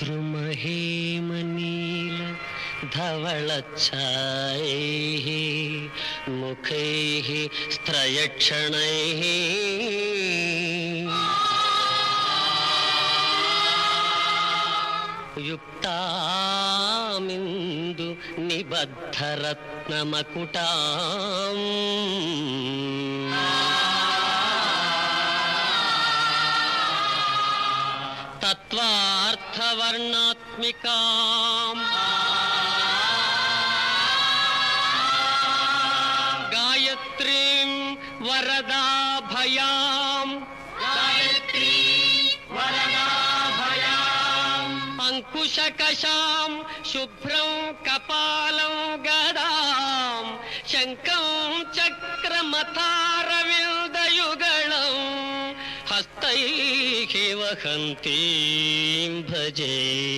द्रुमहेमनील धवलच्छायैः मुखैः स्त्रयक्षणैः युक्तामिन्दु निबद्धरत्नमकुटाम् तत्त्वार्थवर्णात्मिकाम् गायत्रीं वरदाभयाम् गायत्री वरदाभयाम् अङ्कुशकशां शुभ्रं कपालं गदां शङ्खं चक्रमथारविन्दयुगळम् हस्तैः वहन्तीं भजे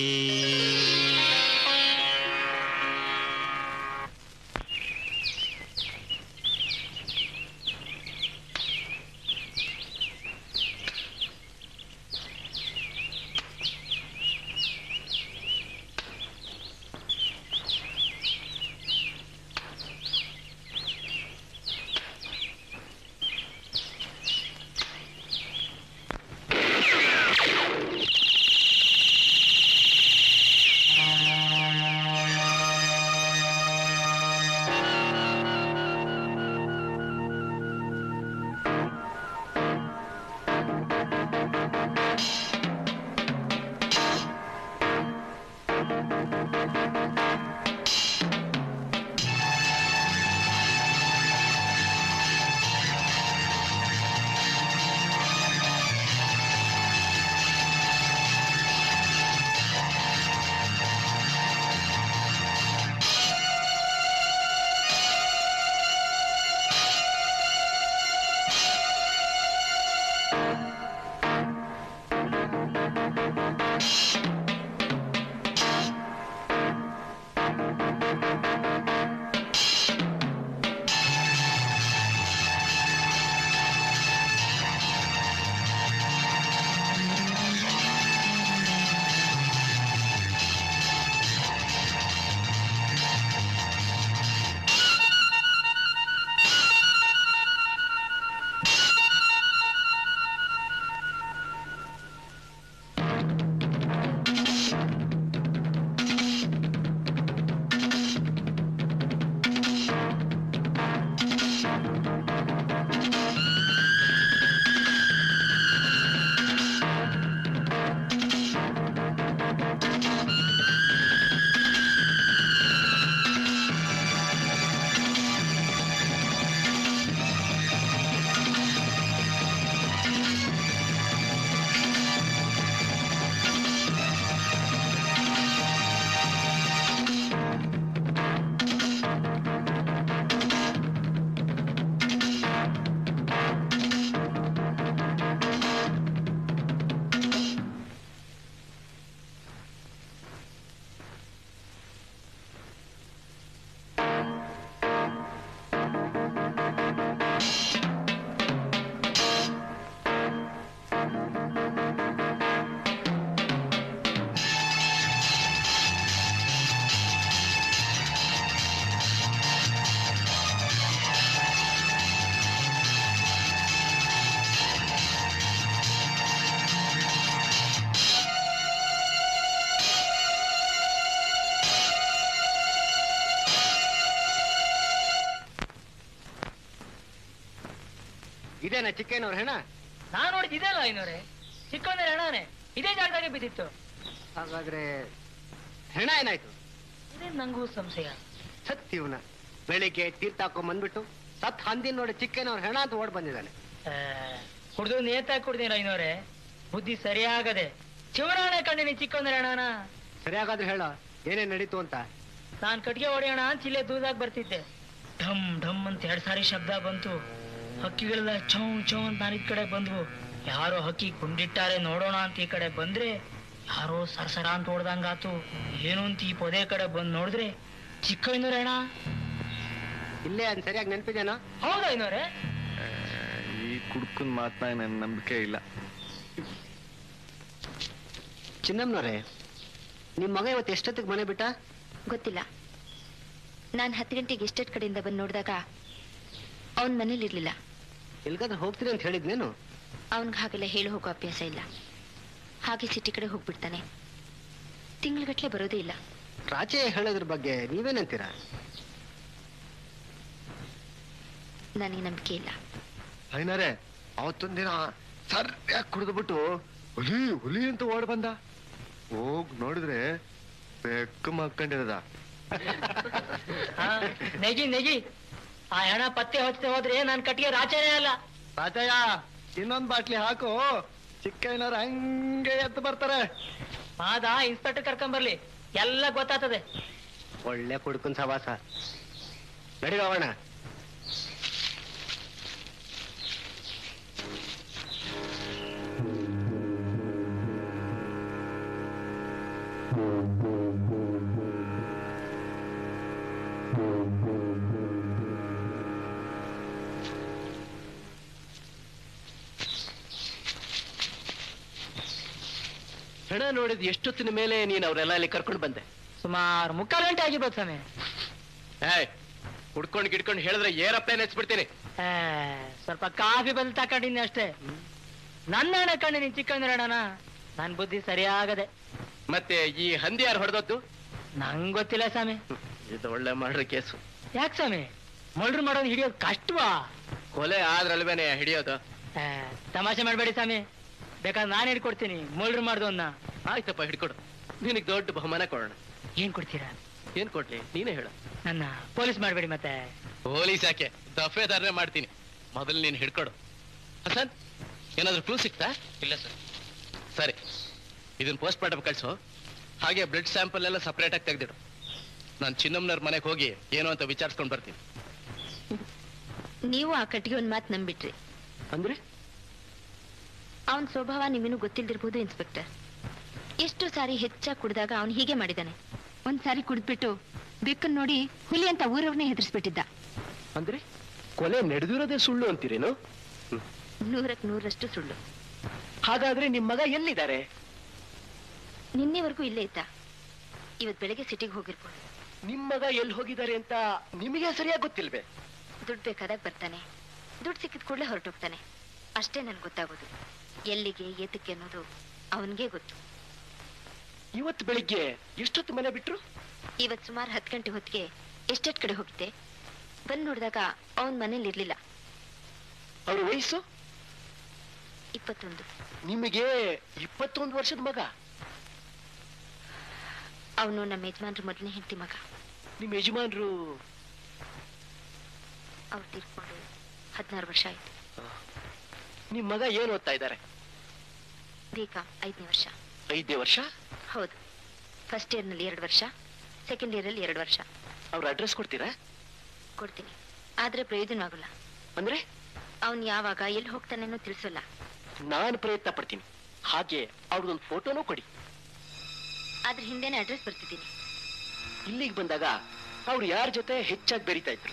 ಇದೇನಾ ಚಿಕ್ಕಯ್ಯನವ್ರ ಹೆಣ ನಾನ್ ನೋಡಿದ್ ಇದೆಲ್ಲ ಐನೂರೆ ಚಿಕ್ಕಂದ್ರೆ ಹೆಣನೆ ಇದೇ ಜಾಗದಾಗೆ ಬಿದ್ದಿತ್ತು ಹಾಗಾದ್ರೆ ಹೆಣ ಏನಾಯ್ತು ಇದೇ ನಂಗೂ ಸಂಶಯ ಸತ್ಯವನ ಬೆಳಿಗ್ಗೆ ತೀರ್ಥ ಹಾಕೊಂಡ್ ಬಂದ್ಬಿಟ್ಟು ಸತ್ ಹಂದಿನ ನೋಡಿ ಚಿಕ್ಕಯ್ಯನವ್ರ ಹೆಣ ಅಂತ ಓಡ್ ಬಂದಿದ್ದಾನೆ ಕುಡ್ದು ನೇತಾಗಿ ಕುಡ್ದಿರ ಐನೂರೆ ಬುದ್ಧಿ ಸರಿಯಾಗದೆ ಶಿವರಾಣೆ ಕಂಡಿನಿ ಚಿಕ್ಕಂದ್ರೆ ಹೆಣನ ಸರಿಯಾಗಾದ್ರೆ ಹೇಳ ಏನೇನ್ ನಡೀತು ಅಂತ ನಾನ್ ಕಟ್ಗೆ ಹೊಡೆಯೋಣ ಅಂತ ಇಲ್ಲೇ ದೂರದಾಗ ಬರ್ತಿದ್ದೆ ಢಮ್ ಢಮ್ ಅಂತ ಎರಡ್ ಸಾರಿ ಶಬ್ದ ಬಂತು ಹಕ್ಕಿಗಳೆಲ್ಲ ಚೌ ಚೌ ಅಂತ ನಾನು ಈ ಕಡೆ ಬಂದ್ವು ಯಾರೋ ಹಕ್ಕಿ ಕುಂಡಿಟ್ಟಾರೆ ನೋಡೋಣ ಅಂತ ಈ ಕಡೆ ಬಂದ್ರೆ ಯಾರೋ ಸರ್ಸರ ಅಂತ ಹೊಡ್ದಂಗಾತು ಏನು ಅಂತ ಈ ಪೊದೆ ಕಡೆ ಬಂದ್ ನೋಡಿದ್ರೆ ಚಿಕ್ಕ ಐನೂರ ಅಣ್ಣ ಇಲ್ಲೇ ಅದ್ ಸರಿಯಾಗಿ ನೆನಪಿದೇನೋ ಹೌದಾ ಐನೂರೆ ಈ ಕುಡ್ಕನ್ ಮಾತ್ನಾಗ ನನ್ ನಂಬಿಕೆ ಇಲ್ಲ ಚಿನ್ನಮ್ಮನವ್ರೆ ನಿಮ್ ಮಗ ಇವತ್ತು ಎಷ್ಟೊತ್ತಿಗೆ ಮನೆ ಬಿಟ್ಟ ಗೊತ್ತಿಲ್ಲ ನಾನು ಹತ್ತು ಗಂಟೆಗೆ ಎಷ್ಟೆಟ್ ಕಡೆಯಿಂದ ಬಂದು ನೋಡಿದಾಗ ಅವನ ಮನೇಲಿರ್ಲಿಲ್ಲ ಎಲ್ಗಾದ್ರೂ ಹೋಗ್ತೀನಿ ಅಂತ ಹೇಳಿದ್ನೇನು ಅವನ್ಗೆ ಹಾಗೆಲ್ಲ ಹೇಳಿ ಹೋಗೋ ಅಭ್ಯಾಸ ಇಲ್ಲ ಹಾಗೆ ಸಿಟಿ ಕಡೆ ಹೋಗ್ಬಿಡ್ತಾನೆ ತಿಂಗಳಗಟ್ಲೆ ಬರೋದೇ ಇಲ್ಲ ರಾಚೆ ಹೇಳೋದ್ರ ಬಗ್ಗೆ ನೀವೇನಂತೀರಾ ನನಗೆ ನಂಬಿಕೆ ಇಲ್ಲ ಐನಾರೆ ಅವತ್ತೊಂದ್ ದಿನ ಸರಿಯಾಗಿ ಕುಡಿದ್ಬಿಟ್ಟು ಹುಲಿ ಹುಲಿ ಅಂತ ಓಡ್ ಬಂದ ಹೋಗ್ ನೋಡಿದ್ರೆ ಬೆಕ್ಕ ಮಕ್ಕಂಡಿರದ ಹಾ, ನೆಗಿ ನೆಗಿ ಆ ಹೆಣ ಪತ್ತೆ ಹೊಚ್ಚದೆ ಹೋದ್ರೆ ನನ್ ಕಟ್ಟಿಗೆ ರಾಚನೇ ಅಲ್ಲ ರಾಜಯ್ಯ ಇನ್ನೊಂದ್ ಬಾಟ್ಲಿ ಹಾಕು ಚಿಕ್ಕ ಏನಾರ ಹಂಗೆ ಎದ್ದು ಬರ್ತಾರೆ ಮಾದ ಇನ್ಸ್ಪೆಕ್ಟರ್ ಕರ್ಕೊಂಡ್ ಬರ್ಲಿ ಎಲ್ಲ ಗೊತ್ತಾಗ್ತದೆ ಒಳ್ಳೆ ಕುಡ್ಕುನ್ ಸವಾಸ ನಡಿ ಹೋಗೋಣ ಹೆಣ ನೋಡಿದ್ ಎಷ್ಟೊತ್ತಿನ ಮೇಲೆ ನೀನ್ ಅವರೆಲ್ಲ ಇಲ್ಲಿ ಕರ್ಕೊಂಡು ಬಂದೆ ಸುಮಾರು ಮುಕ್ಕಾಲು ಗಂಟೆ ಆಗಿರ್ಬೋದು ಸ್ವಾಮಿ ಏಯ್ ಕುಡ್ಕೊಂಡು ಗಿಡ್ಕೊಂಡು ಹೇಳಿದ್ರೆ ಏರಪ್ಲೇನ್ ಹಚ್ಬಿಡ್ತೀನಿ ಆ, ಸ್ವಲ್ಪ ಕಾಫಿ ಬದಲು ತಕೊಂಡಿನಿ ಅಷ್ಟೇ ನನ್ನ ಹಣ ಕಂಡು ನೀನ್ ಚಿಕ್ಕಂದಿರಣ ನನ್ ಬುದ್ಧಿ ಸರಿಯಾಗದೆ ಮತ್ತೆ ಈ ಹಂದಿ ಯಾರು ಹೊಡೆದದ್ದು ನಂಗ್ ಗೊತ್ತಿಲ್ಲ ಸ್ವಾಮಿ ಇದು ಒಳ್ಳೆ ಮಾಡ್ರಿ ಕೇಸು ಯಾಕೆ ಸ್ವಾಮಿ ಮಳ್ರು ಮಾಡೋದು ಹಿಡಿಯೋದು ಕಷ್ಟವಾ ಕೊಲೆ ಆದ್ರಲ್ವೇನೆ ಹಿಡಿಯೋದು ಆ, ತಮಾಷೆ ಮಾಡ್ಬೇಡಿ ಸ್ವಾಮಿ ಬೇಕಾದ್ರೆ ನಾನು ಹಿಡ್ಕೊಡ್ತೀನಿ ಮಳ್ರು ಮಾಡ್ದವನ್ನ ಆಯ್ತಪ್ಪ ಹಿಡ್ಕೊಡು ನಿನಗ್ ದೊಡ್ಡ ಬಹುಮಾನ ಕೊಡೋಣ ಏನ್ ಕೊಡ್ತೀರಾ ಏನ್ ಕೊಡ್ಲಿ ನೀನೇ ಹೇಳು ನನ್ನ ಪೊಲೀಸ್ ಮಾಡ್ಬೇಡಿ ಮತ್ತೆ ಪೊಲೀಸ್ ಯಾಕೆ ದಫೇದಾರನೇ ಮಾಡ್ತೀನಿ ಮೊದಲು ನೀನ್ ಹಿಡ್ಕೊಡು ಹಸನ್ ಏನಾದ್ರೂ ಕ್ಲೂ ಸಿಕ್ತಾ ಇಲ್ಲ ಸರ್ ಸರಿ ಇದನ್ನ ಪೋಸ್ಟ್ ಮಾರ್ಟಮ್ ಕಳ್ಸು ಹಾಗೆ ಬ್ಲಡ್ ಸ್ಯಾಂಪಲ್ ಎಲ್ಲ ಸಪ್ರೇಟ್ ಆಗಿ ತೆಗ್ದಿಡು ನಾನು ಚಿನ್ನಮ್ಮನವ್ರ ಮನೆಗೆ ಹೋಗಿ ಏನು ಅಂತ ವಿಚಾರಿಸ್ಕೊಂಡು ಬರ್ತೀನಿ ನೀವು ಆ ಕಟ್ಟಿಗೆ ಒಂದ್ ಮಾತು ನಂಬಿಟ್ರಿ ಅಂದ್ರೆ ಅವನ ಸ್ವಭಾವ ನಿಮಗೂ ಗೊತ್ತಿಲ್ದಿರ್ಬೋದು ಇನ್ಸ್ಪೆಕ್ಟರ್ ಎಷ್ಟು ಸಾರಿ ಹೆಚ್ಚಾಗಿ ಕುಡಿದಾಗ ಅವನು ಹೀಗೆ ಮಾಡಿದಾನೆ ಒಂದ್ ಸಾರಿ ಕುಡಿದ್ಬಿಟ್ಟು ಬೆಕ್ಕನ್ ನೋಡಿ ಹುಲಿ ಅಂತ ಊರವ್ರನ್ನೇ ಹೆದರ್ಸ್ಬಿಟ್ಟಿದ್ದ ಅಂದ್ರೆ ಕೊಲೆ ನಡೆದಿರೋದೇ ಸುಳ್ಳು ಅಂತೀರೇನು ನೂರಕ್ ನೂರಷ್ಟು ಸುಳ್ಳು ಹಾಗಾದ್ರೆ ನಿಮ್ ಮಗ ಎಲ್ಲಿದ್ದಾರೆ ನಿನ್ನೆವರೆಗೂ ಇಲ್ಲೇ ಇದ್ದ ಇವತ್ ಬೆಳಗ್ಗೆ ಸಿಟಿಗೆ ಹೋಗಿರ್ಬೋದು ನಿಮ್ ಮಗ ಎಲ್ಲಿ ಹೋಗಿದ್ದಾರೆ ಅಂತ ನಿಮಗೆ ಸರಿಯಾಗಿ ಗೊತ್ತಿಲ್ವೇ ದುಡ್ಡು ಬೇಕಾದಾಗ ಬರ್ತಾನೆ ದುಡ್ಡು ಸಿಕ್ಕಿದ ಕೂಡಲೇ ಹೊರಟೋಗ್ತಾನೆ ಅಷ್ಟೇ ನನ್ಗೆ ಗೊತ್ತಾಗೋದು ಎಲ್ಲಿಗೆ ಏತಕ್ಕೆ ಅನ್ನೋದು ಅವನಿಗೆ ಗೊತ್ತು ಇವತ್ತು ಬೆಳಿಗ್ಗೆ ಎಷ್ಟೊತ್ತು ಮನೆ ಬಿಟ್ರು ಇವತ್ ಸುಮಾರು ಹತ್ತು ಗಂಟೆ ಹೊತ್ತಿಗೆ ಎಷ್ಟೆಟ್ ಕಡೆ ಹೋಗಿದ್ದೆ ಬಂದ್ ನೋಡಿದಾಗ ಅವನ್ ಮನೇಲಿ ಇರ್ಲಿಲ್ಲ ಅವ್ರ ವಯಸ್ಸು ಇಪ್ಪತ್ತೊಂದು ನಿಮಗೆ ಇಪ್ಪತ್ತೊಂದು ವರ್ಷದ ಮಗ ಅವನು ನಮ್ಮ ಯಜಮಾನ್ರ ಮೊದಲನೇ ಹೆಂಡತಿ ಮಗ ನಿಮ್ ಯಜಮಾನ್ರು ಅವ್ರು ತೀರ್ಕೊಂಡು ಹದಿನಾರು ವರ್ಷ ಆಯ್ತು ನಿಮ್ ಮಗ ಏನ್ ಓದ್ತಾ ಇದ್ದಾರೆ ಬೇಕಾ ಐದನೇ ವರ್ಷ ಐದನೇ ವರ್ಷ ಹೌದು ಫಸ್ಟ್ ಇಯರ್ನಲ್ಲಿ ಎರಡು ವರ್ಷ ಸೆಕೆಂಡ್ ಇಯರಲ್ಲಿ ಎರಡು ವರ್ಷ ಅವ್ರ ಅಡ್ರೆಸ್ ಕೊಡ್ತೀರಾ ಕೊಡ್ತೀನಿ ಆದ್ರೆ ಪ್ರಯೋಜನವಾಗಲ್ಲ ಅಂದ್ರೆ ಅವನ್ ಯಾವಾಗ ಎಲ್ಲಿ ಹೋಗ್ತಾನೇನೋ ತಿಳಿಸೋಲ್ಲ ನಾನು ಪ್ರಯತ್ನ ಪಡ್ತೀನಿ ಹಾಗೆ ಅವ್ರದೊಂದು ಫೋಟೋನೂ ಕೊಡಿ ಅದ್ರ ಹಿಂದೆನೆ ಅಡ್ರೆಸ್ ಬರ್ತಿದ್ದೀನಿ ಇಲ್ಲಿಗೆ ಬಂದಾಗ ಅವ್ರು ಯಾರ ಜೊತೆ ಹೆಚ್ಚಾಗಿ ಬೆರೀತಾ ಇದ್ರು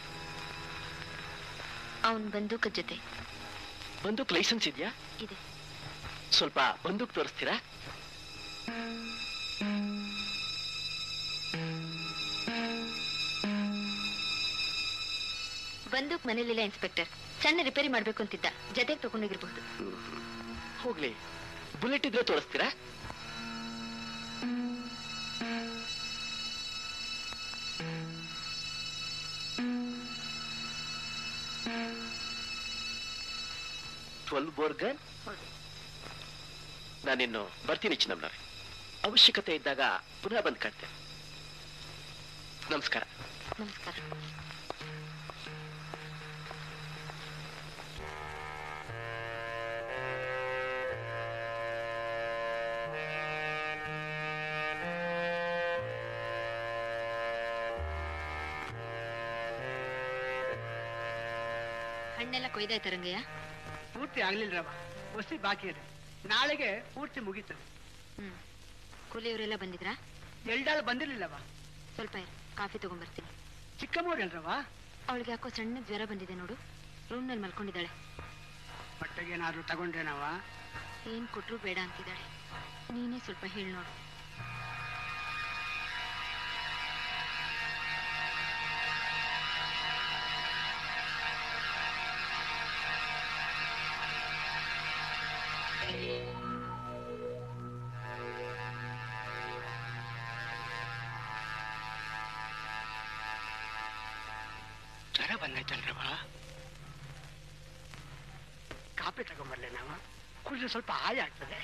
ಅವನ್ ಬಂದೂಕದ ಜೊತೆ ಬಂದೂಕ್ ಲೈಸೆನ್ಸ್ ಇದೆಯಾ ಇದೆ ಸ್ವಲ್ಪ ಬಂದೂಕ್ ತೋರಿಸ್ತೀರಾ ಬಂದೂಕ್ ಮನೇಲಿಲ್ಲ ಇನ್ಸ್ಪೆಕ್ಟರ್ ಸಣ್ಣ ರಿಪೇರಿ ಮಾಡ್ಬೇಕು ಅಂತಿದ್ದ ಜೊತೆಗೆ ತಗೊಂಡೋಗಿರ್ಬಹುದು ಹೋಗ್ಲಿ ಬುಲೆಟ್ ಇದ್ರೆ ತೋರಿಸ್ತೀರಾ ಟ್ವೆಲ್ ಬೋರ್ಗನ್ ಹೌದು ನಾನಿನ್ನು ಬರ್ತೀನಿ ಚಿನ್ನಮ್ಮನವ್ರೆ ಅವಶ್ಯಕತೆ ಇದ್ದಾಗ ಪುನಃ ಬಂದು ಕಾಡ್ತೇನೆ ನಮಸ್ಕಾರ ನಮಸ್ಕಾರ ಹಣ್ಣೆಲ್ಲ ಕೊಯ್ದಾಯ್ತ ರಂಗಯ್ಯ ಪೂರ್ತಿ ಆಗ್ಲಿಲ್ರವ ಹೊಸಿ ಬಾಕಿ ಇದೆ ನಾಳೆಗೆ ಪೂರ್ತಿ ಮುಗೀತದೆ ಹ್ಮ್ ಕೂಲಿಯವರೆಲ್ಲ ಬಂದಿದ್ರಾ ಎಲ್ಡಾಳು ಬಂದಿರ್ಲಿಲ್ಲವ ಸ್ವಲ್ಪ ಇರು ಕಾಫಿ ತಗೊಂಡ್ಬರ್ತೀನಿ ಚಿಕ್ಕಮ್ಮವ್ರಲ್ರವ ಅವಳಿಗೆ ಯಾಕೋ ಸಣ್ಣ ಜ್ವರ ಬಂದಿದೆ ನೋಡು ರೂಮ್ನಲ್ಲಿ ಮಲ್ಕೊಂಡಿದ್ದಾಳೆ ಹೊಟ್ಟೆಗೇನಾದ್ರೂ ತಗೊಂಡ್ರೇನವ ಏನ್ ಕೊಟ್ರು ಬೇಡ ಅಂತಿದ್ದಾಳೆ ನೀನೇ ಸ್ವಲ್ಪ ಹೇಳಿ ನೋಡು ಜ್ವರ ಬಂದೈತಲ್ರವ ಕಾಪಿ ತಗೊಂಬರ್ಲೆ ನಾವು ಕುಡಿದ್ರೆ ಸ್ವಲ್ಪ ಆಯ ಆಗ್ತದೆ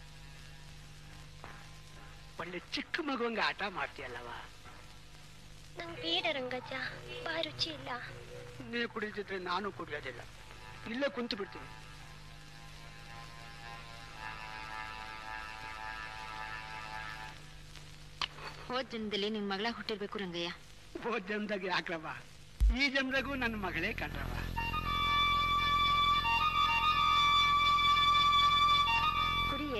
ಒಳ್ಳೆ ಚಿಕ್ಕ ಮಗುವಂಗೆ ಆಟ ಮಾಡ್ತೀಯಲ್ಲವ ನಂಗೆ ಬೇಡ ರಂಗಜ್ಜ ಬಾ ರುಚಿ ಇಲ್ಲ ನೀವು ಕುಡಿದಿದ್ರೆ ನಾನು ಕುಡಿಯೋದಿಲ್ಲ ಇಲ್ಲೇ ಕುಂತು ಬಿಡ್ತೀನಿ ಹೋದ್ ಜನ್ಮದಲ್ಲಿ ನಿನ್ ಮಗಳ ಹುಟ್ಟಿರ್ಬೇಕು ರಂಗಯ್ಯ ಹೋದ್ ಜನ್ಮದಾಗ ಯಾಕ್ರವ ಈ ಜನ್ಮದಾಗೂ ನನ್ನ ಮಗಳೇ ಕಂಡ್ರವ ಕುಡಿಯೇ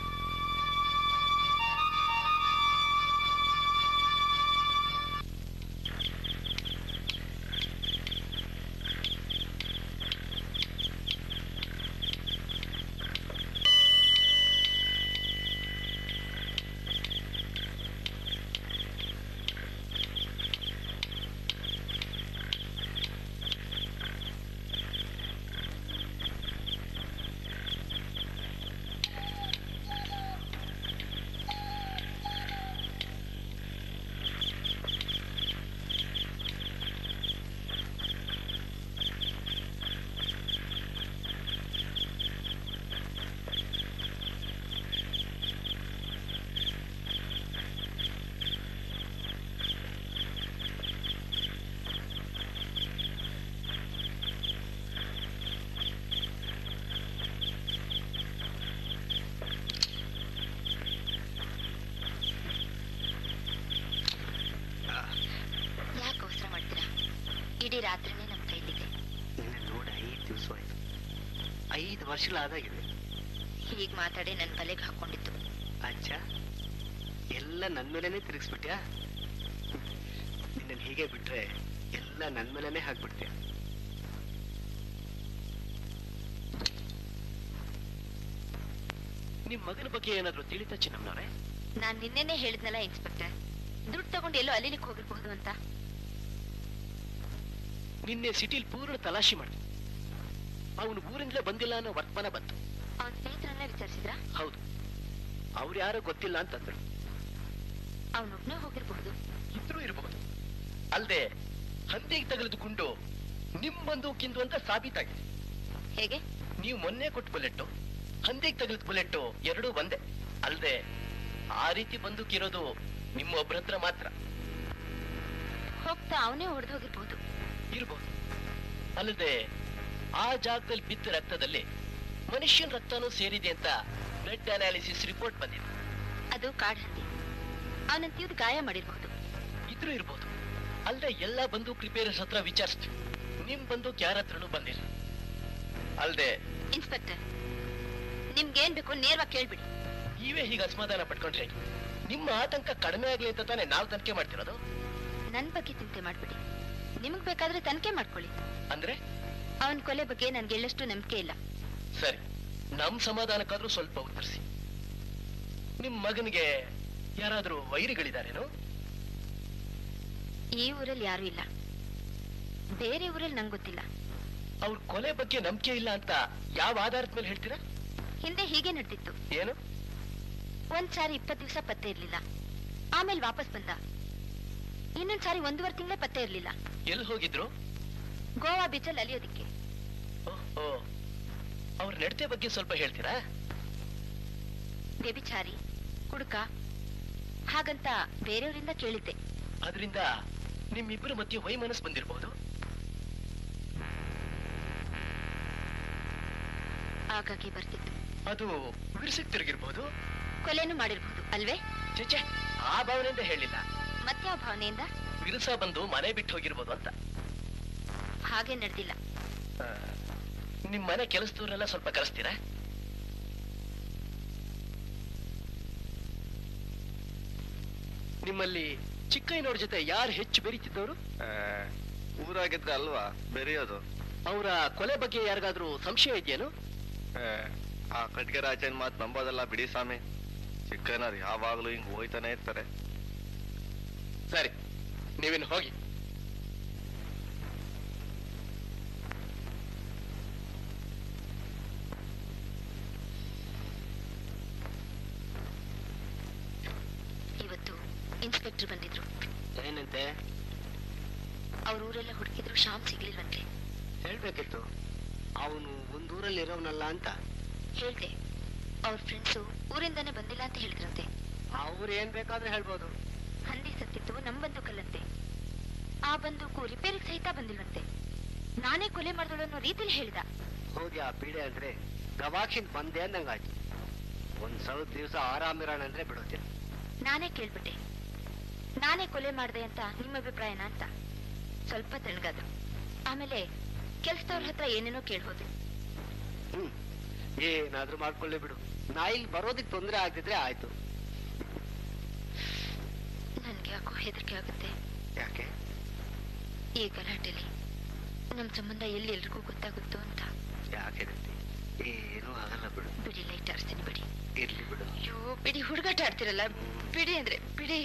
ಯಾಕೆ ಅವಸರ ಮಾಡ್ತೀರಾ ಇಡೀ ರಾತ್ರಿನೇ ನಮ್ಮ ಕೈಲಿದೆ ನಿನ್ನ ನೋಡ ಐದು ದಿವಸ ಆಯ್ತು ಐದು ವರ್ಷಗಳಾದಾಗಿದೆ ಹೀಗ್ ಮಾತಾಡಿ ನನ್ನ ತಲೆಗೆ ಹಾಕೊಂಡಿತ್ತು ಅಜ್ಜ ಎಲ್ಲ ನನ್ನ ಮೇಲೇನೆ ತಿರುಗಿಸ್ಬಿಟ್ಯಾ ನಿನ್ನನ್ನು ಹೀಗೆ ಬಿಟ್ರೆ ಎಲ್ಲ ನನ್ನ ಮೇಲೇನೆ ಹಾಕ್ಬಿಡ್ತೀಯ ನಿಮ್ ಮಗನ ಬಗ್ಗೆ ಏನಾದ್ರು ತಿಳಿತಾ ಚಿನ್ನಮ್ಮನವ್ರೆ ನಾನ್ ನಿನ್ನೆನೆ ಹೇಳಿದ್ನಲ್ಲ ಇನ್ಸ್ಪೆಕ್ಟರ್ ದುಡ್ಡು ತಗೊಂಡು ಎಲ್ಲೋ ಅಲ್ಲಿಲಿಕ್ಕೆ ಹೋಗಿರ್ಬಹುದು ಅಂತ ನಿನ್ನೆ ಸಿಟಿಲ್ ಪೂರ್ಣ ತಲಾಶಿ ಮಾಡ್ತು ಅವನು ಊರಿಂದಲೇ ಬಂದಿಲ್ಲ ಅನ್ನೋ ವರ್ತಮಾನ ಬಂತು ಅವನ ಸ್ನೇಹಿತರನ್ನೇ ವಿಚಾರಿಸಿದ್ರ ಹೌದು ಅವ್ರು ಯಾರೋ ಗೊತ್ತಿಲ್ಲ ಅಂತಂದ್ರು ಅವನೊಬ್ನೇ ಹೋಗಿರ್ಬಹುದು ಇದ್ರೂ ಇರಬಹುದು ಅಲ್ದೆ ಹಂದಿಗೆ ತಗಲಿದ ಗುಂಡು ನಿಮ್ ಬಂದೂಕಿಂದು ಅಂತ ಸಾಬೀತಾಗಿದೆ ಹೇಗೆ ನೀವು ಮೊನ್ನೆ ಕೊಟ್ಟ ಬುಲೆಟ್ಟು ಹಂದಿಗೆ ತಗಲಿದ ಬುಲೆಟ್ಟು ಎರಡೂ ಒಂದೇ ಅಲ್ದೆ ಆ ರೀತಿ ಬಂದೂಕಿರೋದು ನಿಮ್ಮ ಒಬ್ರ ಹತ್ರ ಮಾತ್ರ ಹೋಗ್ತಾ ಅವನೇ ಹೊಡೆದು ಹೋಗಿರ್ಬಹುದು ಇರಬಹುದು ಅಲ್ಲದೆ ಆ ಜಾಗದಲ್ಲಿ ಬಿದ್ದ ರಕ್ತದಲ್ಲಿ ಮನುಷ್ಯನ ರಕ್ತನೂ ಸೇರಿದೆ ಅಂತ ಬ್ಲಡ್ ಅನಾಲಿಸಿಸ್ ರಿಪೋರ್ಟ್ ಬಂದಿದೆ ಅದು ಕಾಡ್ ಹಂದಿ ಅವನ ತೀವ್ರ ಗಾಯ ಮಾಡಿರ್ಬಹುದು ಇದ್ರೂ ಇರ್ಬೋದು ಅಲ್ಲದೆ ಎಲ್ಲಾ ಬಂದೂಕ್ ರಿಪೇರರ್ಸ್ ಹತ್ರ ವಿಚಾರಿಸ್ತೀವಿ ನಿಮ್ ಬಂದೂಕ್ ಯಾರ ಹತ್ರನೂ ಬಂದಿಲ್ಲ ಅಲ್ದೆ ಇನ್ಸ್ಪೆಕ್ಟರ್ ನಿಮ್ಗೇನ್ ಬೇಕು ನೇರವಾಗಿ ಕೇಳ್ಬಿಡಿ ನೀವೇ ಹೀಗೆ ಅಸಮಾಧಾನ ಪಟ್ಕೊಂಡ್ರೆ ಹೇಗೆ? ನಿಮ್ಮ ಆತಂಕ ಕಡಿಮೆ ಆಗ್ಲಿ ಅಂತ ತಾನೇ ನಾವು ತನಿಖೆ ಮಾಡ್ತಿರೋದು ನನ್ ಬಗ್ಗೆ ಚಿಂತೆ ಮಾಡ್ಬಿಡಿ ನಿಮಗ್ ಬೇಕಾದ್ರೆ ತನಿಖೆ ಮಾಡ್ಕೊಳ್ಳಿ ಅಂದ್ರೆ ಅವನ್ ಕೊಲೆ ಬಗ್ಗೆ ನನ್ಗೆ ಎಳ್ಳಷ್ಟು ನಂಬಿಕೆ ಇಲ್ಲ ಸರಿ ನಮ್ ಸಮಾಧಾನಕ್ಕಾದ್ರೂ ಸ್ವಲ್ಪ ಉತ್ತರಿಸಿ ನಿಮ್ ಮಗನಿಗೆ ಯಾರಾದ್ರೂ ವೈರಿಗಳಿದಾರೇನು ಈ ಊರಲ್ಲಿ ಯಾರು ಇಲ್ಲ ಬೇರೆ ಊರಲ್ಲಿ ನಂಗೆ ಗೊತ್ತಿಲ್ಲ ಅವ್ರ ಕೊಲೆ ಬಗ್ಗೆ ನಂಬಿಕೆ ಇಲ್ಲ ಅಂತ ಯಾವ ಆಧಾರದ ಮೇಲೆ ಹೇಳ್ತೀರಾ ಹಿಂದೆ ಹೀಗೆ ನಡೆದಿತ್ತು ಏನು ಒಂದ್ ಸಾರಿ ಇಪ್ಪತ್ ದಿವಸ ಪತ್ತೆ ಇರ್ಲಿಲ್ಲ ಆಮೇಲೆ ವಾಪಸ್ ಬಂದ ಇನ್ನೊಂದ್ ಸಾರಿ ಒಂದೂವರೆ ತಿಂಗಳೇ ಪತ್ತೆ ಇರ್ಲಿಲ್ಲ ಎಲ್ಲಿ ಹೋಗಿದ್ರು ಗೋವಾ ಬೀಚಲ್ಲಿ ಅಲಿಯೋದಿಕ್ಕೆ ಓಹೋ ಅವ್ರ ನಡತೆ ಬಗ್ಗೆ ಸ್ವಲ್ಪ ಹೇಳ್ತೀರಾ ವ್ಯಭಿಚಾರಿ ಕುಡುಕ ಹಾಗಂತ ಬೇರೆಯವರಿಂದ ಕೇಳಿದ್ದೆ ಅದರಿಂದ ನಿಮ್ಮಿಬ್ಬರ ಮಧ್ಯೆ ವೈಮನಸ್ ಬಂದಿರಬಹುದು ಆಗಾಗ್ಗೆ ಬರ್ತಿತ್ತು ಅದು ಬಿರ್ಸಕ್ ತಿರುಗಿರ್ಬೋದು ಕೊಲೆನೂ ಮಾಡಿರ್ಬಹುದು ಅಲ್ವೇ ಚೇಚೆ ಆ ಭಾವನೆಯಿಂದ ಹೇಳಿಲ್ಲ ಮತ್ಯಾವ ಭಾವನೆಯಿಂದ ಬಿರುಸ ಬಂದು ಮನೆ ಬಿಟ್ಟು ಹೋಗಿರ್ಬೋದು ಅಂತ ಹಾಗೆ ನಡೆದಿಲ್ಲ ಆ, ನಿಮ್ ಮನೆ ಕೆಲಸದವ್ರೆಲ್ಲ ಸ್ವಲ್ಪ ಕರೆಸ್ತೀರಾ ನಿಮ್ಮಲ್ಲಿ ಚಿಕ್ಕಯ್ಯನವ್ರ ಜೊತೆ ಯಾರು ಹೆಚ್ಚು ಬೆರೀತಿದ್ದವರು ಊರಾಗಿದ್ರೆ ಅಲ್ವಾ ಬೆರೆಯೋದು ಅವರ ಕೊಲೆ ಬಗ್ಗೆ ಯಾರಿಗಾದ್ರೂ ಸಂಶಯ ಇದೆಯೇನು ಏ, ಆ ಕಟ್ಗೆ ರಾಜನ್ ಮಾತು ನಂಬೋದಲ್ಲ ಬಿಡಿ ಸ್ವಾಮಿ ಚಿಕ್ಕನವ್ರು ಯಾವಾಗ್ಲೂ ಹಿಂಗ್ ಹೋಯ್ತಾನೆ ಇರ್ತಾರೆ ಸರಿ ನೀವಿನ್ನು ಹೋಗಿ ಇವತ್ತು ಇನ್ಸ್ಪೆಕ್ಟರ್ ಬಂದಿದ್ರು ಏನಂತೆ ಅವ್ರ ಊರೆಲ್ಲ ಹುಡುಕಿದ್ರು ಶ್ಯಾಮ್ ಸಿಗ್ಲಿಲ್ವಂತೆ ಹೇಳ್ಬೇಕಿತ್ತು ಅವನು ಒಂದೂರಲ್ಲಿ ಇರೋನಲ್ಲ ಅಂತ ಹೇಳ್ದೆ ಅವ್ರ ಫ್ರೆಂಡ್ಸು ಊರಿಂದಾನೆ ಬಂದಿಲ್ಲ ಅಂತ ಹೇಳಿದ್ರಂತೆ ಅವ್ರು ಏನ್ ಬೇಕಾದ್ರೂ ಹೇಳ್ಬೋದು ಹಂದಿ ಸತ್ತಿದ್ದು ನಮ್ ಬಂದೂಕಲ್ಲಂತೆ ಆ ಬಂದೂಕು ರಿಪೇರಿಗೆ ಸಹಿತ ಬಂದಿಲ್ವಂತೆ ನಾನೇ ಕೊಲೆ ಮಾಡಿದಳು ಅನ್ನೋ ರೀತಿಲಿ ಹೇಳ್ದ ಹೋಗಿ ಆ ಪೀಡೆ ಅಂದ್ರೆ ಗವಾಕ್ಷಿನ್ ಬಂದೆ ಅಂದಂಗಾಯ್ತು ಒಂದ್ ಸಾವಿರ ದಿವಸ ಆರಾಮಿರೋಣ ಅಂದ್ರೆ ಬಿಡೋದಿಲ್ಲ ನಾನೇ ಕೇಳ್ಬಿಟ್ಟೆ ನಾನೇ ಕೊಲೆ ಮಾಡ್ದೆ ಅಂತ ನಿಮ್ಮ ಅಭಿಪ್ರಾಯನ ಅಂತ ಸ್ವಲ್ಪ ತಣ್ಣಗಾದ್ರು ಆಮೇಲೆ ಕೆಲ್ಸದವ್ರ ಹತ್ರ ಏನೇನೋ ಕೇಳ್ಬೋದು ಹ್ಮ್ ಏನಾದ್ರೂ ಮಾಡ್ಕೊಳ್ಳಿ ಬಿಡು ನಾ ಇಲ್ಲಿ ಬರೋದಕ್ಕೆ ತೊಂದರೆ ಆಗ್ತಿದ್ರೆ ಆಯ್ತು ನನ್ಗೆ ಯಾಕೋ ಹೆದರಿಕೆ ಆಗುತ್ತೆ ಯಾಕೆ ಈ ಗಲಾಟೆಲಿ ನಮ್ ಸಂಬಂಧ ಎಲ್ಲಿ ಎಲ್ರಿಗೂ ಗೊತ್ತಾಗುತ್ತೋ ಅಂತ ಯಾಕೆ ಹೆದರ್ತಿ? ಏನೂ ಆಗಲ್ಲ ಬಿಡು ಬಿಡಿ ಲೈಟ್ ಆರಿಸ್ತೀನಿ ಬಿಡಿ ಇರ್ಲಿ ಬಿಡು ಅಯ್ಯೋ ಬಿಡಿ ಹುಡುಗಾಟ ಆಡ್ತಿರಲ್ಲ ಬಿಡಿ ಅಂದ್ರೆ ಬಿಡಿ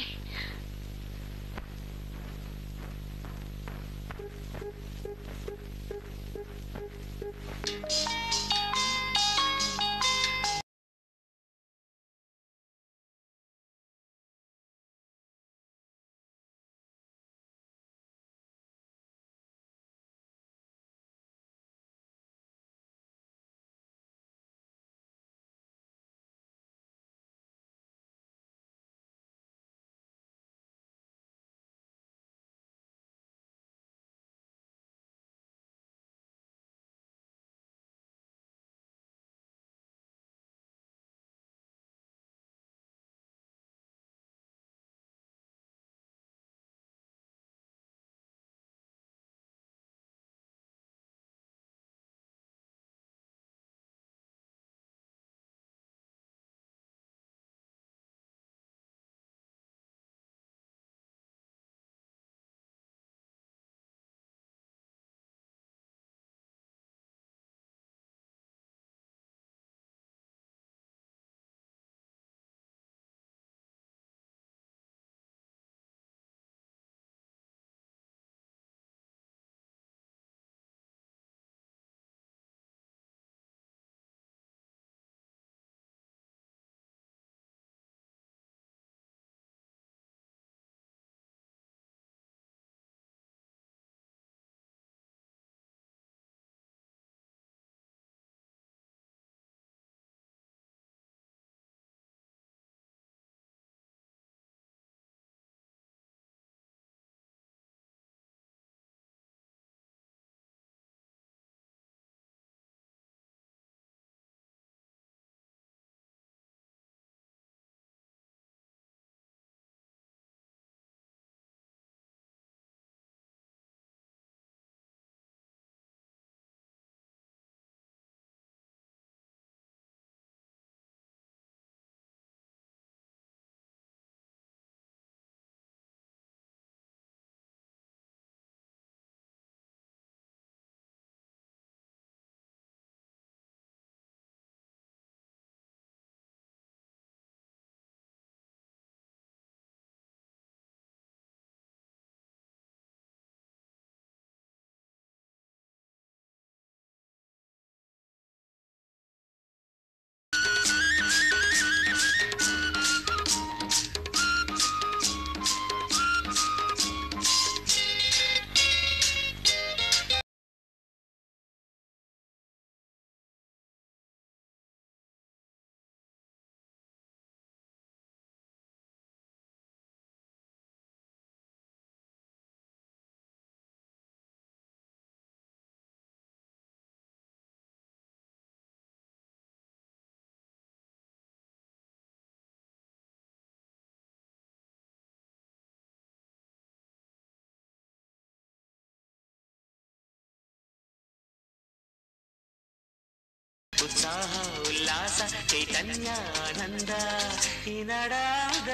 ಉತ್ಸಾಹ ಉಲ್ಲಾಸ ಚೈತನ್ಯ ಆನಂದ ಈ ನಡಾದ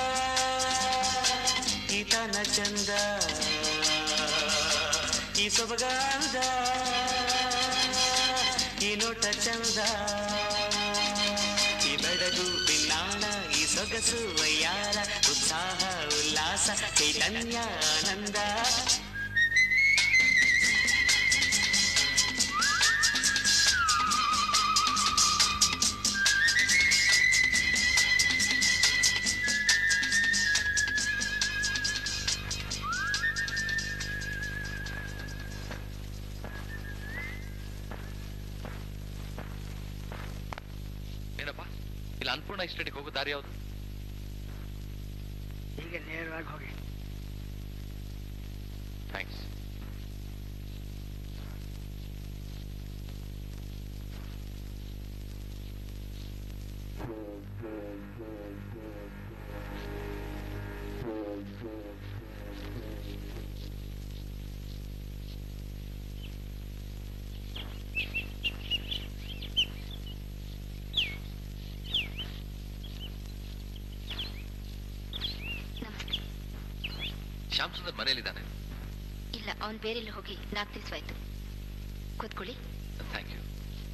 ಈತನ ಚಂದ ಈ ಸೊಬಗಾದ ಈ ನೋಟ ಚಂದ ಈ ಬೆಡಗು ಬಿನ್ನಾಣ ಈ ಸೊಗಸು ವಯ್ಯಾರ ಉತ್ಸಾಹ ಉಲ್ಲಾಸ ಚೈತನ್ಯ ಆನಂದ ಇಲ್ಲ ಅನ್ಪೂರ್ಣ ಎಸ್ಟೇಟ್ಗೆ ಹೋಗೋ ದಾರಿ ಯಾವುದು ಹೀಗೆ ನೇರವಾಗಿ ಹೋಗಿ ಥ್ಯಾಂಕ್ಸ್ ನಮಸ್ತೆ ಶ್ಯಾಮ್ ಸುಂದರ್ ಮನೇಲಿದ್ದಾನೆ ಇಲ್ಲ ಅವನ್ ಬೇರೆಲ್ಲ ಹೋಗಿ ನಾಲ್ಕು ದಿವಸವಾಯ್ತು ಕೂತ್ಕೊಳ್ಳಿ ಥ್ಯಾಂಕ್ ಯು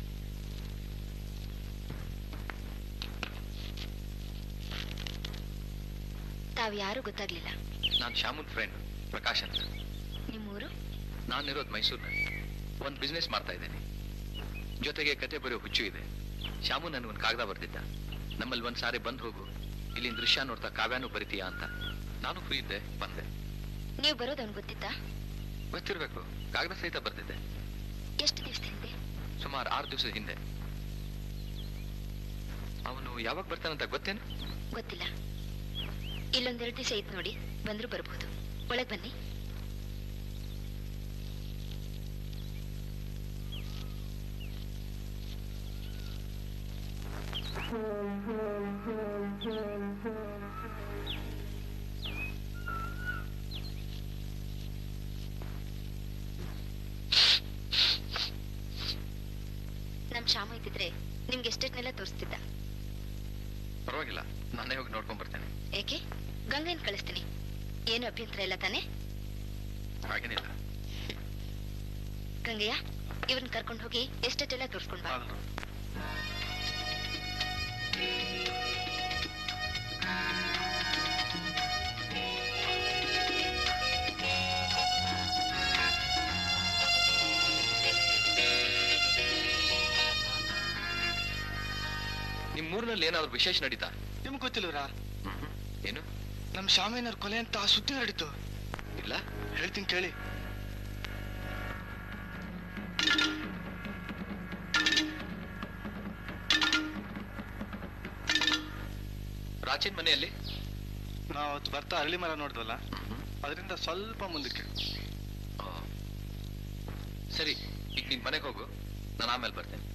ತಾವು ಯಾರು ಗೊತ್ತಾಗ್ಲಿಲ್ಲ ನಾನು ಶ್ಯಾಮುನ್ ಫ್ರೆಂಡ್ ಪ್ರಕಾಶ್ ಅಂತ ನಿಮ್ಮೂರು ನಾನಿರೋದು ಮೈಸೂರಿನಲ್ಲಿ ಒಂದು ಬಿಸ್ನೆಸ್ ಮಾಡ್ತಾ ಇದ್ದೇನೆ ಜೊತೆಗೆ ಕತೆ ಬರೆಯೋ ಹುಚ್ಚು ಇದೆ ಶ್ಯಾಮು ನನಗೆ ಒಂದು ಕಾಗದ ಬರ್ದಿದ್ದ ನಮ್ಮಲ್ಲಿ ಒಂದ್ ಸಾರಿ ಬಂದ್ ಹೋಗು ಇಲ್ಲಿನ ದೃಶ್ಯ ನೋಡ್ತಾ ಕಾವ್ಯಾನು ಬರಿತೀಯಾ ಅಂತ ನಾನು ಫ್ರೀ ಇದ್ದೆ ಬಂದೆ ನೀವು ಬರೋದು ಅವ್ನು ಗೊತ್ತಿತ್ತಾ ಗೊತ್ತಿರ್ಬೇಕು ಕಾಗದ ಸಹಿತ ಬರ್ದಿದ್ದೆ ಎಷ್ಟು ದಿವಸದ ಹಿಂದೆ ಸುಮಾರು ಆರು ದಿವಸದ ಹಿಂದೆ ಅವನು ಯಾವಾಗ ಬರ್ತಾನಂತ ಗೊತ್ತೇನು ಗೊತ್ತಿಲ್ಲ ಇಲ್ಲೊಂದೆರಡು ದಿವಸ ಇದ್ ನೋಡಿ ಬಂದ್ರು ಬರ್ಬೋದು ಒಳಗ್ ಬನ್ನಿ ನಮ್ ಶಾಮು ಇದ್ದಿದ್ರೆ ನಿಮ್ಗೆ ಎಷ್ಟೆಟ್ನೆಲ್ಲ ತೋರಿಸ್ತಿದ್ದ ಪರವಾಗಿಲ್ಲ ನಾನೇ ಹೋಗಿ ನೋಡ್ಕೊಂಡ್ ಬರ್ತೇನೆ ಏಕೆ ಗಂಗನ್ ಕಳಿಸ್ತೀನಿ ಏನು ಅಭ್ಯಂತರ ಇಲ್ಲ ತಾನೆ ಹಾಗೇನಿಲ್ಲ ಗಂಗಯ್ಯ ಇವ್ರನ್ನ ಕರ್ಕೊಂಡು ಹೋಗಿ ಎಷ್ಟೆಟ್ಟೆಲ್ಲ ತೋರಿಸ್ಕೊಂಡ್ ಬಾ ನಿಮ್ ಊರಿನಲ್ಲಿ ಏನಾದ್ರು ವಿಶೇಷ ನಡೀತಾ ನಿಮ್ಗೆ ಗೊತ್ತಿಲ್ವರಾ ಏನು ನಮ್ ಶಾಮಿನವ್ರ ಕೊಲೆ ಅಂತ ಸುದ್ದಿ ನಡೀತು ಇಲ್ಲ ಹೇಳ್ತೀನಿ ಕೇಳಿ ರಾಚಿನ್ ಮನೆಯಲ್ಲಿ ನಾವು ಅವತ್ತು ಬರ್ತಾ ಅರಳಿ ಮರ ನೋಡಿದ್ವಲ್ಲ ಅದರಿಂದ ಸ್ವಲ್ಪ ಮುಂದಕ್ಕೆ ಆ. ಸರಿ ಈಗ ನಿನ್ ಮನೆಗೆ ಹೋಗು ನಾನು ಆಮೇಲೆ ಬರ್ತೇನೆ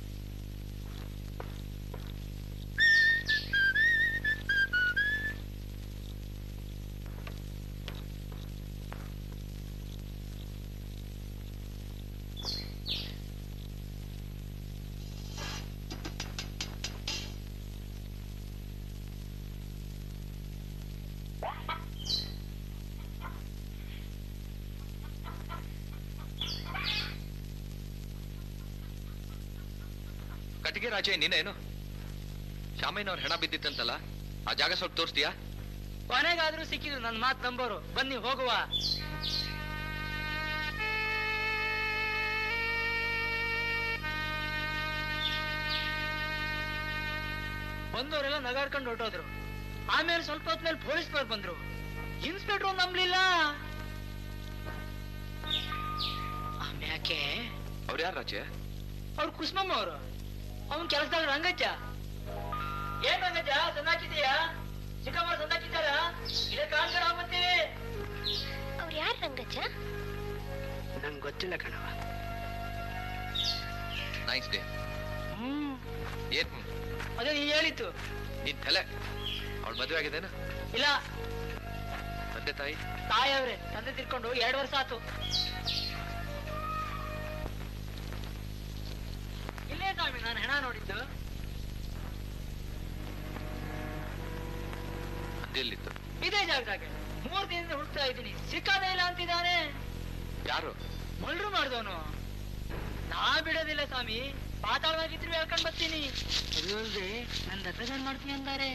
ಕಟ್ಟಿಗೆ ರಾಜೆ ನೀನೇನು ಶಾಮಯ್ಯನವ್ರ ಹೆಣ ಬಿದ್ದಿತ್ತಂತಲ್ಲ ಆ ಜಾಗ ಸ್ವಲ್ಪ ತೋರಿಸ್ತೀಯಾ ಕೊನೆಗಾದ್ರೂ ಸಿಕ್ಕಿದ್ರು ನನ್ನ ಮಾತು ನಂಬೋರು ಬನ್ನಿ ಹೋಗುವ ಬಂದವರೆಲ್ಲ ನಗಾಡ್ಕೊಂಡು ಹೊರಟೋದ್ರು ಆಮೇಲೆ ಸ್ವಲ್ಪ ಹೊತ್ಮೇಲೆ ಪೊಲೀಸ್ನವ್ರು ಬಂದ್ರು ಇನ್ಸ್ಪೆಕ್ಟ್ರು ನಂಬ್ಲಿಲ್ಲ ಆಮ್ಯಾಕೆ ಅವ್ರು ಯಾರು ರಾಜೆ ಅವ್ರು ಕುಸ್ಮಮ್ಮ ಅವರು ಅವನ್ ಕೆಲಸದಾಗ ರಂಗಜ್ಜ ಏನ್ ರಂಗಜ್ಜ ಸಂದಾಕಿದೀಯಾ ಚಿಕ್ಕಮ್ಮ ಸಂದಾಕಿದ್ದಾರ ಇದೇ ಕಾಣ್ತಾರ ಮತ್ತೆ ಅವ್ರು ಯಾರು ರಂಗಜ್ಜ ನಂಗೆ ಗೊತ್ತಿಲ್ಲ ಕಣವ ನೈಸ್ ಡೇ ಹ್ಮ್ ಏನ್ ಹ್ಮ್? ಅದೇ ನೀ ಹೇಳಿತ್ತು ನಿನ್ ತಲೆ ಅವಳ ಮದುವೆ ಆಗಿದ್ದೇನ ಇಲ್ಲ ತಂದೆ ತಾಯಿ ತಾಯವ್ರೆ ತಂದೆ ತಿರ್ಕೊಂಡು ಎರಡು ವರ್ಷ ಆತು ಇಲ್ಲೇ ಸ್ವಾಮಿ ನಾನು ಹೆಣ ನೋಡಿದ್ದು ಅದೆಲ್ಲಿತ್ತು ಇದೇ ಜಾಗದಾಗೆ ಮೂರ್ ದಿನದಿಂದ ಹುಡುಕ್ತಾ ಇದ್ದೀನಿ ಸಿಕ್ಕಾದೇ ಇಲ್ಲ ಅಂತಿದ್ದಾನೆ ಯಾರು ಮಲ್ರು ಮಾಡ್ದವನು ನಾ ಬಿಡೋದಿಲ್ಲ ಸ್ವಾಮಿ ಪಾತಾಳವಾಗಿದ್ರು ಹೇಳ್ಕೊಂಡ್ ಬರ್ತೀನಿ ಅದು ಅಲ್ದೆ ನನ್ ರೆಪ್ರೆಸೆಂಟ್ ಮಾಡ್ತೀನಿ ಅಂದಾರೆ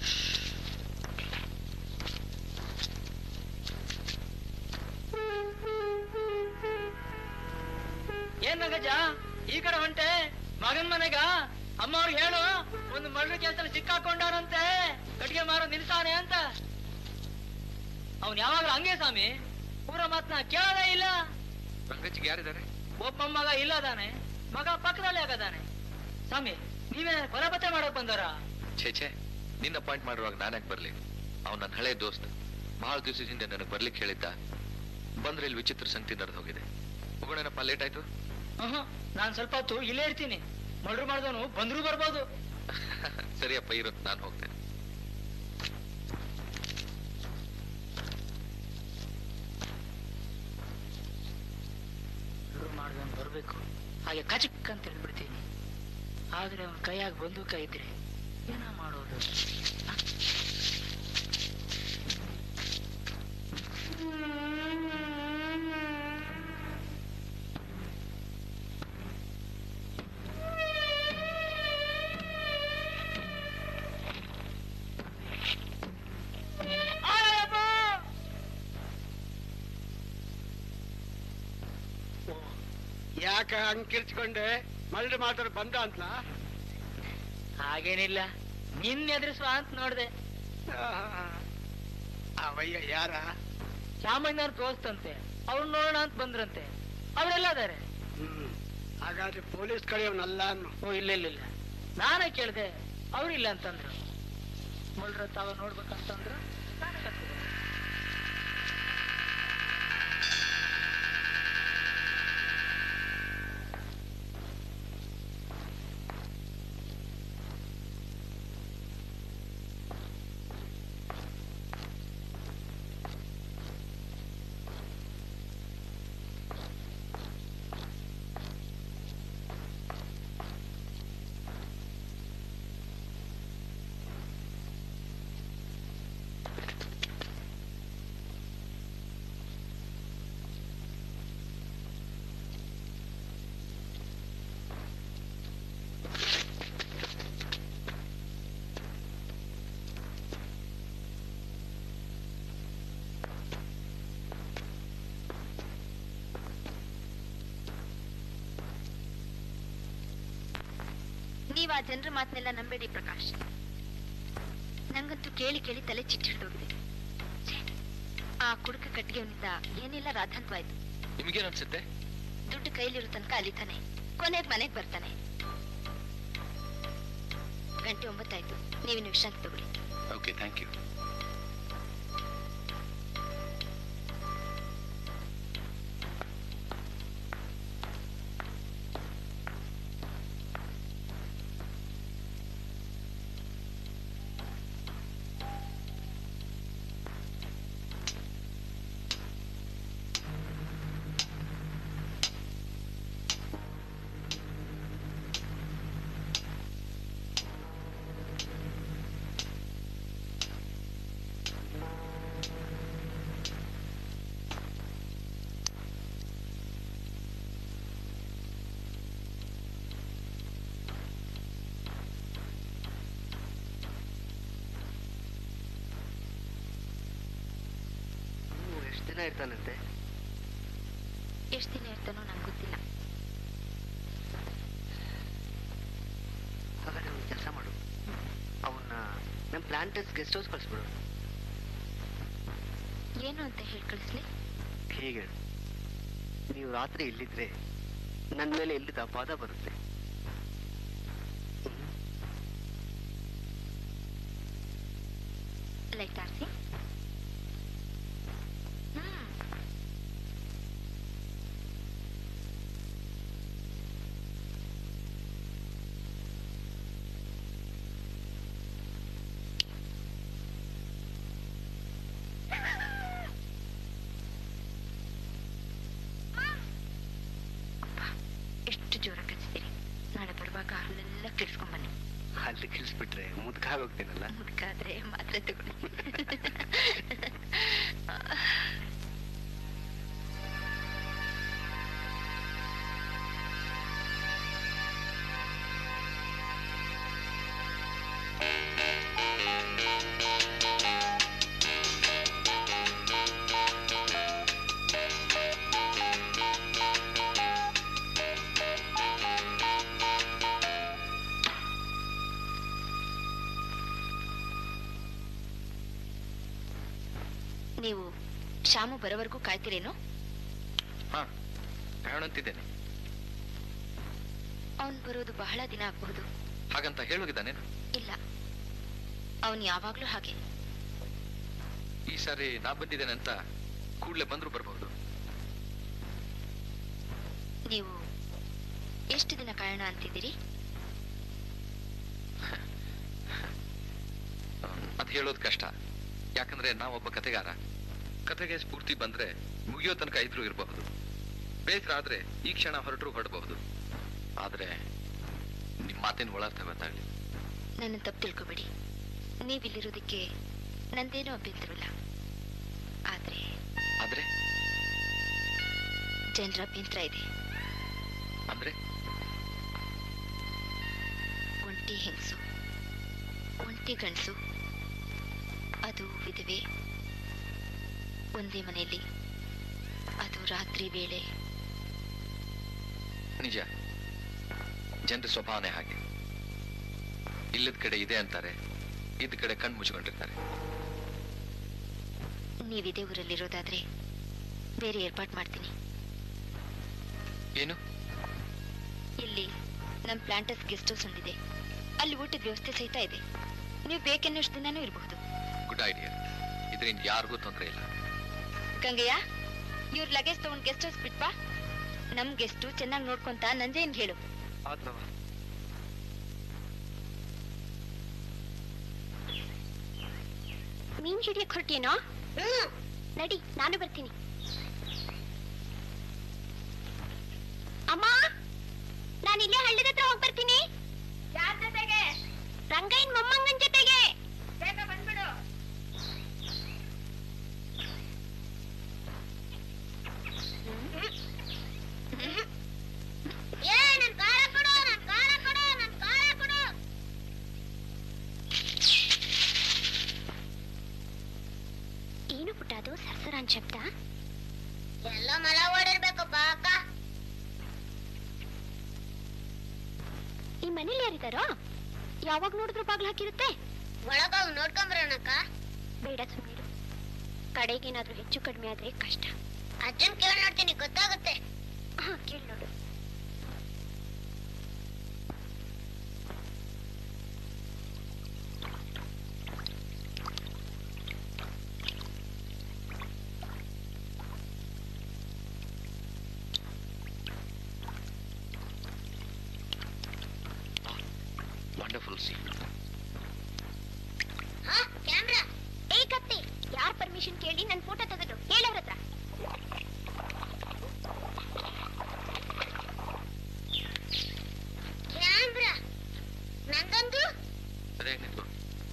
ಏನ್ ನಗಜ ಈ ಕಡೆ ಹೊಂಟೆ ಮಗನ್ ಮನೆಗ ಅಮ್ಮ ಅವ್ರಿಗೆ ಹೇಳು ಒಂದು ಮಳ್ಳು ಕೆಲಸ ಸಿಕ್ಕಾಕೊಂಡವನಂತೆ ಕಟ್ಟಿಗೆ ಮಾರೋ ನಿಲ್ಸಾನೆ ಅಂತ ಅವ್ನ್ ಯಾವಾಗ್ಲೂ ಹಂಗೆ ಸ್ವಾಮಿ ಪೂರ ಮಾತ್ನ ಕೇಳೋದೇ ಇಲ್ಲ ರಂಗಜ್ಜಿಗೆ ಯಾರಿದ್ದಾರೆ ಒಬ್ಬ ಮಗ ಇಲ್ಲದಾನೆ ಮಗ ಪಕ್ಕದಲ್ಲಿ ಆಗದಾನೆ ಸ್ವಾಮಿ ನೀವೇ ಕೊಲಪತ್ತೆ ಮಾಡಕ್ ಬಂದವರ ಛೇ ಛೇ ನಿನ್ನ ಅಪಾಯಿಂಟ್ ಮಾಡಿರುವಾಗ ನಾನು ಯಾಕೆ ಬರ್ಲಿ ಅವ್ನು ನನ್ನ ಹಳೆ ದೋಸ್ತ ಬಹಳ ದಿವಸದಿಂದ ನನಗೆ ಬರ್ಲಿಕ್ಕೆ ಹೇಳಿದ್ದ ಬಂದ್ರೆ ಇಲ್ಲಿ ವಿಚಿತ್ರ ಸಂಗತಿ ನಡೆದು ಹೋಗಿದೆ ಹೋಗೋಣಪ್ಪ ಲೇಟ್ ಆಯ್ತು ನಾನು ಸ್ವಲ್ಪ ಹೊತ್ತು ಇಲ್ಲೇ ಇರ್ತೀನಿ ಮರ್ಡರ್ ಮಾಡಿದವನು ಬಂದ್ರು ಬರ್ಬೋದು ಸರಿಯಪ್ಪ ಇರು ನಾನು ಹೋಗ್ತೇನೆ ಮರ್ಡರ್ ಮಾಡಿದವನು ಬರ್ಬೇಕು ಹಾಗೆ ಕಚಕ್ ಅಂತ ಹೇಳ್ಬಿಡ್ತೀನಿ ಆದ್ರೆ ಅವನ ಕೈಯಾಗ ಬಂದೂಕ ಇದ್ರೆ ಏನ ಮಾಡೋದು ಹ? ಯಾಕೆ ಹಂಗ್ ಕಿರ್ಚ್ಕೊಂಡೆ ಮಲ್ಡ್ ಮಾತಾಡ ಬಂದ ಅಂತ ಹಾಗೇನಿಲ್ಲ ನಿನ್ ಎದುರಿಸುವ ಅಂತ ನೋಡ್ದೆ ಅವಯ್ಯ ಯಾರ ಚಾಮಣ್ಣವ್ರ ತೋಸ್ತಂತೆ ಅವ್ರು ನೋಡೋಣ ಅಂತ ಬಂದ್ರಂತೆ ಅವರೆಲ್ಲ ಅದಾರೆ ಹ್ಮ್ ಹಾಗಾದ್ರೆ ಪೊಲೀಸ್ ಕಡೆಯವನಲ್ಲ ಅನ್ನು ಓ ಇಲ್ಲ ಇಲ್ಲ ಇಲ್ಲ ನಾನೇ ಕೇಳ್ದೆ ಅವ್ರಿಲ್ಲ ಅಂತಂದ್ರು ಮುಳ್ರ ತಾವ ನೋಡ್ಬೇಕಂತಂದ್ರು ನಾನೇ ಕರ್ಕೊಂಡ್ ಬಂದೆ. ನೀವ್ ಆ ಜನರ ಮಾತನ್ನೆಲ್ಲ ನಂಬೇಡಿ ಪ್ರಕಾಶ್ ನಂಗಂತೂ ಕೇಳಿ ಕೇಳಿ ತಲೆ ಚಿಟ್ಟಿಡ್ದೋಗಿದೆ ಆ ಕುಡುಕ ಕಟ್ಟಿಗೆವನಿಂದ ಏನೆಲ್ಲ ರಾಧಾಂತವಾಯ್ತು ನಿಮ್ಗೇನ್ ಅನ್ಸುತ್ತೆ ದುಡ್ಡು ಕೈಲಿರೋ ತನಕ ಅಲಿತಾನೆ ಕೊನೆಗೆ ಮನೆಗೆ ಬರ್ತಾನೆ ಗಂಟೆ ಒಂಬತ್ತಾಯ್ತು ನೀವಿನ್ನು ವಿಶ್ರಾಂತಿ ತಗೊಳ್ಳಿ ಓಕೆ ಥ್ಯಾಂಕ್ ಯು ಎಷ್ಟು ದಿನ ಇರ್ತಾನಂತೆ ಎಷ್ಟು ದಿನ ಇರ್ತಾನೋ ನಂಗೆ ಗೊತ್ತಿಲ್ಲ ಹಾಗಾದ್ರೆ ಒಂದು ಕೆಲಸ ಮಾಡು ಅವನ್ನ ನಮ್ಮ ಪ್ಲಾಂಟರ್ಸ್ ಗೆಸ್ಟ್ ಹೌಸ್ ಕಳಿಸ್ಬಿಡು ಏನು ಅಂತ ಹೇಳಿ ಕಳಿಸ್ಲಿ ಹೀಗೆ ನೀವು ರಾತ್ರಿ ಇಲ್ಲಿದ್ರೆ ನನ್ನ ಮೇಲೆ ಎಲ್ಲಿದ್ದ ಅಪಾದ ಬರುತ್ತೆ ಲೈಟ್ ಆರಿಸಿ ಹ್ಮ್ ಅಬ್ಬಾ, ಎಷ್ಟು ಜೋರ ಕಚ್ತೀರಿ ನಾಳೆ ಬರುವಾಗ ಹಲ್ಲೆಲ್ಲ ಕಿಡ್ಸ್ಕೊಂಡ್ ಬನ್ನಿ ಅಲ್ಲಿ ಕಿಳಿಸ್ಬಿಟ್ರೆ ಮುದ್ಕಾಗೋಗ್ತೀನಲ್ಲ ಮುದ್ಕಾದ್ರೆ ಮಾತ್ರೆ ತಗೊಳ್ಳಿ ನೀವು ಶಾಮು ಬರೋವರೆಗೂ ಕಾಯ್ತಿರೇನು ಹಾ ಕಾರಣಂತಿದ್ದೇನೆ ಅವನ್ ಬರೋದು ಬಹಳ ದಿನ ಆಗಬಹುದು ಹಾಗಂತ ಹೇಳೋಗಿದ್ದಾನೇನು ಇಲ್ಲ ಅವನು ಯಾವಾಗ್ಲೂ ಹಾಗೆ ಈ ಸಾರಿ ನಾ ಬಂದಿದ್ದೇನೆ ಅಂತ ಕೂಡಲೇ ಬಂದ್ರು ಬರಬಹುದು ನೀವು ಎಷ್ಟು ದಿನ ಕಾಯೋಣ ಅಂತಿದ್ದೀರಿ ಅದು ಹೇಳೋದು ಕಷ್ಟ ಯಾಕಂದ್ರೆ ನಾವೊಬ್ಬ ಕತೆಗಾರ ಕತೆಗೆ ಸ್ಫೂರ್ತಿ ಬಂದ್ರೆ ಮುಗಿಯೋ ತನಕ ಇದ್ರೂ ಇರಬಹುದು ಬೇಸರ ಆದ್ರೆ ಈ ಕ್ಷಣ ಹೊರಟರು ಹೊರಡಬಹುದು ಆದ್ರೆ ನಿಮ್ ಮಾತಿನ ಒಳರ್ಥ ಗೊತ್ತಾಗ್ಲಿ ನನ್ನ ತಪ್ಪು ತಿಳ್ಕೊಬೇಡಿ ನೀವಿಲ್ಲಿರೋದಕ್ಕೆ ನಂದೇನೂ ಅಭ್ಯಂತರವಿಲ್ಲ ಆದ್ರೆ ಆದ್ರೆ ಜನರ ಅಭ್ಯಂತರ ಇದೆ ಅಂದ್ರೆ ಒಂಟಿ ಹೆಂಗಸು ಒಂಟಿ ಗಂಡಸು ಅದು ವಿಧವೆ ಒಂದೇ ಮನೆಯಲ್ಲಿ ಅದು ರಾತ್ರಿ ವೇಳೆ ನಿಜ ಜನರ ಸ್ವಭಾವನೆ ಹಾಗೆ ಇಲ್ಲದ ಕಡೆ ಇದೆ ಅಂತಾರೆ ಇದ್ದ ಕಡೆ ಕಣ್ಣು ಮುಚ್ಕೊಂಡಿರ್ತಾರೆ ನೀವಿದೇ ಊರಲ್ಲಿರೋದಾದ್ರೆ ಬೇರೆ ಏರ್ಪಾಟ್ ಮಾಡ್ತೀನಿ ಏನು ಇಲ್ಲಿ ನಮ್ಮ ಪ್ಲಾಂಟರ್ಸ್ ಗೆಸ್ಟ್ ಹೌಸ್ ಒಂದಿದೆ ಅಲ್ಲಿ ಊಟದ ವ್ಯವಸ್ಥೆ ಸಹಿತ ಇದೆ ನೀವು ಬೇಕೆನ್ನೋಷ್ಟು ದಿನಾನೂ ಇರಬಹುದು ಗುಡ್ ಐಡಿಯಾ ಇದರಿಂದ ಯಾರಿಗೂ ತೊಂದರೆ ಇಲ್ಲ ಗಂಗಯ್ಯ ಇವ್ರ ಲಗೇಜ್ ತಗೊಂಡ್ ಗೆಸ್ಟ್ ಹೌಸ್ ಬಿಟ್ಬಾ ನಮ್ ಗೆಸ್ಟು ಚೆನ್ನಾಗಿ ನೋಡ್ಕೊಂತ ನಂಜೇನ್ ಹೇಳು ಆತ್ಮವ ಮೀನ್ ಹಿಡಿಯಕ್ ಹೊರಟೇನೋ ಹ್ಮ್ ನಡಿ ನಾನು ಬರ್ತೀನಿ ಅಮ್ಮ ನಾನು ಇಲ್ಲೇ ಹಳ್ಳದ ಹತ್ರ ಹೋಗಿ ಬರ್ತೀನಿ ಯಾರ ಜೊತೆಗೆ ರಂಗಯ್ಯನ್ ಮೊಮ್ಮಂಗನ್ ಜೊತೆಗೆ ಬೇಗ ಬಂದ್ಬಿಡು ಏ ನನ್ ಕಾರ ಕೊಡು ನನ್ ಕಾರ ಕೊಡು ನನ್ ಕಾರ ಕೊಡು ಏನು ಪುಟ್ಟ ಅದು ಸರ್ಸರಾನ್ ಶಬ್ದ ಎಲ್ಲ ಮಲ ಓಡಿರ್ಬೇಕಪ್ಪ ಅಕ್ಕ ಈ ಮನೇಲಿ ಯಾರಿದಾರೋ ಯಾವಾಗ ನೋಡಿದ್ರು ಬಾಗ್ಲು ಹಾಕಿರುತ್ತೆ ಒಳಗೋಗಿ ನೋಡ್ಕೊಂಬರೋಣಕ್ಕ ಬೇಡ ಸುಮ್ಮನಿರು ಕಡೆಗೇನಾದ್ರೂ ಹೆಚ್ಚು ಕಡಿಮೆ ಆದ್ರೆ ಕಷ್ಟ ಅಜ್ಜನ್ ಕೇಳಿ ನೋಡ್ತೀನಿ ಗೊತ್ತಾಗುತ್ತೆ ಹಾ ಕೇಳಿ ನೋಡು ವಂಡರ್ಫುಲ್ ಸಿ ಹಾ ಕ್ಯಾಮ್ರಾ ಏ ಕತ್ತಿ ಯಾರ್ ಪರ್ಮಿಷನ್ ಕೇಳಿ ನನ್ ಫೋಟೋ ತೆಗೆದ್ರು ಹೇಳವ್ರ ಹತ್ರ ಕ್ಯಾಮ್ರಾ ನಂದೊಂದು ಸರಿಯಾಗಿ ನಿಂತು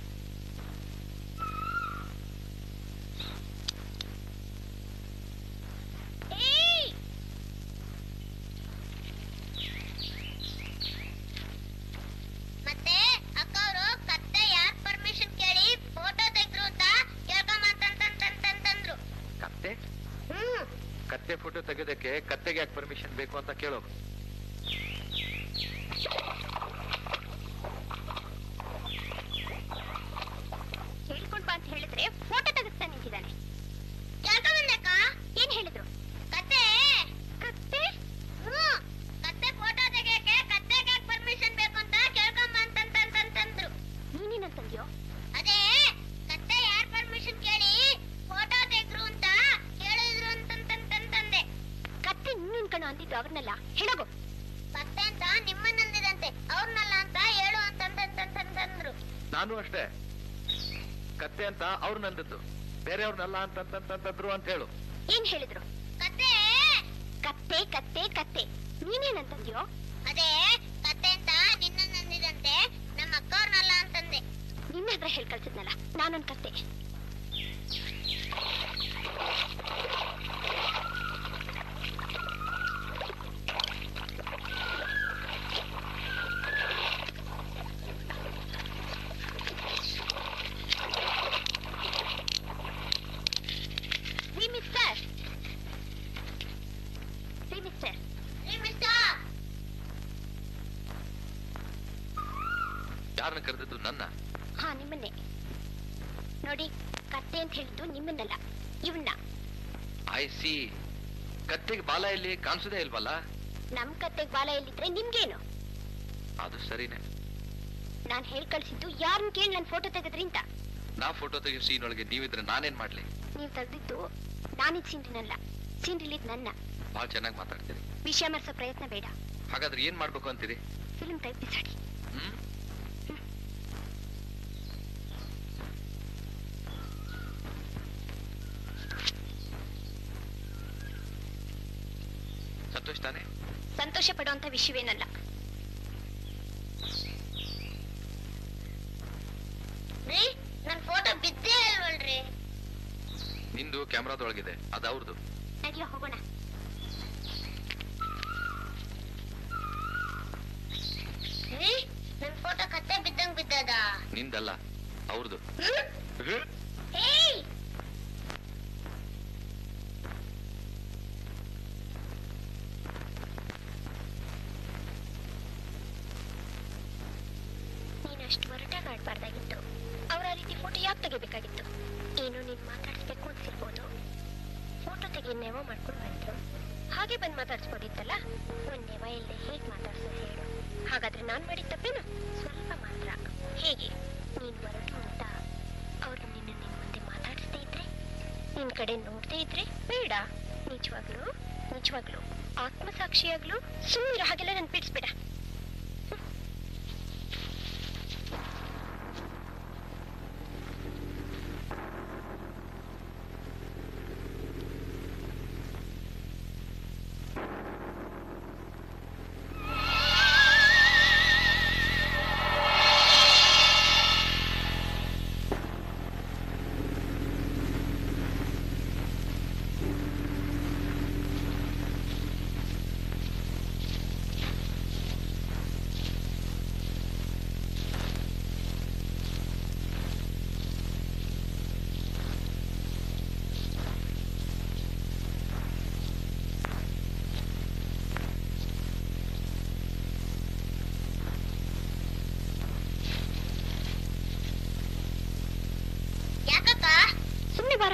ಏಯ್ ಮತ್ತೆ ಅಕ್ಕ ಅವರು ಕತ್ತೆ ಯಾರ್ ಪರ್ಮಿಷನ್ ಕೇಳಿ ಫೋಟೋ ತೆಗ್ದ್ರು ಅಂತ ಕೇಳ್ಕೊಂಬಂತಂತಂತಂತಂದ್ರು ಕತ್ತೆ ಹ್ಮ್ ಕತ್ತೆ ಫೋಟೋ ತೆಗೆದಕ್ಕೆ ಕತ್ತೆಗೆ ಯಾಕೆ ಪರ್ಮಿಷನ್ ಬೇಕು ಅಂತ ಕೇಳೋ ಹೇಳ್ಕೊಂಡ್ ಬಾ ಅಂತ ಹೇಳಿದ್ರೆ ಫೋಟೋ ತೆಗಿಸ್ತಾ ನಿಂತಿದ್ದಾನೆ ಕೇಳ್ಕೊಂಬಂದಕ್ಕ ಏನ್ ಹೇಳಿದ್ರು ಕತ್ತೆ ಕತ್ತೆ ಹ್ಮ್ ಕತ್ತೆ ಫೋಟೋ ತೆಗಿಯಕ್ಕೆ ಕತ್ತೆಗೆ ಪರ್ಮಿಷನ್ ಬೇಕು ಅಂತ ಕೇಳ್ಕೊಂಬಂತಂತಂತಂದ್ರು ನೀನೇನಂತಂದ್ಯೋ ಅದೇ ಕತ್ತೆ ಯಾರ್ ಪರ್ಮಿಷನ್ ಕೇಳಿ ಫೋಟೋ ತೆಗ್ರು ಅಂತ ಕೇಳಿದ್ರು ಅಂತಂತಂತಂದೆ ಕತ್ತೆ ನಿನ್ನ ಕಣ ಅಂದಿದ್ದು ಅವ್ರನ್ನೆಲ್ಲ ಹೇಳೋಗು ಕತ್ತೆ ಅಂತ ನಿಮ್ಮನ್ನಂದಿದಂತೆ ಅವ್ರನ್ನಲ್ಲ ಅಂತ ಹೇಳು ಅಂತಂತಂತಂತಂದ್ರು ನಾನು ಅಷ್ಟೇ ಕತ್ತೆ ಅಂತ ಅವ್ರು ನಂದದ್ದು ಬೇರೆಯವ್ರನ್ನಲ್ಲ ಅಂತಂತಂತಂದ್ರು ಅಂತ ಹೇಳು ಏನ್ ಹೇಳಿದ್ರು ಕತ್ತೆ ಕತ್ತೆ ಕತ್ತೆ ಕತ್ತೆ ನೀನೇನಂತಂದ್ಯೋ ಅದೇ ಕತ್ತೆ ಅಂತ ನಿನ್ನ ನಂದಿದಂತೆ ನಮ್ಮ ಅಕ್ಕವ್ರನ್ನಲ್ಲ ಅಂತಂದೆ ನಿನ್ನ ಹತ್ರ ಹೇಳ್ ಕಳ್ಸಿದ್ನಲ್ಲ ನಾನೊಂದ್ ಕತ್ತೆ ರೀ ಮಿಸ್ಟರ್ ರೀ ಮಿಸ್ಟರ್ ರೀ ಮಿಸ್ಟರ್ ಯಾರನ್ನ ಕರೆದದ್ದು ನನ್ನ ಹಾ ನಿಮ್ಮನ್ನೇ ನೋಡಿ ಕತ್ತೆ ಅಂತ ಹೇಳಿದ್ದು ನಿಮ್ಮನ್ನಲ್ಲ ಇವನ್ನ ಐ ಸಿ ಕತ್ತೆಗೆ ಬಾಲ ಇಲ್ಲಿ ಕಾಣಿಸೋದೇ ಇಲ್ವಲ್ಲ ನಮ್ ಕತ್ತೆಗ್ ಬಾಲ ಎಲ್ಲಿದ್ರೆ ನಿಮ್ಗೇನು ಅದು ಸರಿನೇ ನಾನ್ ಹೇಳ್ ಕಳ್ಸಿದ್ದು ಯಾರನ್ನ ಕೇಳಿ ನನ್ ಫೋಟೋ ತೆಗೆದ್ರಿ ಅಂತ ನಾ ಫೋಟೋ ತೆಗೆಯೋ ಸೀನ್ ಒಳಗೆ ನೀವಿದ್ರೆ ನಾನೇನ್ ಮಾಡ್ಲಿ ನೀವ್ ತೆಗ್ದಿದ್ದು ನಾನಿದ್ ಸೀನ್ರಿನಲ್ಲ ಸೀನ್ರಿಲಿದ್ ನನ್ನ ಬಹಳ ಚೆನ್ನಾಗಿ ಮಾತಾಡ್ತೀರಿ ವಿಷಯ ಮರ್ಸೋ ಪ್ರಯತ್ನ ಬೇಡ ಹಾಗಾದ್ರೆ ಏನ್ ಮಾಡ್ಬೇಕು ಅಂತೀರಿ ಫಿಲ್ಮ್ ಟೈಪ್ ಬಿಸಾಡಿ ಹ್ಮ್ ಸಂತೋಷ್ ತಾನೆ ಸಂತೋಷ ಪಡುವಂತ ವಿಷಯವೇನಲ್ಲ ನನ್ ಫೋಟೋ ಬಿದ್ದೇ ಅಲ್ವಲ್ರಿ ನಿಂದು ಕ್ಯಾಮ್ರಾದೊಳಗಿದೆ ಅದು ಅವ್ರದ್ದು ನಡಿಯೋ ಹೋಗೋಣ ರೀ, ನನ್ ಫೋಟೋ ಕತ್ತೆ ಬಿದ್ದಂಗ್ ಬಿದ್ದದ ನಿಂದಲ್ಲ ಅವ್ರದ್ದು ಏಯ್ ನೀನು ಅಷ್ಟು ಒರಟಾಗಿ ಆಡ್ಬಾರ್ದಾಗಿತ್ತು ಅವ್ರ ಆ ರೀತಿ ಫೋಟೋ ಯಾಕೆ ತೆಗಿಬೇಕಾಗಿತ್ತು ಏನೋ ನೀನ್ ಮಾತಾಡಿಸ್ಬೇಕು ಅನ್ಸಿರ್ಬೋದು ಫೋಟೋ ತೆಗಿ ನೆವ ಮಾಡ್ಕೊಂಡು ಬಂದ್ರು ಹಾಗೆ ಬಂದು ಮಾತಾಡ್ಸ್ಬೋದಿತ್ತಲ್ಲ ಒಂದ್ ನೆವ ಇಲ್ಲದೆ ಹೇಗ್ ಮಾತಾಡ್ಸೋದು ಹೇಳು ಹಾಗಾದ್ರೆ ನಾನ್ ಮಾಡಿದ ತಪ್ಪೇನು ಸ್ವಲ್ಪ ಮಾತ್ರ ಹೇಗೆ ನೀನ್ ಹೊರಟು ಅಂತ ಅವ್ರು ನಿನ್ನ ನಿನ್ ಮುಂದೆ ಮಾತಾಡಿಸ್ದೇ ಇದ್ರೆ ನಿನ್ ಕಡೆ ನೋಡ್ದೇ ಇದ್ರೆ ಬೇಡ ನಿಜವಾಗ್ಲು ನಿಜವಾಗ್ಲು ಆತ್ಮಸಾಕ್ಷಿಯಾಗ್ಲು ಸುಮ್ಮನೆ ಹಾಗೆಲ್ಲ ನನ್ ಬಿಡಿಸ್ಬೇಡ ಯಾಕಕ್ಕ ಸುಮ್ಮನೆ ಬಾರ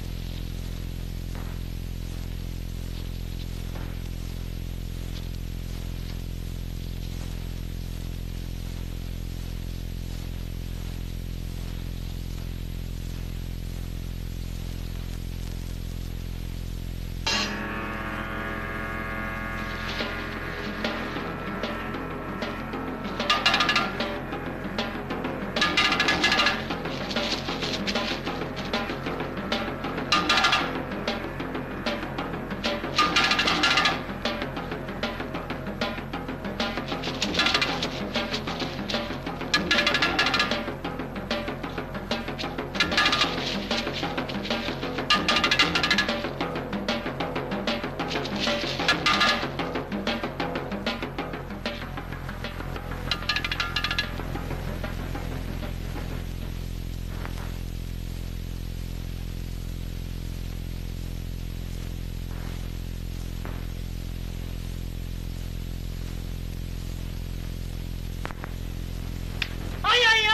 ಅಯ್ಯಯ್ಯೋ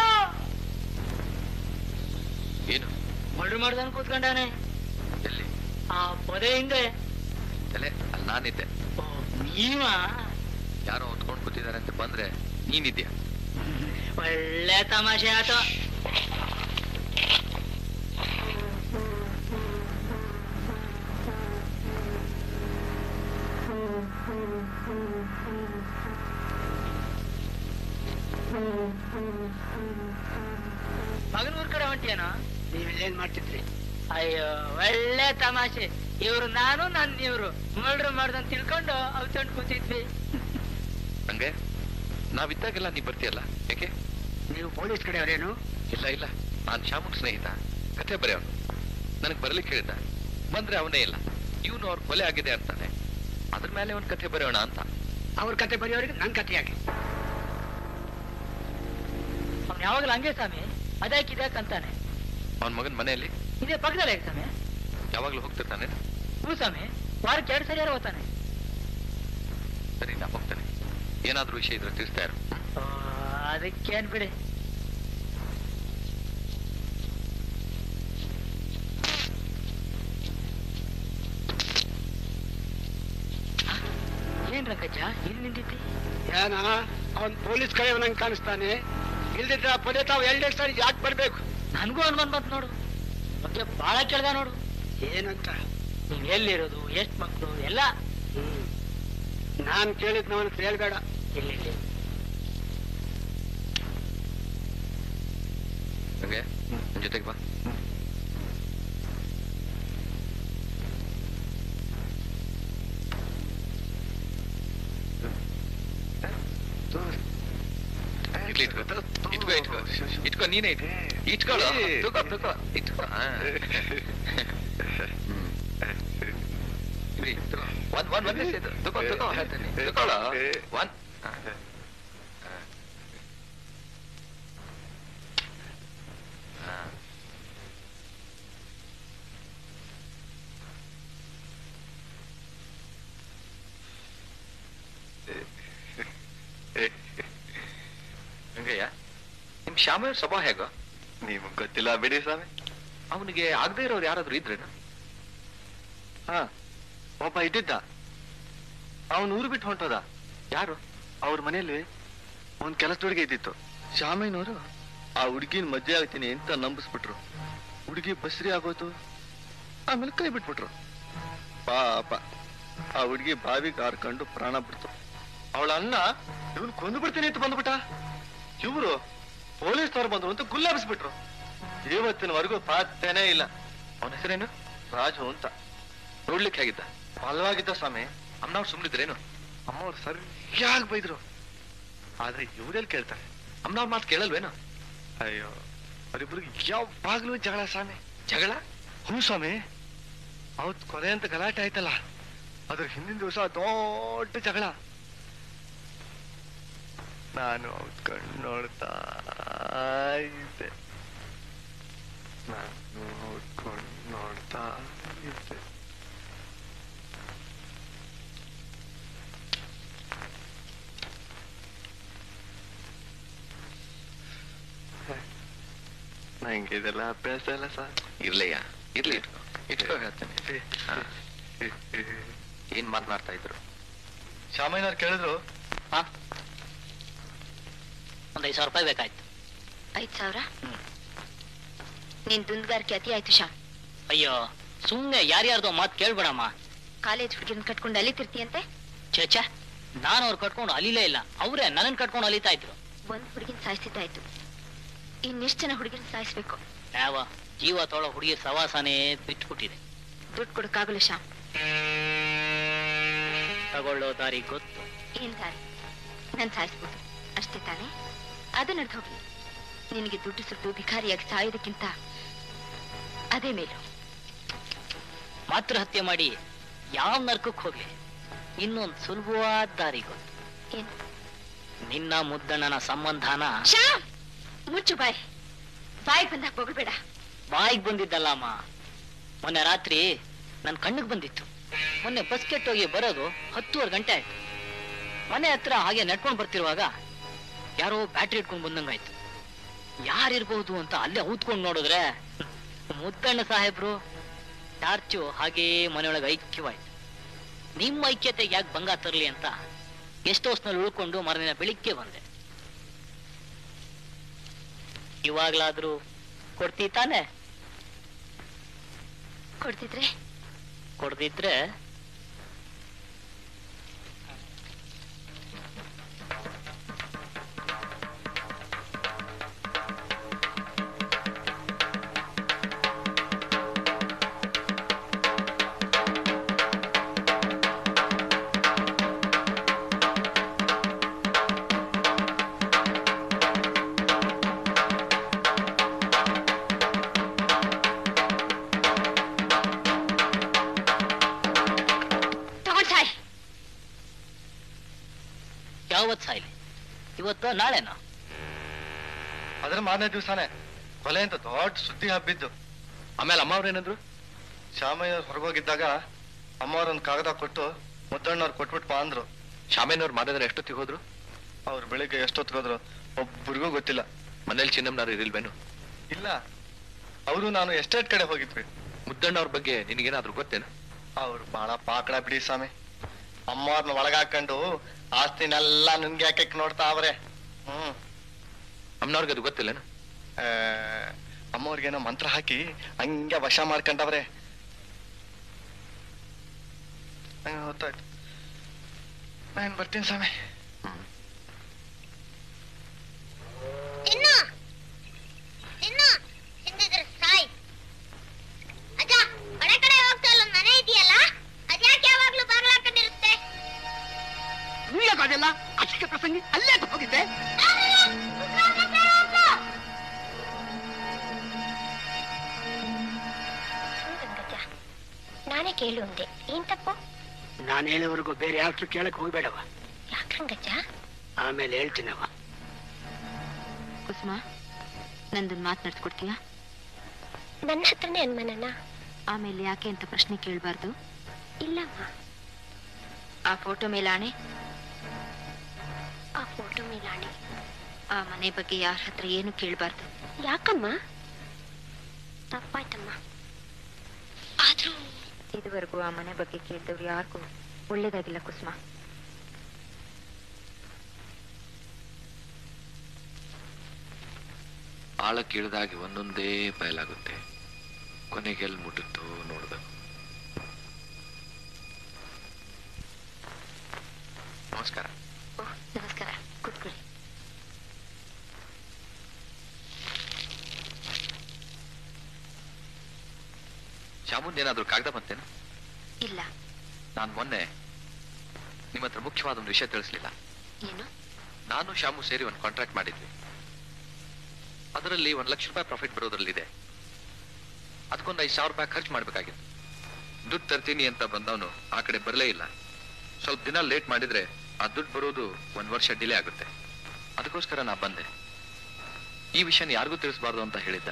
ಏನು ಮರ್ಡರ್ ಮಾಡ್ದಾನ ಕೂತ್ಕೊಂಡಾನೆ ಎಲ್ಲಿ ಆ ಪೊದೆ ಹಿಂದೆ ತಲೆ ಅಲ್ಲಿ ನಾನಿದ್ದೆ ಓ, ನೀವಾ ಯಾರೋ ಹೊತ್ಕೊಂಡು ಕೂತಿದ್ದಾರೆ ಅಂತ ಬಂದ್ರೆ ನೀನಿದ್ಯಾ ಒಳ್ಳೆ ತಮಾಷೆ ಆಯ್ತು ಮಗನ ಊರ್ ಕಡೆ ಹೊಂಟಿಯೇನೋ ನೀವಿಲ್ಲೇನ್ ಮಾಡ್ತಿದ್ರಿ ಅಯ್ಯೋ ಒಳ್ಳೆ ತಮಾಷೆ ಇವ್ರು ನಾನು ನನ್ ಇವ್ರು ಮರ್ಡ್ರ್ ಮಾಡ್ದಂತ ತಿಳ್ಕೊಂಡು ಅವ್ತಂಡ್ ಕೂತಿದ್ವಿ ಹಂಗೆ ನಾವಿದ್ದಾಗೆಲ್ಲ ನೀ ಬರ್ತೀಯಲ್ಲ ಯಾಕೆ ನೀವು ಪೊಲೀಸ್ ಕಡೆಯವರೇನು ಇಲ್ಲ ಇಲ್ಲ ನಾನ್ ಶ್ಯಾಮುಕ್ ಸ್ನೇಹಿತ ಕಥೆ ಬರೆಯವನು ನನಗೆ ಬರ್ಲಿಕ್ಕೆ ಹೇಳಿದ್ದ ಬಂದ್ರೆ ಅವನೇ ಇಲ್ಲ ಇವನು ಅವ್ರ ಕೊಲೆ ಆಗಿದೆ ಅಂತಾನೆ ಅದ್ರ ಮೇಲೆ ಅವನ್ ಕಥೆ ಬರೆಯೋಣ ಅಂತ ಅವ್ರ ಕತೆ ಬರೆಯೋರಿಗೆ ನನ್ ಕತೆ ಯಾಕೆ ಅವ್ನು ಯಾವಾಗಲೂ ಹಂಗೆ ಸ್ವಾಮಿ ಅದಾಕ್ ಇದಾಕ್ ಅಂತಾನೆ ಅವನ ಮಗನ್ ಮನೆಯಲ್ಲಿ ಇದೇ ಪಕ್ಕದಲ್ಲೇ ಸ್ವಾಮಿ ಯಾವಾಗ್ಲೂ ಹೋಗ್ತಿರ್ತಾನೆ ಹ್ಞೂ ಸ್ವಾಮಿ ವಾರಕ್ಕೆ ಎರಡು ಸರಿ ಹೋಗ್ತಾನೆ ಸರಿ ನಾ ಹೋಗ್ತಾನೆ ಏನಾದ್ರೂ ವಿಷಯ ಇದ್ರೆ ತಿಳಿಸ್ತಾ ಇರು ಓ, ಅದಕ್ಕೇನ್ ಬಿಡಿ ಹ? ಏನ್ ರಂಗಜ್ಜ ಇಲ್ಲಿ ನಿಂತಿದ್ದಿ ಏನ ಅವನ್ ಪೊಲೀಸ್ ಕಡೆಯವನಂಗ್ ಕಾಣಿಸ್ತಾನೆ ಇಲ್ದಿದ್ರೆ ಆ ಪೊಲೀಸ್ ತಾವು ಎರಡೆರಡು ಸಾರಿ ಯಾಕೆ ಬರ್ಬೇಕು ನನಗೂ ಅನುಮಾನ ಬಂತು ನೋಡು ಬಗ್ಗೆ ಬಹಳ ಕೇಳ್ದ ನೋಡು ಏನಂತ ನೀವ್ ಎಲ್ಲಿರೋದು ಎಷ್ಟ್ ಮಕ್ಳು ಎಲ್ಲ ಹ್ಮ್ ನಾನ್ ಕೇಳಿದ್ ಅವನು ಕೇಳ್ಬೇಡ ಇಲ್ಲಿ ಇಲ್ಲಿ. ಹಂಗೆ ನನ್ ಜೊತೆಗೆ ಬಾ ಇರ್ಲಿ ಇಟ್ಕೋ ಇಟ್ಕೋ ಇಟ್ಕೋ ಇಟ್ಕೋ ನೀನೇ ಇಟ್ಕೋ ಇಟ್ಕೊಳ್ಳೋ ತಗೋ ತಗೋ ಇಟ್ಕೋ ಹಾ. ಹ್ಮ್. ಇರ್ಲಿ, ತಗೋ. ಒಂದ್ ಒಂದ್ ಒಂದೇ ಸೇದು ತಗೋ ತಗೋ ಹೇಳ್ತೀನಿ ತಗೊಳ್ಳೋ ಒಂದ್ ಹಾ. ಹಾ. ಹಂಗಯ್ಯ ನಿಮ್ ಶ್ಯಾಮ ಸ್ವಭಾವ ಹೇಗೋ ನಿಮಗ್ ಗೊತ್ತಿಲ್ಲ ಬಿಡಿ ಸ್ವಾಮಿ ಅವನಿಗೆ ಆಗದೆ ಇರೋರು ಯಾರಾದ್ರೂ ಇದ್ರೇನು ಹಾ ಒಬ್ಬ ಇದ್ದಿದ್ದ ಅವನು ಊರು ಬಿಟ್ಟು ಹೊಂಟೋದ ಯಾರು ಅವ್ರ ಮನೇಲಿ ಒಂದ್ ಕೆಲಸ ಹುಡುಗಿ ಇದ್ದಿತ್ತು ಶ್ಯಾಮಯ್ಯನವರು ಆ ಹುಡುಗಿನ ಮದ್ವೆ ಆಗ್ತೀನಿ ಅಂತ ನಂಬಿಸ್ಬಿಟ್ರು ಹುಡುಗಿ ಬಸ್ರಿ ಆಗೋತು ಆಮೇಲೆ ಕೈ ಬಿಟ್ಬಿಟ್ರು ಪಾಪ ಆ ಹುಡುಗಿ ಬಾವಿಗೆ ಹಾರ್ಕೊಂಡು ಪ್ರಾಣ ಬಿಡ್ತು ಅವಳ ಅಣ್ಣ ಇವನ್ ಕೊಂದು ಬಿಡ್ತೀನಿ ಅಂತ ಬಂದ್ಬಿಟ್ಟ ಇವ್ರು ಪೊಲೀಸ್ನವ್ರು ಬಂದ್ರು ಅಂತ ಗುಲ್ಲಾಬಿಸ್ಬಿಟ್ರು ಇವತ್ತಿನವರೆಗೂ ಪಾತ್ತೆನೇ ಇಲ್ಲ ಅವನ ಹೆಸರೇನು ರಾಜು ಅಂತ ನೋಡ್ಲಿಕ್ಕೆ ಹೇಗಿದ್ದ ಬಲವಾಗಿದ್ದ ಸ್ವಾಮಿ ಅಮ್ಮನವ್ರು ಸುಮ್ನಿದ್ರೇನು ಅಮ್ಮವ್ರು ಸರಿಯಾಗಿ ಬೈದ್ರು ಆದ್ರೆ ಇವ್ರೆಲ್ಲಿ ಕೇಳ್ತಾರೆ ಅಮ್ಮನವ್ರ ಮಾತು ಕೇಳಲ್ವೇನು ಅಯ್ಯೋ ಅವರಿಬ್ರಿಗೆ ಯಾವಾಗ್ಲೂ ಜಗಳ ಸ್ವಾಮಿ ಜಗಳ ಹ್ಞೂ ಸ್ವಾಮಿ ಅವತ್ ಕೊಲೆ ಅಂತ ಗಲಾಟೆ ಆಯ್ತಲ್ಲ ಅದ್ರ ಹಿಂದಿನ ದಿವಸ ದೊಡ್ಡ ಜಗಳ ನಾನು ಅವತ್ ಕಣ್ಣು ನೋಡ್ತಾ ಇದ್ದೆ ನಾನು ಅವತ್ ಕಣ್ಣು ನೋಡ್ತಾ ಇದ್ದೆ ನಂಗೆ ಇದೆಲ್ಲ ಅಭ್ಯಾಸ ಇಲ್ಲ ಸರ್ ಇರ್ಲಯ್ಯ ಇರ್ಲಿ ಇಟ್ಕೋ ಇಟ್ಕೋ ಹೇಳ್ತೇನೆ ಹಾ. ಏನ್ ಮಾತನಾಡ್ತಾ ಇದ್ರು ಶ್ಯಾಮಯ್ಯನವ್ರು ಕೇಳಿದ್ರು ಹಾ ಒಂದ್ ಐದು ಸಾವಿರ ರೂಪಾಯಿ ಬೇಕಾಯ್ತು ಐದ್ ಸಾವಿರ ಹ್ಮ್. ನಿನ್ ದುಂದ್ಗಾರಿಕೆ ಅತಿ ಆಯ್ತು ಶ್ಯಾಮ್ ಅಯ್ಯೋ ಸುಮ್ನೆ ಯಾರ್ಯಾರ್ದೋ ಮಾತು ಕೇಳ್ಬೇಡಮ್ಮ ಕಾಲೇಜ್ ಹುಡುಗಿನ ಕಟ್ಕೊಂಡು ಅಲಿತಿರ್ತೀಯಂತೆ ಛೇ ನಾನು ಅವ್ರು ಕಟ್ಕೊಂಡು ಅಲಿಲೇ ಇಲ್ಲ ಅವರೇ ನನ್ನನ್ ಕಟ್ಕೊಂಡು ಅಲಿತಾ ಇದ್ರು ಒಂದ್ ಹುಡುಗಿನ ಸಾಯಿಸಿದ್ದಾಯ್ತು ಇನ್ನೆಷ್ಟ್ ಜನ ಹುಡುಗಿನ ಸಾಯಿಸ್ಬೇಕು ಯಾವ ಜೀವ ತೊಳೋ ಹುಡುಗಿ ಸವಾಸನೇ ಬಿಟ್ಬಿಟ್ಟಿದೆ ದುಡ್ಡು ಕೊಡಕ್ಕಾಗಲ್ಲ ಶ್ಯಾಮ್ ತಗೊಳ್ಳೋ ದಾರಿ ಗೊತ್ತು ಏನ್ ದಾರಿ ನಾನ್ ಸಾಯಿಸ್ಬೋದು ಅಷ್ಟೇ ತಾನೇ ಅದು ನಡೆದು ಹೋಗ್ಲಿ ನಿನಗೆ ದುಡ್ಡು ಸುಟ್ಟು ಭಿಕಾರಿಯಾಗಿ ಸಾಯೋದಕ್ಕಿಂತ ಅದೇ ಮೇಲು ಮಾತೃ ಹತ್ಯೆ ಮಾಡಿ ಯಾವ ನರ್ಕಕ್ಕೆ ಹೋಗ್ಲಿ ಇನ್ನೊಂದ್ ಸುಲಭವಾದ ದಾರಿ ಗೊತ್ತು ಏನು ನಿನ್ನ ಮುದ್ದಣ್ಣನ ಸಂಬಂಧನ ಶ್ಯಾಮ್ ಮುಚ್ಚು ಬಾಯ್ ಬಾಯಿಗೆ ಬಂದಾಗ ಬೊಗಳ್ಬೇಡ ಬಾಯಿಗೆ ಬಂದಿದ್ದಲ್ಲ ಅಮ್ಮ ಮೊನ್ನೆ ರಾತ್ರಿ ನನ್ ಕಣ್ಣಿಗೆ ಬಂದಿತ್ತು ಮೊನ್ನೆ ಬಸ್ ಕೆಟ್ಟೋಗಿ ಬರೋದು ಹತ್ತುವರೆ ಗಂಟೆ ಆಯ್ತು ಮನೆ ಹತ್ರ ಹಾಗೆ ನಡ್ಕೊಂಡು ಬರ್ತಿರುವಾಗ ಯಾರೋ ಬ್ಯಾಟ್ರಿ ಇಟ್ಕೊಂಡು ಬಂದಂಗಾಯ್ತು ಯಾರಿರ್ಬೋದು ಅಂತ ಅಲ್ಲೇ ಊದ್ಕೊಂಡು ನೋಡಿದ್ರೆ ಮುದ್ದಣ್ಣ ಸಾಹೇಬ್ರು ಟಾರ್ಚು ಹಾಗೇ ಮನೆಯೊಳಗೆ ಐಕ್ಯವಾಯ್ತು ನಿಮ್ಮ ಐಕ್ಯತೆಗೆ ಯಾಕೆ ಭಂಗ ತರಲಿ ಅಂತ ಗೆಸ್ಟ್ ಹೌಸ್ನಲ್ಲಿ ಉಳ್ಕೊಂಡು ಮರದಿನ ಬೆಳಿಗ್ಗೆ ಬಂದೆ ಇವಾಗ್ಲಾದ್ರೂ ಕೊಡ್ತೀ ತಾನೆ ಕೊಡ್ತಿದ್ರೆ ಕೊಡ್ದಿದ್ರೆ ತಗೊಂಡ್ ಸಾಯ್ ಯಾವತ್ ಸಾಯ್ಲಿ ಇವತ್ತು ನಾಳೆನಾ ಅದ್ರ ಮಾರನೇ ದಿವಸನೇ ಕೊಲೆ ಅಂತ ದೊಡ್ಡ ಸುದ್ದಿ ಹಬ್ಬಿದ್ದು ಆಮೇಲೆ ಅಮ್ಮ ಅವ್ರೇನಂದ್ರು ಶ್ಯಾಮಯ್ಯ ಹೊರಗೋಗಿದ್ದಾಗ ಅಮ್ಮವ್ರೊಂದ್ ಕಾಗದ ಕೊಟ್ಟು ಮುದ್ದಣ್ಣವ್ರು ಕೊಟ್ಬಿಟ್ಟು ಬಾ ಅಂದ್ರು ಶಾಮೇನವ್ರು ಮಾತಾದ್ರೆ ಎಷ್ಟೊತ್ತಿಗೆ ಹೋದ್ರು ಅವ್ರು ಬೆಳಿಗ್ಗೆ ಎಷ್ಟೊತ್ತಿಗೆ ಹೋದ್ರು ಒಬ್ಬರಿಗೂ ಗೊತ್ತಿಲ್ಲ ಮನೇಲಿ ಚಿನ್ನಮ್ಮನವ್ರು ಇರಿಲ್ವೇನು ಇಲ್ಲ ಅವರು ನಾನು ಎಸ್ಟೇಟ್ ಕಡೆ ಹೋಗಿದ್ವಿ ಮುದ್ದಣ್ಣವ್ರ ಬಗ್ಗೆ ನಿನಗೇನಾದ್ರೂ ಗೊತ್ತೇನು ಅವ್ರು ಬಹಳ ಪಾಕಡ ಬಿಡಿ ಸ್ವಾಮಿ ಅಮ್ಮವ್ರನ್ನ ಒಳಗಾಕೊಂಡು ಆಸ್ತಿನೆಲ್ಲ ನುಂಗಿ ಹಾಕಕ್ ನೋಡ್ತಾ ಅವ್ರೆ ಹ್ಮ್ ಅಮ್ಮನವ್ರಿಗೆ ಅದು ಗೊತ್ತಿಲ್ಲೇನು ಅಮ್ಮವ್ರಿಗೇನೋ ಮಂತ್ರ ಹಾಕಿ ಹಂಗೆ ವಶ ಮಾಡ್ಕೊಂಡವ್ರೆ ನಂಗೆ ಗೊತ್ತಾಯ್ತು ನಾನು ಬರ್ತೀನಿ ಸ್ವಾಮಿ ತಿನ್ನು ತಿನ್ನು ತಿಂದಿದ್ರೆ ಸಾಯ್ ಅಜ್ಜ ಒಡೆ ಕಡೆ ಹೋಗ್ತಾ ಇಲ್ಲ ಮನೆ ಇದೆಯಲ್ಲ ಅದ್ಯಾಕೆ ಯಾವಾಗ್ಲೂ ಬಾಗ್ಲ ಹಾಕೊಂಡಿರುತ್ತೆ ಅದೆಲ್ಲ ಅಷ್ಟಕ್ಕೆ ಪ್ರಸಂಗಿ ಅಲ್ಲೇ ಹೋಗಿದ್ದೆ ಗಂಗಜ್ಜ ನಾನೇ ಕೇಳು ಅಂದೆ ಏನ್ ತಪ್ಪು ನಾನು ಹೇಳೋವರೆಗೂ ಬೇರೆ ಯಾರು ಕೇಳಕ್ ಹೋಗ್ಬೇಡವ ಯಾಕ್ರಂಗಜ್ಜ ಆಮೇಲೆ ಹೇಳ್ತೀನವ ಕುಸುಮ ನಂದೊಂದು ಮಾತು ನಡೆಸ್ಕೊಡ್ತೀಯಾ ನನ್ನ ಹತ್ರನೇ ಅನ್ಮನಣ್ಣ ಆಮೇಲೆ ಯಾಕೆ ಅಂತ ಪ್ರಶ್ನೆ ಕೇಳಬಾರ್ದು ಇಲ್ಲಮ್ಮ ಆ ಫೋಟೋ ಮೇಲೆ ಆಣೆ ಆ ಫೋಟೋ ಮೇಲಾಣಿ ಆ ಮನೆ ಬಗ್ಗೆ ಯಾರ ಹತ್ರ ಏನು ಕೇಳಬಾರ್ದು ಯಾಕಮ್ಮ ತಪ್ಪಾಯ್ತಮ್ಮ ಆದ್ರೂ ಇದುವರೆಗೂ ಆ ಮನೆ ಬಗ್ಗೆ ಕೇಳಿದವ್ರು ಯಾರಿಗೂ ಒಳ್ಳೇದಾಗಿಲ್ಲ ಕುಸುಮ ಆಳ ಕೀಳದಾಗಿ ಒಂದೊಂದೇ ಬಯಲಾಗುತ್ತೆ ಕೊನೆಗೆ ಎಲ್ಲಿ ಮುಟ್ಟುತ್ತೋ ನೋಡ್ಬೇಕು ನಮಸ್ಕಾರ ಓಹ್ ನಮಸ್ಕಾರ ಕೂತ್ಕೊಳ್ಳಿ ಶಾಮುಂದ್ ಏನಾದ್ರು ಕಾಗದ ಬಂತೇನು ಇಲ್ಲ ನಾನು ಮೊನ್ನೆ ನಿಮ್ಮ ಹತ್ರ ಮುಖ್ಯವಾದ ಒಂದು ವಿಷಯ ತಿಳಿಸ್ಲಿಲ್ಲ ಏನು ನಾನು ಶಾಮು ಸೇರಿ ಒಂದು ಕಾಂಟ್ರಾಕ್ಟ್ ಮಾಡಿದ್ವಿ ಅದರಲ್ಲಿ ಒಂದು ಲಕ್ಷ ರೂಪಾಯಿ ಪ್ರಾಫಿಟ್ ಬರೋದ್ರಲ್ಲಿದೆ ಅದಕ್ಕೊಂದು ಐದು ಸಾವಿರ ರೂಪಾಯಿ ಖರ್ಚು ಮಾಡ್ಬೇಕಾಗಿತ್ತು ದುಡ್ಡು ತರ್ತೀನಿ ಅಂತ ಬಂದವನು ಆ ಕಡೆ ಬರಲೇ ಇಲ್ಲ ಸ್ವಲ್ಪ ದಿನ ಲೇಟ್ ಮಾಡಿದ್ರೆ ಆ ದುಡ್ಡು ಬರೋದು ಒಂದು ವರ್ಷ ಡಿಲೇ ಆಗುತ್ತೆ ಅದಕ್ಕೋಸ್ಕರ ನಾ ಬಂದೆ ಈ ವಿಷಯನ ಯಾರಿಗೂ ತಿಳಿಸ್ಬಾರ್ದು ಅಂತ ಹೇಳಿದ್ದ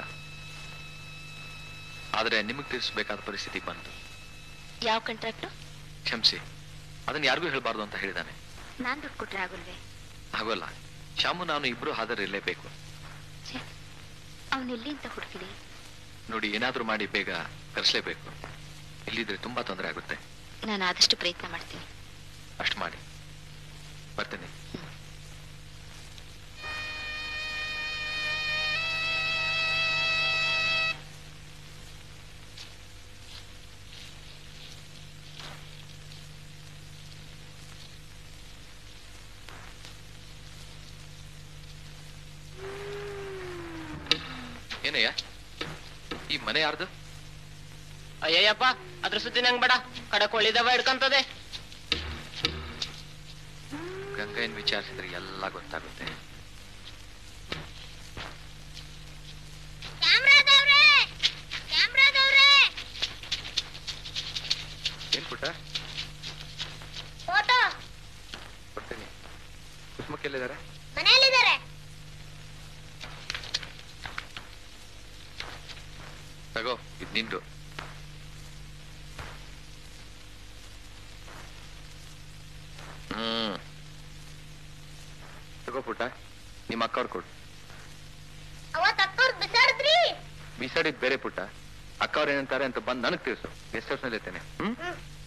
ಆದ್ರೆ ನಿಮಗೆ ತಿಳಿಸ್ಬೇಕಾದ ಪರಿಸ್ಥಿತಿ ಬಂತು ಯಾವ ಕಾಂಟ್ರಾಕ್ಟು ಕ್ಷಮಿಸಿ ಅದನ್ನ ಯಾರಿಗೂ ಹೇಳ್ಬಾರ್ದು ಅಂತ ಹೇಳಿದಾನೆ ನಾನ್ ದುಡ್ಡು ಕೊಟ್ರೆ ಆಗೋಲ್ವೇ ಆಗೋಲ್ಲ ಶಾಮು ನಾನು ಇಬ್ರು ಹಾಜರಿರಲೇಬೇಕು ಅವನ್ ಎಲ್ಲಿ ಅಂತ ಹುಡುಕಿಲಿ ನೋಡಿ ಏನಾದ್ರೂ ಮಾಡಿ ಬೇಗ ಕರೆಸ್ಲೇಬೇಕು ಇಲ್ಲಿದ್ರೆ ತುಂಬಾ ತೊಂದರೆ ಆಗುತ್ತೆ ನಾನು ಆದಷ್ಟು ಪ್ರಯತ್ನ ಮಾಡ್ತೀನಿ ಅಷ್ಟು ಮಾಡಿ ಬರ್ತೀನಿ ಏನಯ್ಯ ಈ ಮನೆ ಯಾರ್ದು ಅಯ್ಯಯ್ಯಪ್ಪ ಅದ್ರ ಸುದ್ದಿ ನಂಗ್ ಬೇಡ ಕಡಕೊಳ್ಳಿದವ ಹಿಡ್ಕಂತದೆ ಗಂಗಯ್ಯನ್ ವಿಚಾರಿಸಿದ್ರೆ ಎಲ್ಲ ಗೊತ್ತಾಗುತ್ತೆ ಕ್ಯಾಮ್ರಾದವ್ರೆ ಕ್ಯಾಮ್ರಾದವ್ರೆ ಏನ್ ಪುಟ್ಟ ಫೋಟೋ ಕೊಡ್ತೀನಿ ಕುಸುಮಕ್ಕೆಲ್ಲಿದ್ದಾರೆ ಮನೆಯಲ್ಲಿದ್ದಾರೆ ತಗೋ ಇದು ನಿಂದು ಹ್ಮ್ ತಗೋ ಪುಟ್ಟ ನಿಮ್ಮ ಅಕ್ಕವ್ರು ಕೊಡು ಅವತ್ ಅಕ್ಕವ್ರ್ ಬಿಸಾಡಿದ್ರಿ ಬಿಸಾಡಿದ್ ಬೇರೆ ಪುಟ್ಟ ಅಕ್ಕವ್ರು ಏನಂತಾರೆ ಅಂತ ಬಂದು ನನಗ್ ತಿಳಿಸು ಗೆಸ್ಟ್ ಹೌಸ್ ನಲ್ಲಿ ಇರ್ತೇನೆ ಹ್ಮ್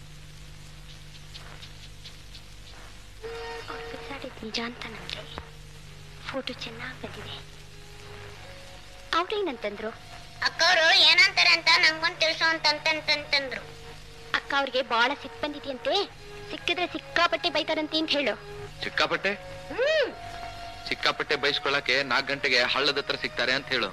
ಅವ್ರು ಬಿಸಾಡಿದ್ ನಿಜ ಅಂತ ನಂಗೆ ಫೋಟೋ ಚೆನ್ನಾಗಿ ಬಂದಿದೆ ಅವ್ರೇನಂತಂದ್ರು ಅಕ್ಕವ್ರು ಏನಂತಾರೆ ಅಂತ ನಂಗೊಂದ್ ತಿಳಿಸೋ ಅಂತಂತಂತಂದ್ರು ಅಕ್ಕ ಅವ್ರಿಗೆ ಬಹಳ ಸಿಕ್ ಬಂದಿದ್ಯಂತೆ ಸಿಕ್ಕಿದ್ರೆ ಸಿಕ್ಕಾಪಟ್ಟೆ ಬೈತಾರಂತೆ ಅಂತ ಹೇಳು ಸಿಕ್ಕಾಪಟ್ಟೆ ಹ್ಮ್ ಸಿಕ್ಕಾಪಟ್ಟೆ ಬಯಸ್ಕೊಳಕ್ಕೆ ನಾಲ್ಕು ಗಂಟೆಗೆ ಹಳ್ಳದ ಹತ್ರ ಸಿಗ್ತಾರೆ ಅಂತ ಹೇಳು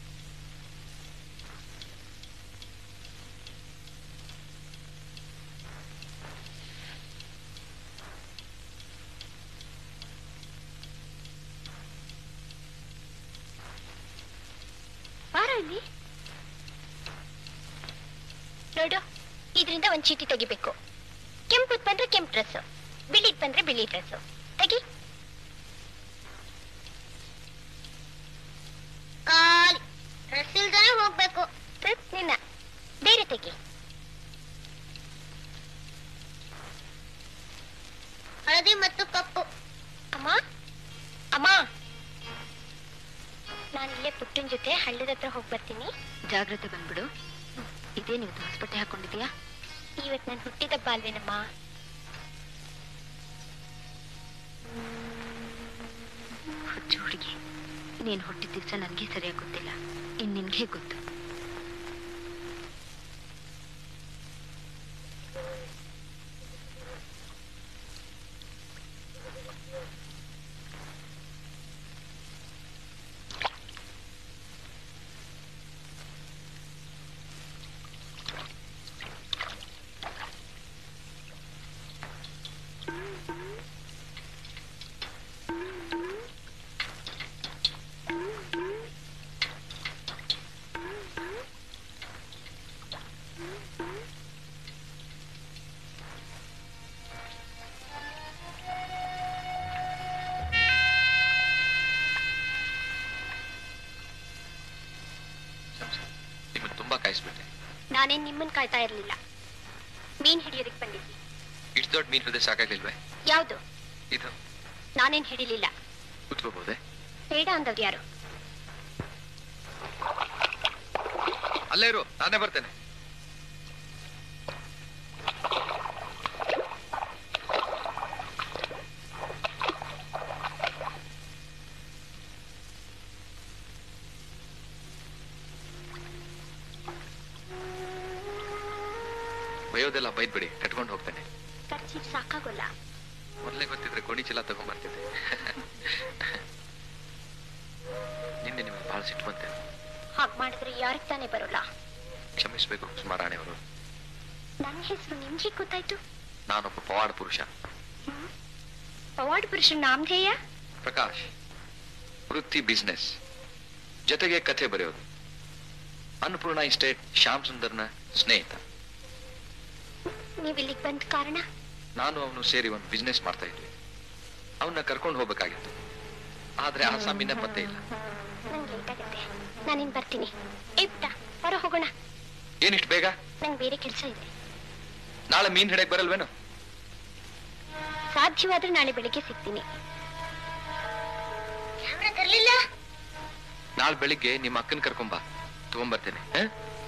ಬಾರ ಇಲ್ಲಿ ನೋಡು ಇದರಿಂದ ಒಂದ್ ಚೀಟಿ ತೆಗಿಬೇಕು ಕೆಂಪುದ್ ಬಂದ್ರೆ ಕೆಂಪು ಡ್ರೆಸ್ ಬಿಳಿದ್ ಬಂದ್ರೆ ಬಿಳಿ ಡ್ರೆಸ್ ತೆಗಿ ಖಾಲಿ ಡ್ರೆಸ್ ಇಲ್ದಾನೆ ಹೋಗ್ಬೇಕು ಟ್ರಿಪ್ ನಿನ್ನ ಬೇರೆ ತೆಗಿ ಹಳದಿ ಮತ್ತು ಕಪ್ಪು ಅಮ್ಮ ಅಮ್ಮ ನಾನು ಇಲ್ಲೇ ಪುಟ್ಟನ್ ಜೊತೆ ಹಳ್ಳದ ಹತ್ರ ಹೋಗಿ ಬರ್ತೀನಿ ಜಾಗ್ರತೆ ಬಂದ್ಬಿಡು ಇದೇ ನೀವು ಹೊಸಬಟ್ಟೆ ಹಾಕೊಂಡಿದ್ಯಾ ಇವತ್ ನಾನು ಹುಟ್ಟಿದಬ್ಬ ಅಲ್ವೇನಮ್ಮ ಹುಚ್ಚು ಹುಡುಗಿ ನೀನು ಹುಟ್ಟಿದ ದಿವಸ ನನಗೆ ಸರಿಯಾಗಿ ಗೊತ್ತಿಲ್ಲ ಇನ್ನು ನಿನಗೆ ಗೊತ್ತು ನಿಮ್ಮನ್ನು ತುಂಬಾ ಕಾಯಿಸ್ಬಿಟ್ಟೆ ನಾನೇನ್ ನಿಮ್ಮನ್ ಕಾಯ್ತಾ ಇರ್ಲಿಲ್ಲ ಮೀನ್ ಹಿಡಿಯೋದಕ್ ಬಂದಿದ್ವಿ ಇಷ್ಟು ದೊಡ್ಡ ಮೀನ್ ಹಿಡಿದ್ರೆ ಸಾಕಾಗ್ಲಿಲ್ವೇ ಯಾವ್ದು ಇದು ನಾನೇನ್ ಹಿಡಿಲಿಲ್ಲ ಕುತ್ಕೋಬಹುದೇ ಬೇಡ ಅಂದವ್ರು ಯಾರು ಅಲ್ಲೇ ಇರು ನಾನೇ ಬರ್ತೇನೆ ಬೈಯೋದೆಲ್ಲ ಬೈದ್ಬಿಡಿ ಕಟ್ಕೊಂಡು ಹೋಗ್ತೇನೆ ಖರ್ಚಿಗೆ ಸಾಕಾಗೋಲ್ಲ ಮೊದಲೇ ಗೊತ್ತಿದ್ರೆ ಗೋಣಿ ಚೀಲ ತಗೊಂಡ್ಬರ್ತಿದ್ದೆ ನಿನ್ನೆ ನಿಮಗೆ ಬಹಳ ಸಿಟ್ಟು ಬಂತೆ ಹಾಗ್ ಮಾಡಿದ್ರೆ ಯಾರಿಗ್ ತಾನೇ ಬರೋಲ್ಲ ಕ್ಷಮಿಸ್ಬೇಕು ಕುಸುಮಾರಾಣಿಯವರು ನನ್ನ ಹೆಸರು ನಿಮ್ಗೆ ಗೊತ್ತಾಯ್ತು ನಾನೊಬ್ಬ ಪವಾಡ ಪುರುಷ ಪವಾಡ್ ಪುರುಷ ನಾಮಧೇಯ ಪ್ರಕಾಶ್ ವೃತ್ತಿ ಬಿಸ್ನೆಸ್ ಜೊತೆಗೆ ಕಥೆ ಬರೆಯೋದು ಅನ್ನಪೂರ್ಣ ಇಸ್ಟೇಟ್ ಶ್ಯಾಮ್ ಸುಂದರ್ನ ಸ್ನೇಹಿತ ನೀವ್ ಇಲ್ಲಿಗೆ ಬಂದ ಕಾರಣ ನಾನು ಅವನು ಸೇರಿ ಒಂದು ಬಿಸ್ನೆಸ್ ಮಾಡ್ತಾ ಇದ್ವಿ ಅವನ್ನ ಕರ್ಕೊಂಡು ಹೋಗ್ಬೇಕಾಗಿತ್ತು ಆದ್ರೆ ಆಸಾಮಿನ ಪತ್ತೆ ಇಲ್ಲ ನಂಗೆ ಲೇಟ್ ಆಗುತ್ತೆ ನಾನಿನ್ ಬರ್ತೀನಿ ಏ ಪುಟ್ಟ ಹೊರ ಹೋಗೋಣ ಏನಿಷ್ಟು ಬೇಗ ನಂಗೆ ಬೇರೆ ಕೆಲಸ ಇದೆ ನಾಳೆ ಮೀನ್ ಹಿಡಕ್ ಬರಲ್ವೇನು ಸಾಧ್ಯವಾದ್ರೆ ನಾಳೆ ಬೆಳಿಗ್ಗೆ ಸಿಗ್ತೀನಿ ಕ್ಯಾಮ್ರಾ ತರ್ಲಿಲ್ಲ ನಾಳೆ ಬೆಳಿಗ್ಗೆ ನಿಮ್ಮ ಅಕ್ಕನ ಕರ್ಕೊಂಬಾ ತಗೊಂಬರ್ತೇನೆ ಹ?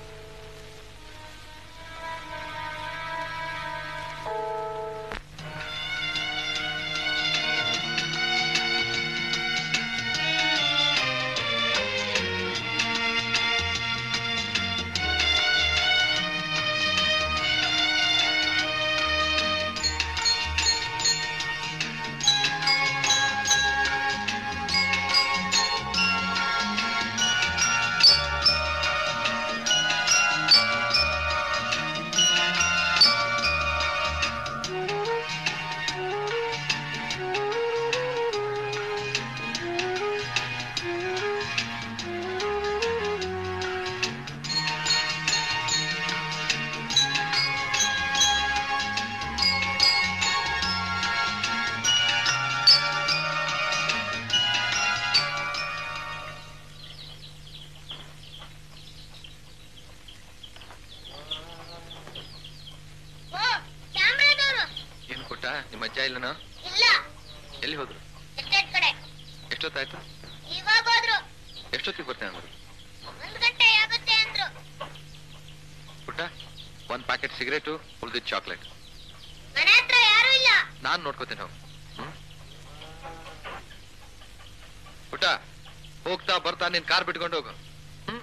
ಕ್ಯಾಮ್ರಾದವರು ಏನ್ ಕೊಟ್ಟ ನಿಮ್ಮ ಅಜ್ಜ ಇಲ್ಲನ ಇಲ್ಲ ಎಲ್ಲಿ ಹೋದ್ರು ಎಸ್ಟೇಟ್ ಕಡೆ ಎಷ್ಟೊತ್ತಾಯ್ತು ಇವಾಗ ಹೋದ್ರು ಎಷ್ಟೊತ್ತಿಗೆ ಬರ್ತೇನೆ ಅಂದ್ರು ಒಂದ್ ಗಂಟೆ ಆಗುತ್ತೆ ಅಂದ್ರು ಪುಟ್ಟ ಒಂದ್ ಪ್ಯಾಕೆಟ್ ಸಿಗರೇಟು ಉಳ್ದಿದ್ ಚಾಕ್ಲೇಟ್ ಮನೆ ಹತ್ರ ಯಾರು ಇಲ್ಲ ನಾನ್ ನೋಡ್ಕೋತೇನೆ ಹೋಗು ಹ್ಮ್? ಪುಟ್ಟ ಹೋಗ್ತಾ ಬರ್ತಾ ನಿನ್ ಕಾರ್ ಬಿಟ್ಕೊಂಡು ಹೋಗು ಹ್ಮ್?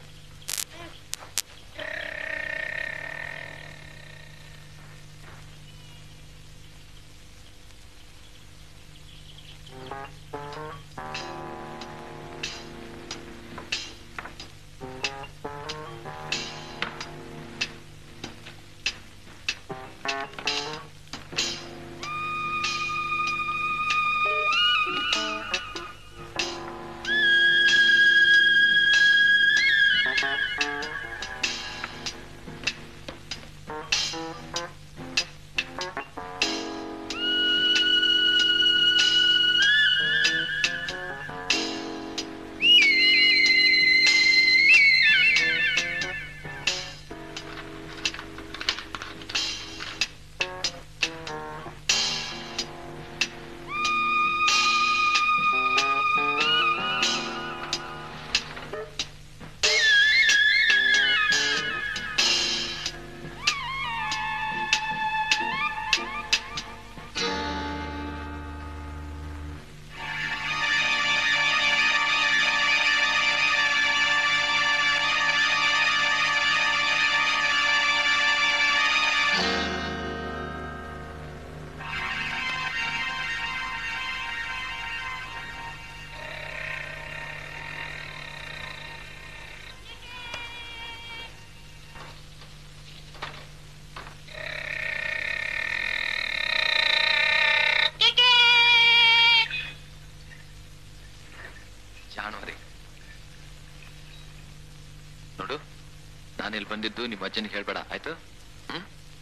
ಇಲ್ಲಿ ಬಂದಿದ್ದು ನಿಮ್ಮ ಅಜ್ಜನಿಗೆ ಹೇಳ್ಬೇಡ ಆಯ್ತು ಹ್ಮ್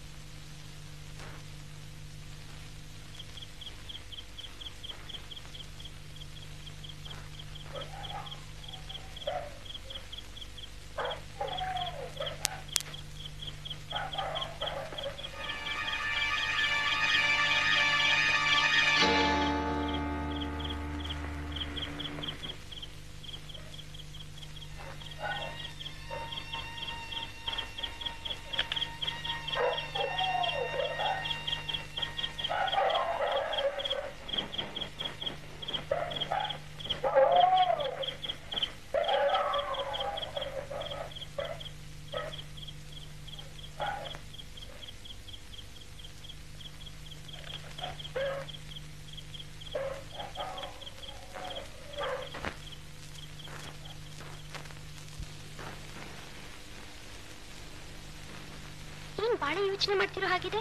ಏನ್ ಬಾಳ ಯೋಚನೆ ಮಾಡ್ತಿರೋ ಹಾಗಿದೆ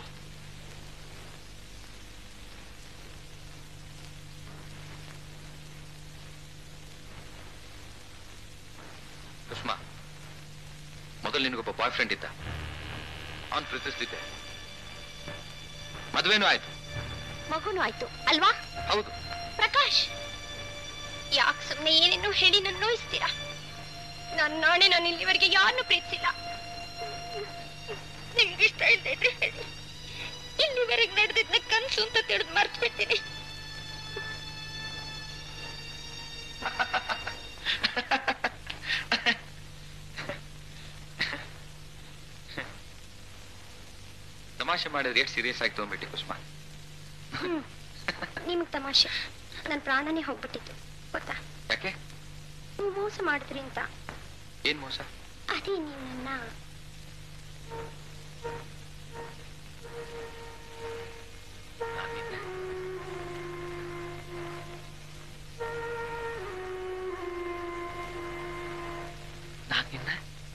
ಕುಸುಮಾ ಮೊದಲು ನಿನಗೊಬ್ಬ ಬಾಯ್ ಫ್ರೆಂಡ್ ಇದ್ದ ಅವನ್ ಪ್ರೀತಿಸ್ತಿದ್ದೆ ಮದುವೆನೂ ಆಯ್ತು ಮಗುನು ಆಯ್ತು ಅಲ್ವಾ ಹೌದು ಪ್ರಕಾಶ್ ಯಾಕೆ ಸುಮ್ಮನೆ ಏನೇನೋ ಹೇಳಿ ನನ್ನ ನೋಯಿಸ್ತೀರಾ ನನ್ನ ನಾಳೆ ನಾನು ಇಲ್ಲಿವರೆಗೆ ಯಾರನ್ನು ಪ್ರೀತಿಸಿಲ್ಲ ನಿಮ್ಗೆ ಇಷ್ಟ ಇಲ್ಲದೆ ಇದ್ರೆ ಹೇಳಿ ಇಲ್ಲಿವರೆಗೆ ನಡೆದಿದ್ನ ಕನ್ಸು ಅಂತ ತಿಳಿದು ಮರ್ತು ಬಿಡ್ತೀನಿ ತಮಾಷೆ ಮಾಡಿದ್ರೆ ಎಷ್ಟು ಸೀರಿಯಸ್ ಆಗಿ ತಗೊಂಡ್ಬಿಟ್ಟಿ ಕುಸುಮಾ ನಿಮಗ್ ತಮಾಷೆ ನನ್ನ ಪ್ರಾಣನೇ ಹೋಗ್ಬಿಟ್ಟಿತ್ತು ಗೊತ್ತಾ ಯಾಕೆ ನೀವು ಮೋಸ ಮಾಡಿದ್ರಿ ಅಂತ ಏನ್ ಮೋಸ ಅದೇ ನೀವು ನನ್ನ ನಾನ್ ನಿನ್ನ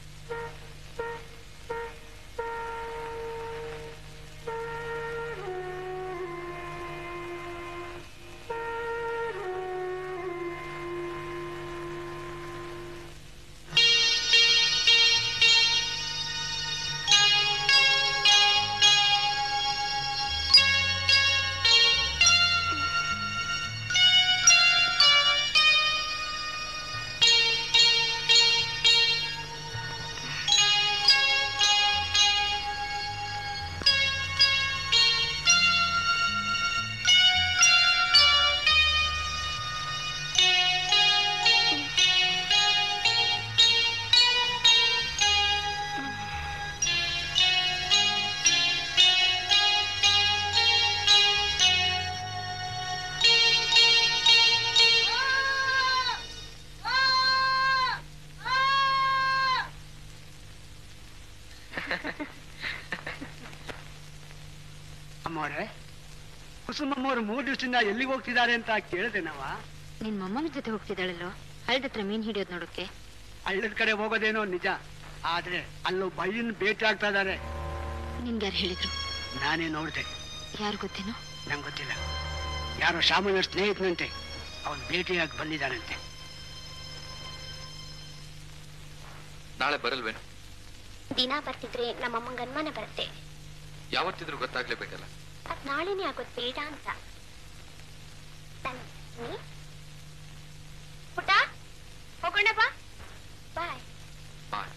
ಅಮ್ಮವ್ರೆ ಕುಸುಮಮ್ಮವ್ರು ಮೂರು ದಿವಸದಿಂದ ಎಲ್ಲಿಗೆ ಹೋಗ್ತಿದ್ದಾರೆ ಅಂತ ಕೇಳಿದೆ ನಾವ ನಿನ್ ಮೊಮ್ಮನ ಜೊತೆ ಹೋಗ್ತಿದ್ದಾಳಲ್ಲೋ ಹಳ್ಳದತ್ರ ಮೀನ್ ಹಿಡಿಯೋದ್ ನೋಡಕ್ಕೆ ಹಳ್ಳದ ಕಡೆ ಹೋಗೋದೇನೋ ನಿಜ ಆದ್ರೆ ಅಲ್ಲೂ ಬೈಲಿನ ಭೇಟಿ ಆಗ್ತಾ ಇದಾರೆ ನಿನ್ಗೆ ಯಾರು ಹೇಳಿದ್ರು ನಾನೇ ನೋಡ್ದೆ ಯಾರು ಗೊತ್ತೇನೋ ನಂಗೆ ಗೊತ್ತಿಲ್ಲ ಯಾರೋ ಶಾಮನ ಸ್ನೇಹಿತನಂತೆ ಅವನ್ ಭೇಟಿಯಾಗಿ ಬಂದಿದ್ದಾನಂತೆ ನಾಳೆ ಬರಲ್ವೇನು ದಿನ ಬರ್ತಿದ್ರೆ ನಮ್ಮಮ್ಮಂಗೆ ಅನುಮಾನ ಬರುತ್ತೆ ಯಾವತ್ತಿದ್ರೂ ಗೊತ್ತಾಗ್ಲೇಬೇಕಲ್ಲ ಅದ್ ನಾಳೆನೇ ಆಗೋದ್ ಬೇಡ ಅಂತ ಬನ್ನಿ. ಪುಟ್ಟ ಹೋಗೋಣ ಬಾ ಬಾಯ್ ಬಾಯ್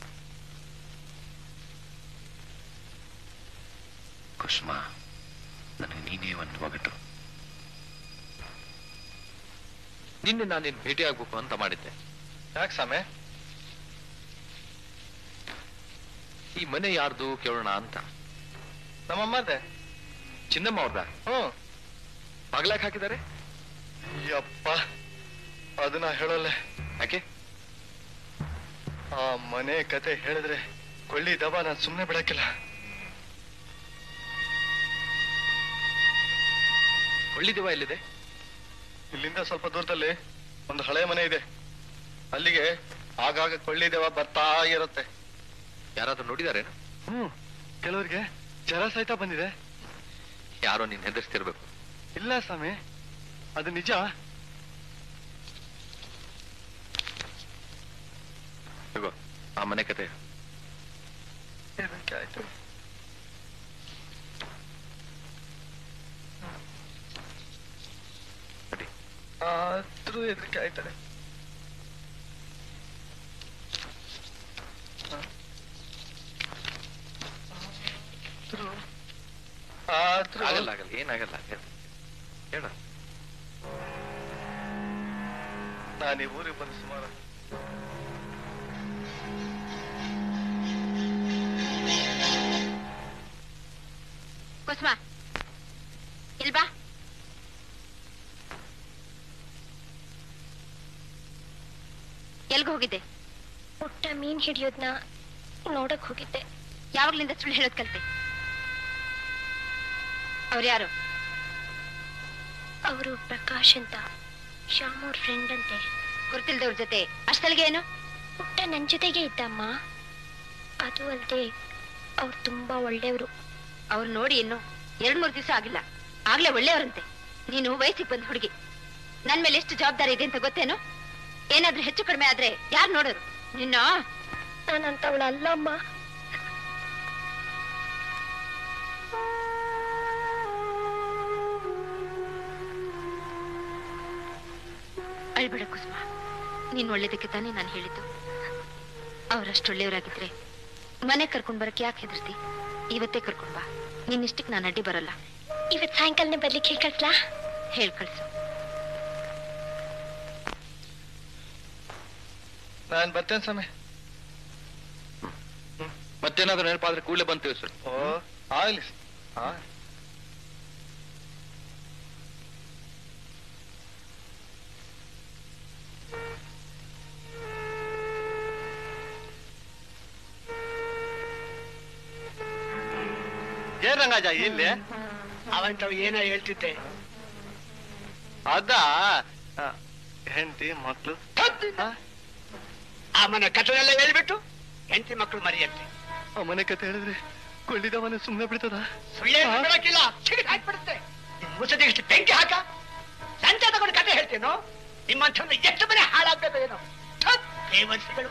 ಕುಸುಮಾ ನನಗೆ ನೀನೇ ಒಂದು ಒಗಟು ನಿನ್ನೆ ನಾನು ನಿನ್ ಭೇಟಿ ಆಗ್ಬೇಕು ಅಂತ ಮಾಡಿದ್ದೆ ಯಾಕೆ ಸಾಮೆ ಈ ಮನೆ ಯಾರ್ದು ಕೇಳೋಣ ಅಂತ ನಮ್ಮಮ್ಮದೆ ಚಿನ್ನಮ್ಮ ಅವ್ರದ ಹ್ಮ್ ಬಾಗ್ಲಾಕ್ ಹಾಕಿದ್ದಾರೆ ಯಪ್ಪ ಅದನ್ನ ಹೇಳಲ್ಲ ಯಾಕೆ ಆ ಮನೆ ಕತೆ ಹೇಳಿದ್ರೆ ಕೊಳ್ಳಿ ದಬ ನಾನು ಸುಮ್ಮನೆ ಬಿಡಕ್ಕಿಲ್ಲ ಕೊಳ್ಳಿದಿವ ಎಲ್ಲಿದೆ ಇಲ್ಲಿಂದ ಸ್ವಲ್ಪ ದೂರದಲ್ಲಿ ಒಂದು ಹಳೆ ಮನೆ ಇದೆ ಅಲ್ಲಿಗೆ ಆಗಾಗ ಕೊಳ್ಳಿ ದೇವ ಬರ್ತಾ ಇರುತ್ತೆ ಯಾರಾದ್ರೂ ನೋಡಿದಾರೇನು ಹ್ಮ್ ಕೆಲವ್ರಿಗೆ ಜರ ಸಹಿತ ಬಂದಿದೆ ಯಾರೋ ನೀನ್ ಹೆದರ್ಸ್ತಿರ್ಬೇಕು ಇಲ್ಲ ಸ್ವಾಮಿ ಅದು ನಿಜ ಇಗೋ ಆ ಮನೆ ಕತೆ ಹೆದರಿಕೆ ಆಯ್ತು ನಡಿ. ಆದ್ರೂ ಹೆದರಿಕೆ ಆಯ್ತಾಳೆ ಆದ್ರೂ ಆದ್ರೂ ಆಗಲ್ಲ ಆಗಲ್ಲ ಏನಾಗಲ್ಲ ಹೇಳು. ಹೇಳು ನಾನು ಈ ಊರಿಗೆ ಬಂದು ಸುಮಾರು ಕುಸುಮ ಇಲ್ ಬಾ ಎಲ್ಗ ಹೋಗಿದ್ದೆ ಪುಟ್ಟ ಮೀನ್ ಹಿಡಿಯೋದ್ನ ನೋಡಕ್ ಹೋಗಿದ್ದೆ ಯಾವಾಗ್ಲಿಂದ ಸುಳ್ಳು ಹೇಳೋದ್ ಕಲ್ತೆ ಅವ್ರು ಯಾರು ಅವರು ಪ್ರಕಾಶ್ ಅಂತ ಶ್ಯಾಮ್ ಅವ್ರ ಫ್ರೆಂಡ್ ಅಂತೆ ಗುರ್ತಿಲ್ದವ್ರ ಜೊತೆ ಅಷ್ಟಲ್ಗೆ ಏನು ಪುಟ್ಟ ನನ್ ಜೊತೆಗೆ ಇದ್ದಮ್ಮ ಅದು ಅಲ್ದೆ ಅವ್ರು ತುಂಬಾ ಒಳ್ಳೆಯವರು ಅವ್ರು ನೋಡಿ ಇನ್ನು ಎರಡ್ ಮೂರ್ ದಿವಸ ಆಗಿಲ್ಲ ಆಗ್ಲೇ ಒಳ್ಳೆಯವರಂತೆ ನೀನು ವಯಸ್ಸಿಗೆ ಬಂದ ಹುಡುಗಿ ನನ್ ಮೇಲೆ ಎಷ್ಟು ಜವಾಬ್ದಾರಿ ಇದೆ ಅಂತ ಗೊತ್ತೇನು ಏನಾದ್ರೂ ಹೆಚ್ಚು ಕಡಿಮೆ ಆದ್ರೆ ಯಾರು ನೋಡೋರು ನಿನ್ನ ನಾನಂತವಳ ಅಲ್ಲಮ್ಮ ಅಳ್ಬೇಡ ಕುಸುಮ ನೀನ್ ಒಳ್ಳೇದಕ್ಕೆ ತಾನೇ ನಾನು ಹೇಳಿದ್ದು ಅವರಷ್ಟು ಒಳ್ಳೆಯವರಾಗಿದ್ರೆ ಮನೆ ಕರ್ಕೊಂಡ್ ಬರಕ್ ಯಾಕೆ ಹೆದರ್ತಿ ಇವತ್ತೇ ಕರ್ಕೊಂಡ್ ಬಾ ನಿನ್ ಇಷ್ಟಕ್ಕೆ ನಾನು ಅಡ್ಡಿ ಬರಲ್ಲ ಇವತ್ ಸಾಯಂಕಾಲನೇ ಬರ್ಲಿಕ್ಕೆ ಹೇಳಿ ಕಳ್ಸ್ಲಾ ಹೇಳ್ ಕಳ್ಸು ನಾನು ಬರ್ತೇನೆ ಸಮಯ ಮತ್ತೇನಾದ್ರೂ ನೆನಪಾದ್ರೆ ಕೂಡಲೇ ಬಂದು ತಿಳಿಸು ಓ ಆಗ್ಲಿ ಆ ಏನ್ ರಂಗಾಜ ಇಲ್ಲಿ ಅವಂತವ್ ಏನೋ ಹೇಳ್ತಿದ್ದೆ ಅದ ಹೆಂಡತಿ ಮಕ್ಳು ಆ? ಆ ಮನೆ ಕಥೆನೆಲ್ಲ ಹೇಳ್ಬಿಟ್ಟು ಹೆಂಡತಿ ಮಕ್ಕಳು ಮರಿಯಂತೆ ಆ ಮನೆ ಕತೆ ಹೇಳಿದ್ರೆ ಕೊಳ್ಳಿದ ಮನೆ ಸುಮ್ಮನೆ ಬಿಡ್ತದ ಸುಳ್ಳೇ ಬಿಡಕ್ಕಿಲ್ಲ ಸಿಡಿದು ಹಾಕ್ಬಿಡುತ್ತೆ ಮುಸದಿ ಇಷ್ಟು ಬೆಂಕಿ ಹಾಕ ಸಂಚ ತಗೊಂಡು ಕತೆ ಹೇಳ್ತೇನೋ ನಿಮ್ಮಂಥವ್ನ ಎಷ್ಟು ಮನೆ ಹಾಳಾಗ್ಬೇಕು ಏನೋ ಥತ್, ದೇವರ್ಸಿಗಳು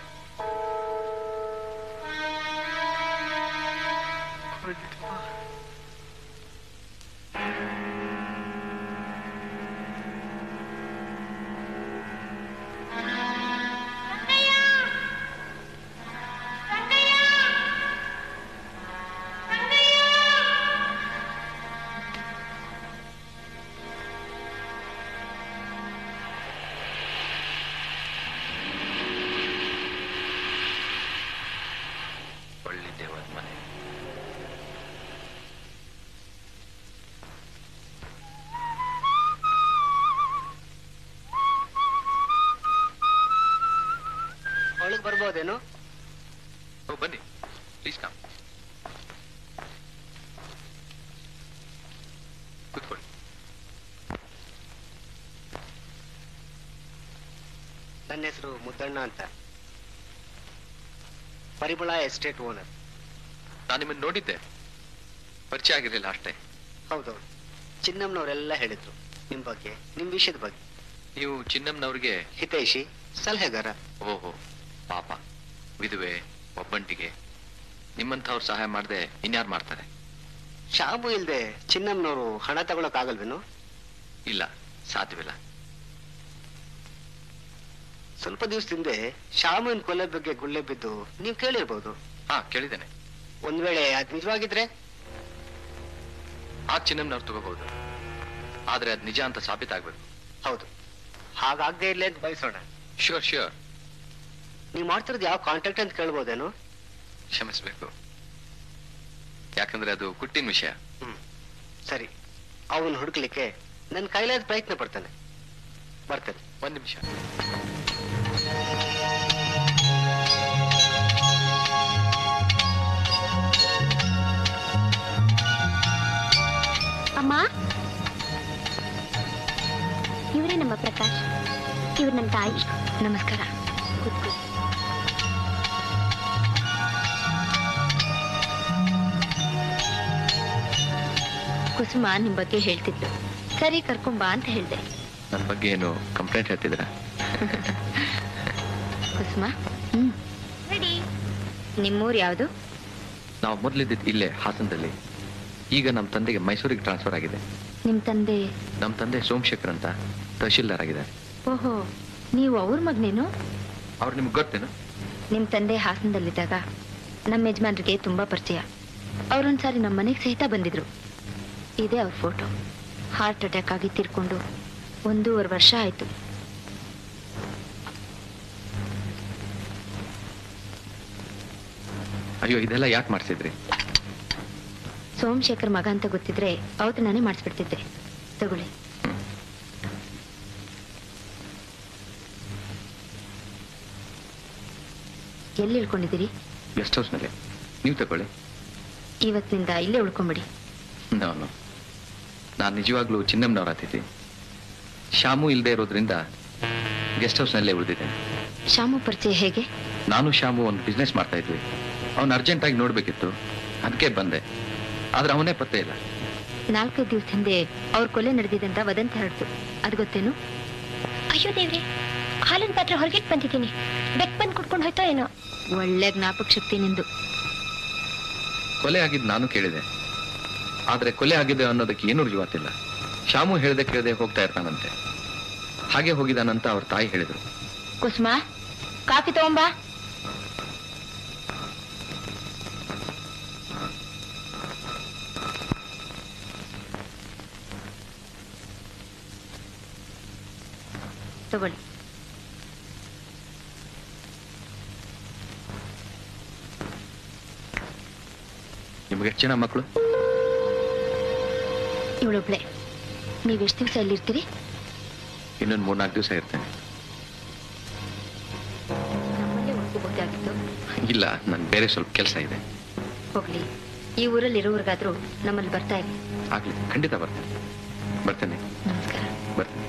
ಒಳ್ಳೆ ದೇವರ ಮನೆ ಒಳಗ್ ಬರ್ಬೋದೇನು ಓ ಬನ್ನಿ ಪ್ಲೀಸ್ ಕಮ್ ಕೂತ್ಕೊಳ್ಳಿ ನನ್ನ ಹೆಸರು ಮುದ್ದಣ್ಣ ಅಂತ ಪರಿಮಳ ಎಸ್ಟೇಟ್ ಓನರ್ ನಾನು ನಿಮ್ಮನ್ನು ನೋಡಿದ್ದೆ ಪರಿಚಯ ಆಗಿರಲಿಲ್ಲ ಅಷ್ಟೇ ಹೌದೌದು ಚಿನ್ನಮ್ಮನವರೆಲ್ಲ ಹೇಳಿದ್ರು ನಿಮ್ ಬಗ್ಗೆ ನಿಮ್ ವಿಷಯದ ಬಗ್ಗೆ ನೀವು ಚಿನ್ನಮ್ಮನವ್ರಿಗೆ ಹಿತೈಷಿ ಸಲಹೆಗಾರ ಓಹೋ ಪಾಪ ವಿಧವೆ ಒಬ್ಬಂಟಿಗೆ ನಿಮ್ಮಂಥವ್ರು ಸಹಾಯ ಮಾಡದೆ ಇನ್ಯಾರು ಮಾಡ್ತಾರೆ ಶಾಬು ಇಲ್ದೆ ಚಿನ್ನಮ್ಮನವರು ಹಣ ತಗೊಳಕ್ ಆಗಲ್ವೇನು ಇಲ್ಲ ಸಾಧ್ಯವಿಲ್ಲ ಸ್ವಲ್ಪ ದಿವಸದಿಂದ ಶಾಮುವಿನ ಕೊಲೆ ಬಗ್ಗೆ ಗುಳ್ಳೆ ಬಿದ್ದು ನೀವು ಕೇಳಿರ್ಬೋದು ಹಾ ಕೇಳಿದ್ದೇನೆ ಒಂದ್ ವೇಳೆ ಅದ್ ನಿಜವಾಗಿದ್ರೆ ಆ ಚಿನ್ನಮ್ಮನವ್ರು ತಗೋಬಹುದು ಆದ್ರೆ ಅದು ನಿಜ ಅಂತ ಸಾಬೀತಾಗ್ಬೇಕು ಹೌದು ಹಾಗಾಗದೆ ಇರ್ಲಿ ಅಂತ ಬಯಸೋಣ ಶ್ಯೂರ್ ಶ್ಯೂರ್ ನೀವು ಮಾಡ್ತಿರೋದು ಯಾವ ಕಾಂಟ್ಯಾಕ್ಟ್ ಅಂತ ಕೇಳ್ಬೋದೇನು ಕ್ಷಮಿಸ್ಬೇಕು ಯಾಕಂದ್ರೆ ಅದು ಕುಟ್ಟಿನ ವಿಷಯ ಸರಿ ಅವನ್ ಹುಡುಕ್ಲಿಕ್ಕೆ ನನ್ನ ಕೈಲಾದ ಪ್ರಯತ್ನ ಪಡ್ತಾನೆ ಬರ್ತೇನೆ ಒಂದ್ ನಿಮಿಷ ಅಮ್ಮ ಇವರೇ ನಮ್ಮ ಪ್ರಕಾಶ್ ಇವ್ರು ನಮ್ಮ ತಾಯಿ ನಮಸ್ಕಾರ ಕೂತ್ಕೊಳ್ಳಿ ಕುಸುಮ ನಿಮ್ ಬಗ್ಗೆ ಹೇಳ್ತಿದ್ಲು ಸರಿ ಕರ್ಕೊಂಬಾ ಅಂತ ಹೇಳ್ದೆ ನನ್ನ ಬಗ್ಗೆ ಏನು ಕಂಪ್ಲೇಂಟ್ ಹೇಳ್ತಿದ್ರ ಕುಸುಮ ಹ್ಮ್ ರೆಡಿ ನಿಮ್ಮೂರ್ ಯಾವ್ದು ನಾವು ಮೊದಲಿದ್ದಿದ್ದು ಇಲ್ಲೇ ಹಾಸನದಲ್ಲಿ ಈಗ ನಮ್ಮ ತಂದೆಗೆ ಮೈಸೂರಿಗೆ ಟ್ರಾನ್ಸ್ಫರ್ ಆಗಿದೆ ನಿಮ್ ತಂದೆ ನಮ್ಮ ತಂದೆ ಸೋಮಶೇಖರ್ ಅಂತ ತಹಶೀಲ್ದಾರ್ ಆಗಿದ್ದಾರೆ ಓಹೋ ನೀವು ಅವ್ರ ಮಗನೇನು ಅವ್ರು ನಿಮ್ಗೆ ಗೊತ್ತೇನು ನಿಮ್ ತಂದೆ ಹಾಸನದಲ್ಲಿದ್ದಾಗ ನಮ್ಮ ಯಜಮಾನ್ರಿಗೆ ತುಂಬಾ ಪರಿಚಯ ಅವ್ರೊಂದ್ಸಾರಿ ನಮ್ಮ ಮನೆಗೆ ಸಹಿತ ಬಂದಿದ್ರು ಇದೇ ಅವ್ರ ಫೋಟೋ ಹಾರ್ಟ್ ಅಟ್ಯಾಕ್ ಆಗಿ ತೀರ್ಕೊಂಡು ಒಂದೂವರೆ ವರ್ಷ ಆಯ್ತು ಅಯ್ಯೋ ಇದೆಲ್ಲ ಯಾಕೆ ಮಾಡಿಸಿದ್ರಿ ಸೋಮಶೇಖರ್ ಮಗ ಅಂತ ಗೊತ್ತಿದ್ರೆ ಅವತ್ತು ನಾನೇ ಮಾಡಿಸ್ಬಿಡ್ತಿದ್ದೆ ತಗೊಳ್ಳಿ ಎಲ್ಲಿ ಇಳ್ಕೊಂಡಿದ್ದೀರಿ ಗೆಸ್ಟ್ ಹೌಸ್ನಲ್ಲಿ ನೀವು ತಗೊಳ್ಳಿ ಇವತ್ತಿನಿಂದ ಇಲ್ಲೇ ಉಳ್ಕೊಂಬಿಡಿ ನಾನು ನಾನು ನಿಜವಾಗ್ಲೂ ಚಿನ್ನಮ್ಮನವ್ರ ಅತಿಥಿ ಶಾಮು ಇಲ್ಲದೆ ಇರೋದ್ರಿಂದ ಗೆಸ್ಟ್ ಹೌಸ್ನಲ್ಲೇ ಉಳಿದಿದ್ದೇನೆ ಶಾಮು ಪರಿಚಯ ಹೇಗೆ ನಾನು ಶಾಮು ಒಂದು ಬಿಸ್ನೆಸ್ ಮಾಡ್ತಾ ಇದ್ವಿ ಅವನು ಅರ್ಜೆಂಟಾಗಿ ನೋಡ್ಬೇಕಿತ್ತು ಅದಕ್ಕೆ ಬಂದೆ ಆದ್ರೆ ಅವನೇ ಪತ್ತೆ ಇಲ್ಲ ನಾಲ್ಕೈದು ದಿವಸ ಹಿಂದೆ ಅವ್ರ ಕೊಲೆ ನಡೆದಿದೆ ಅಂತ ವದಂತಿ ಹರಡ್ತು ಅದು ಗೊತ್ತೇನು ಅಯ್ಯೋ ದೇವ್ರೆ ಹಾಲಿನ ಪಾತ್ರೆ ಹೊರಗಿಟ್ಟು ಬಂದಿದ್ದೀನಿ ಬೆಕ್ ಬಂದು ಕುಡ್ಕೊಂಡು ಹೋಯ್ತೋ ಏನೋ ಒಳ್ಳೆ ಜ್ಞಾಪಕ ಶಕ್ತಿ ನಿಂದು ಕೊಲೆ ಆಗಿದ್ದು ನಾನು ಕೇಳಿದೆ ಆದ್ರೆ ಕೊಲೆ ಆಗಿದೆ ಅನ್ನೋದಕ್ಕೆ ಏನೂ ರುಜುವಾತಿಲ್ಲ ಶಾಮು ಹೇಳ್ದೆ ಕೇಳದೆ ಹೋಗ್ತಾ ಇರ್ತಾನಂತೆ ಹಾಗೆ ಹೋಗಿದಾನಂತ ಅವ್ರ ತಾಯಿ ಹೇಳಿದ್ರು ಕುಸುಮ ಕಾಫಿ ತಗೊಂಬಾ ತಗೊಳ್ಳಿ ನಿಮ್ಗೆ ಎಷ್ಟು ಜನ ಮಕ್ಕಳು ಇವಳೊಬ್ಳೆ ನೀವ್ ಎಷ್ಟು ದಿವಸ ಇಲ್ಲಿರ್ತೀರಿ ಇನ್ನೊಂದು ಮೂರ್ನಾಲ್ಕು ದಿವಸ ಇರ್ತೇನೆ ನಮ್ಮಲ್ಲೇ ಉಳ್ಕೋಬಹುದಾಗಿತ್ತು ಇಲ್ಲ ನನ್ ಬೇರೆ ಸ್ವಲ್ಪ ಕೆಲಸ ಇದೆ ಹೋಗ್ಲಿ ಈ ಊರಲ್ಲಿ ಇರೋರ್ಗಾದ್ರೂ ನಮ್ಮಲ್ಲಿ ಬರ್ತಾ ಇದೆ ಆಗ್ಲಿ ಖಂಡಿತ ಬರ್ತೇನೆ ಬರ್ತೇನೆ ನಮಸ್ಕಾರ ಬರ್ತೇನೆ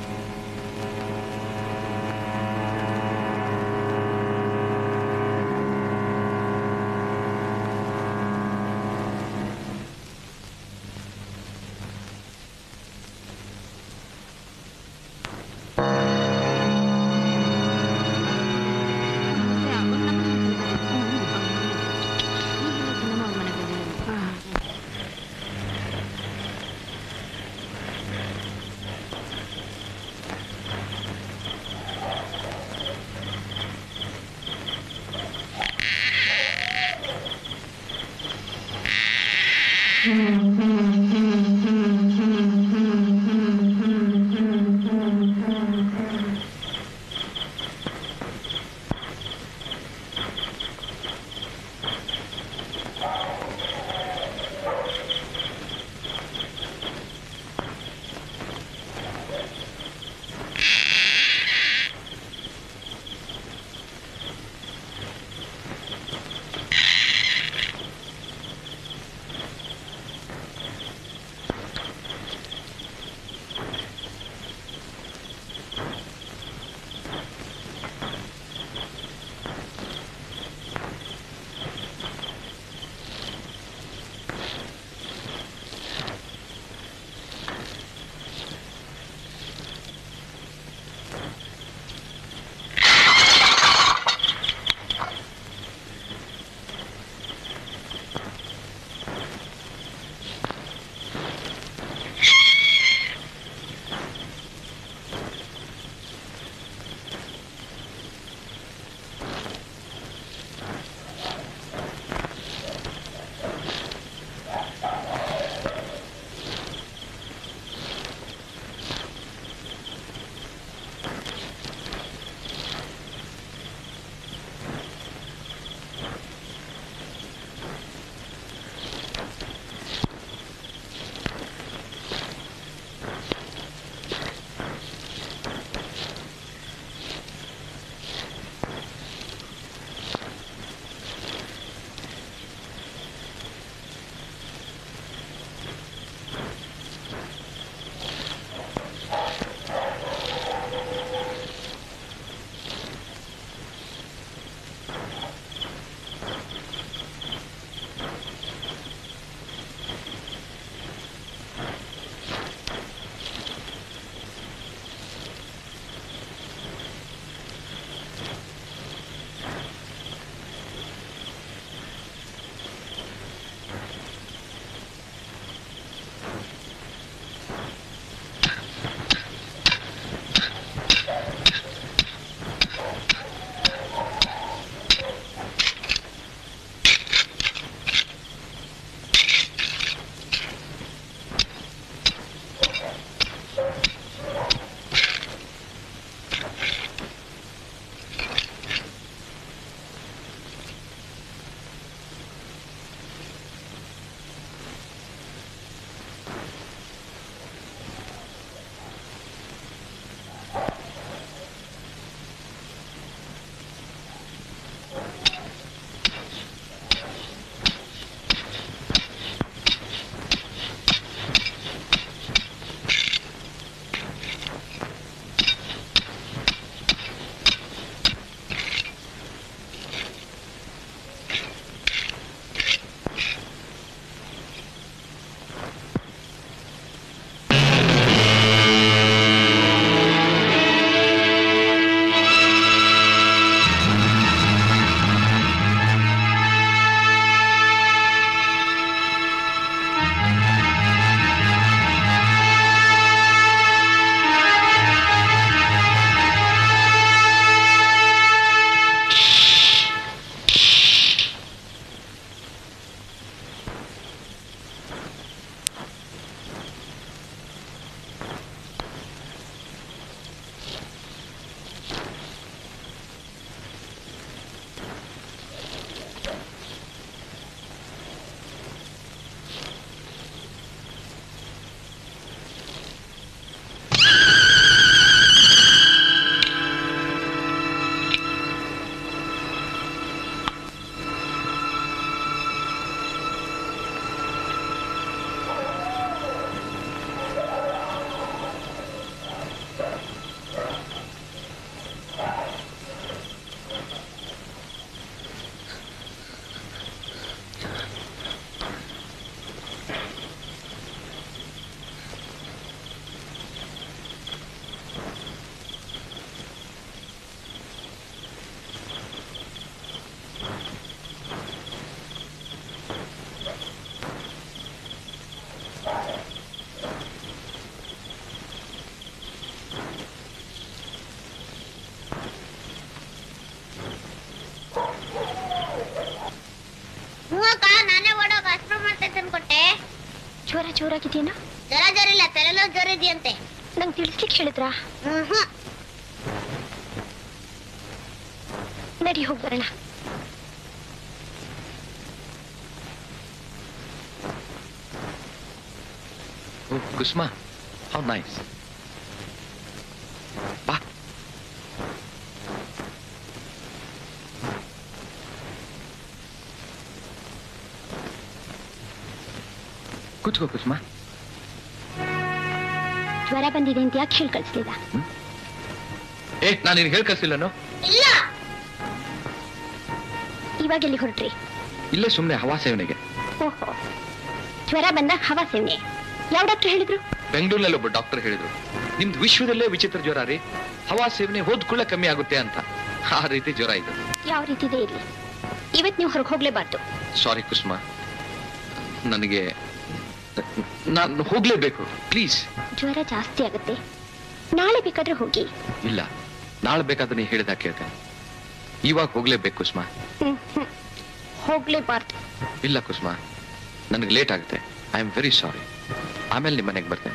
ಜ್ವರ ಜೋರಾಗಿದೆಯೇನೋ ಜ್ವರ ಜ್ವರ ಇಲ್ಲ ತಲೆನೋವು ಜ್ವರ ಇದೆಯಂತೆ ನಂಗೆ ತಿಳಿಸ್ಲಿಕ್ಕೆ ಹೇಳಿದ್ರಾ ನಡಿ ಹೋಗಿ ಬರೋಣ ಓ ಕುಸುಮಾ ಹೌ ನೈಸ್ ಬಾ ಕೂತ್ಕೋ ಕುಸುಮಾ ಜ್ವರ ಬಂದಿದೆ ಅಂತ ಯಾಕೆ ಹೇಳಿ ಕಳಿಸ್ಲಿಲ್ಲ ಏ ನಾನು ನಿನ್ಗೆ ಹೇಳಿ ಕಳ್ಸಿಲ್ಲನು ಇಲ್ಲ ಇವಾಗ ಎಲ್ಲಿ ಹೊರಟ್ರಿ ಇಲ್ಲೇ ಸುಮ್ಮನೆ ಹವಾ ಸೇವನೆಗೆ ಓಹೋ ಜ್ವರ ಬಂದಾಗ ಹವಾ ಸೇವನೆ ಯಾವ ಡಾಕ್ಟರ್ ಹೇಳಿದ್ರು ಬೆಂಗಳೂರಿನಲ್ಲಿ ಒಬ್ಬ ಡಾಕ್ಟರ್ ಹೇಳಿದ್ರು ನಿಮ್ದು ವಿಶ್ವದಲ್ಲೇ ವಿಚಿತ್ರ ಜ್ವರ ರೀ ಹವಾ ಸೇವನೆ ಹೋದ್ ಕೂಡ ಕಮ್ಮಿ ಆಗುತ್ತೆ ಅಂತ ಆ ರೀತಿ ಜ್ವರ ಇದು ಯಾವ ರೀತಿ ಇದೆ ಇರ್ಲಿ ಇವತ್ ನೀವು ಹೊರಗೆ ಹೋಗ್ಲೇಬಾರ್ದು ಸಾರಿ ಕುಸುಮಾ ನನಗೆ ನಾನು ಹೋಗ್ಲೇಬೇಕು ಪ್ಲೀಸ್ ಜ್ವರ ಜಾಸ್ತಿ ಆಗುತ್ತೆ ನಾಳೆ ಬೇಕಾದ್ರೆ ಹೋಗಿ ಇಲ್ಲ ನಾಳೆ ಬೇಕಾದ್ರೆ ನೀ ಹೇಳಿದ ಕೇಳ್ತೇನೆ ಇವಾಗ ಹೋಗ್ಲೇಬೇಕು ಕುಸುಮಾ ಹ್ಮ್, ಹ್ಮ್. ಹೋಗ್ಲೇಬಾರ್ದು ಇಲ್ಲ ಕುಸುಮಾ ನನಗೆ ಲೇಟ್ ಆಗುತ್ತೆ ಐ ಆಮ್ ವೆರಿ ಸಾರಿ ಆಮೇಲೆ ನಿಮ್ಮ ಮನೆಗೆ ಬರ್ತೇನೆ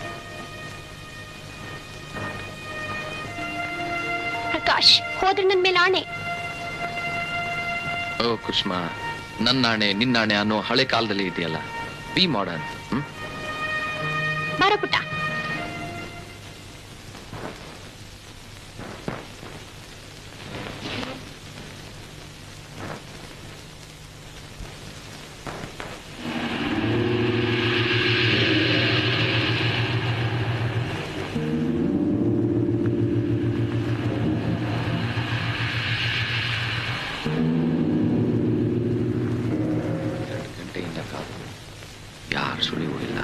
ಪ್ರಕಾಶ್ ಹೋದ್ರೆ ನನ್ ಮೇಲೆ ಆಣೆ ಓ ಕುಸುಮಾ ನನ್ನ ನಾಣೆ ನಿನ್ನಾಣೆ ಅನ್ನೋ ಹಳೆ ಕಾಲದಲ್ಲಿ ಇದೆಯಲ್ಲ ಬಿ ಮಾಡರ್ನ್ ಹ್ಮ್ ಬಾರೋ ಪುಟ್ಟ ಎರಡು ಗಂಟೆಯಿಂದ ಕಾದು ಯಾರು ಸುಳಿವೂ ಇಲ್ಲ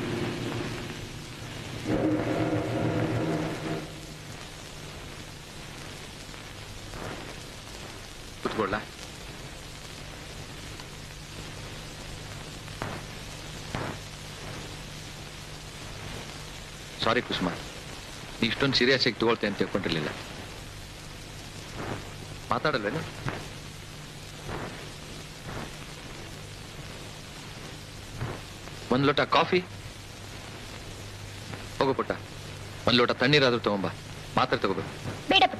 ಕುತ್ಕೊಳ್ಳ ಸಾರಿ ಕುಸುಮ ನೀ ಇಷ್ಟೊಂದು ಸೀರಿಯಸ್ ಆಗಿ ತಗೊಳ್ತೆ ಅಂತ ತಿಳ್ಕೊಂಡಿರ್ಲಿಲ್ಲ ಮಾತಾಡಲ್ವೇನು ಒಂದ್ ಲೋಟ ಕಾಫಿ ಹೋಗು ಪುಟ್ಟ ಒಂದ್ ಲೋಟ ತಣ್ಣೀರಾದ್ರೂ ತಗೊಂಬ ಮಾತ್ರ ತಗೋಬೇಕು ಬೇಡ ಪುಟ್ಟ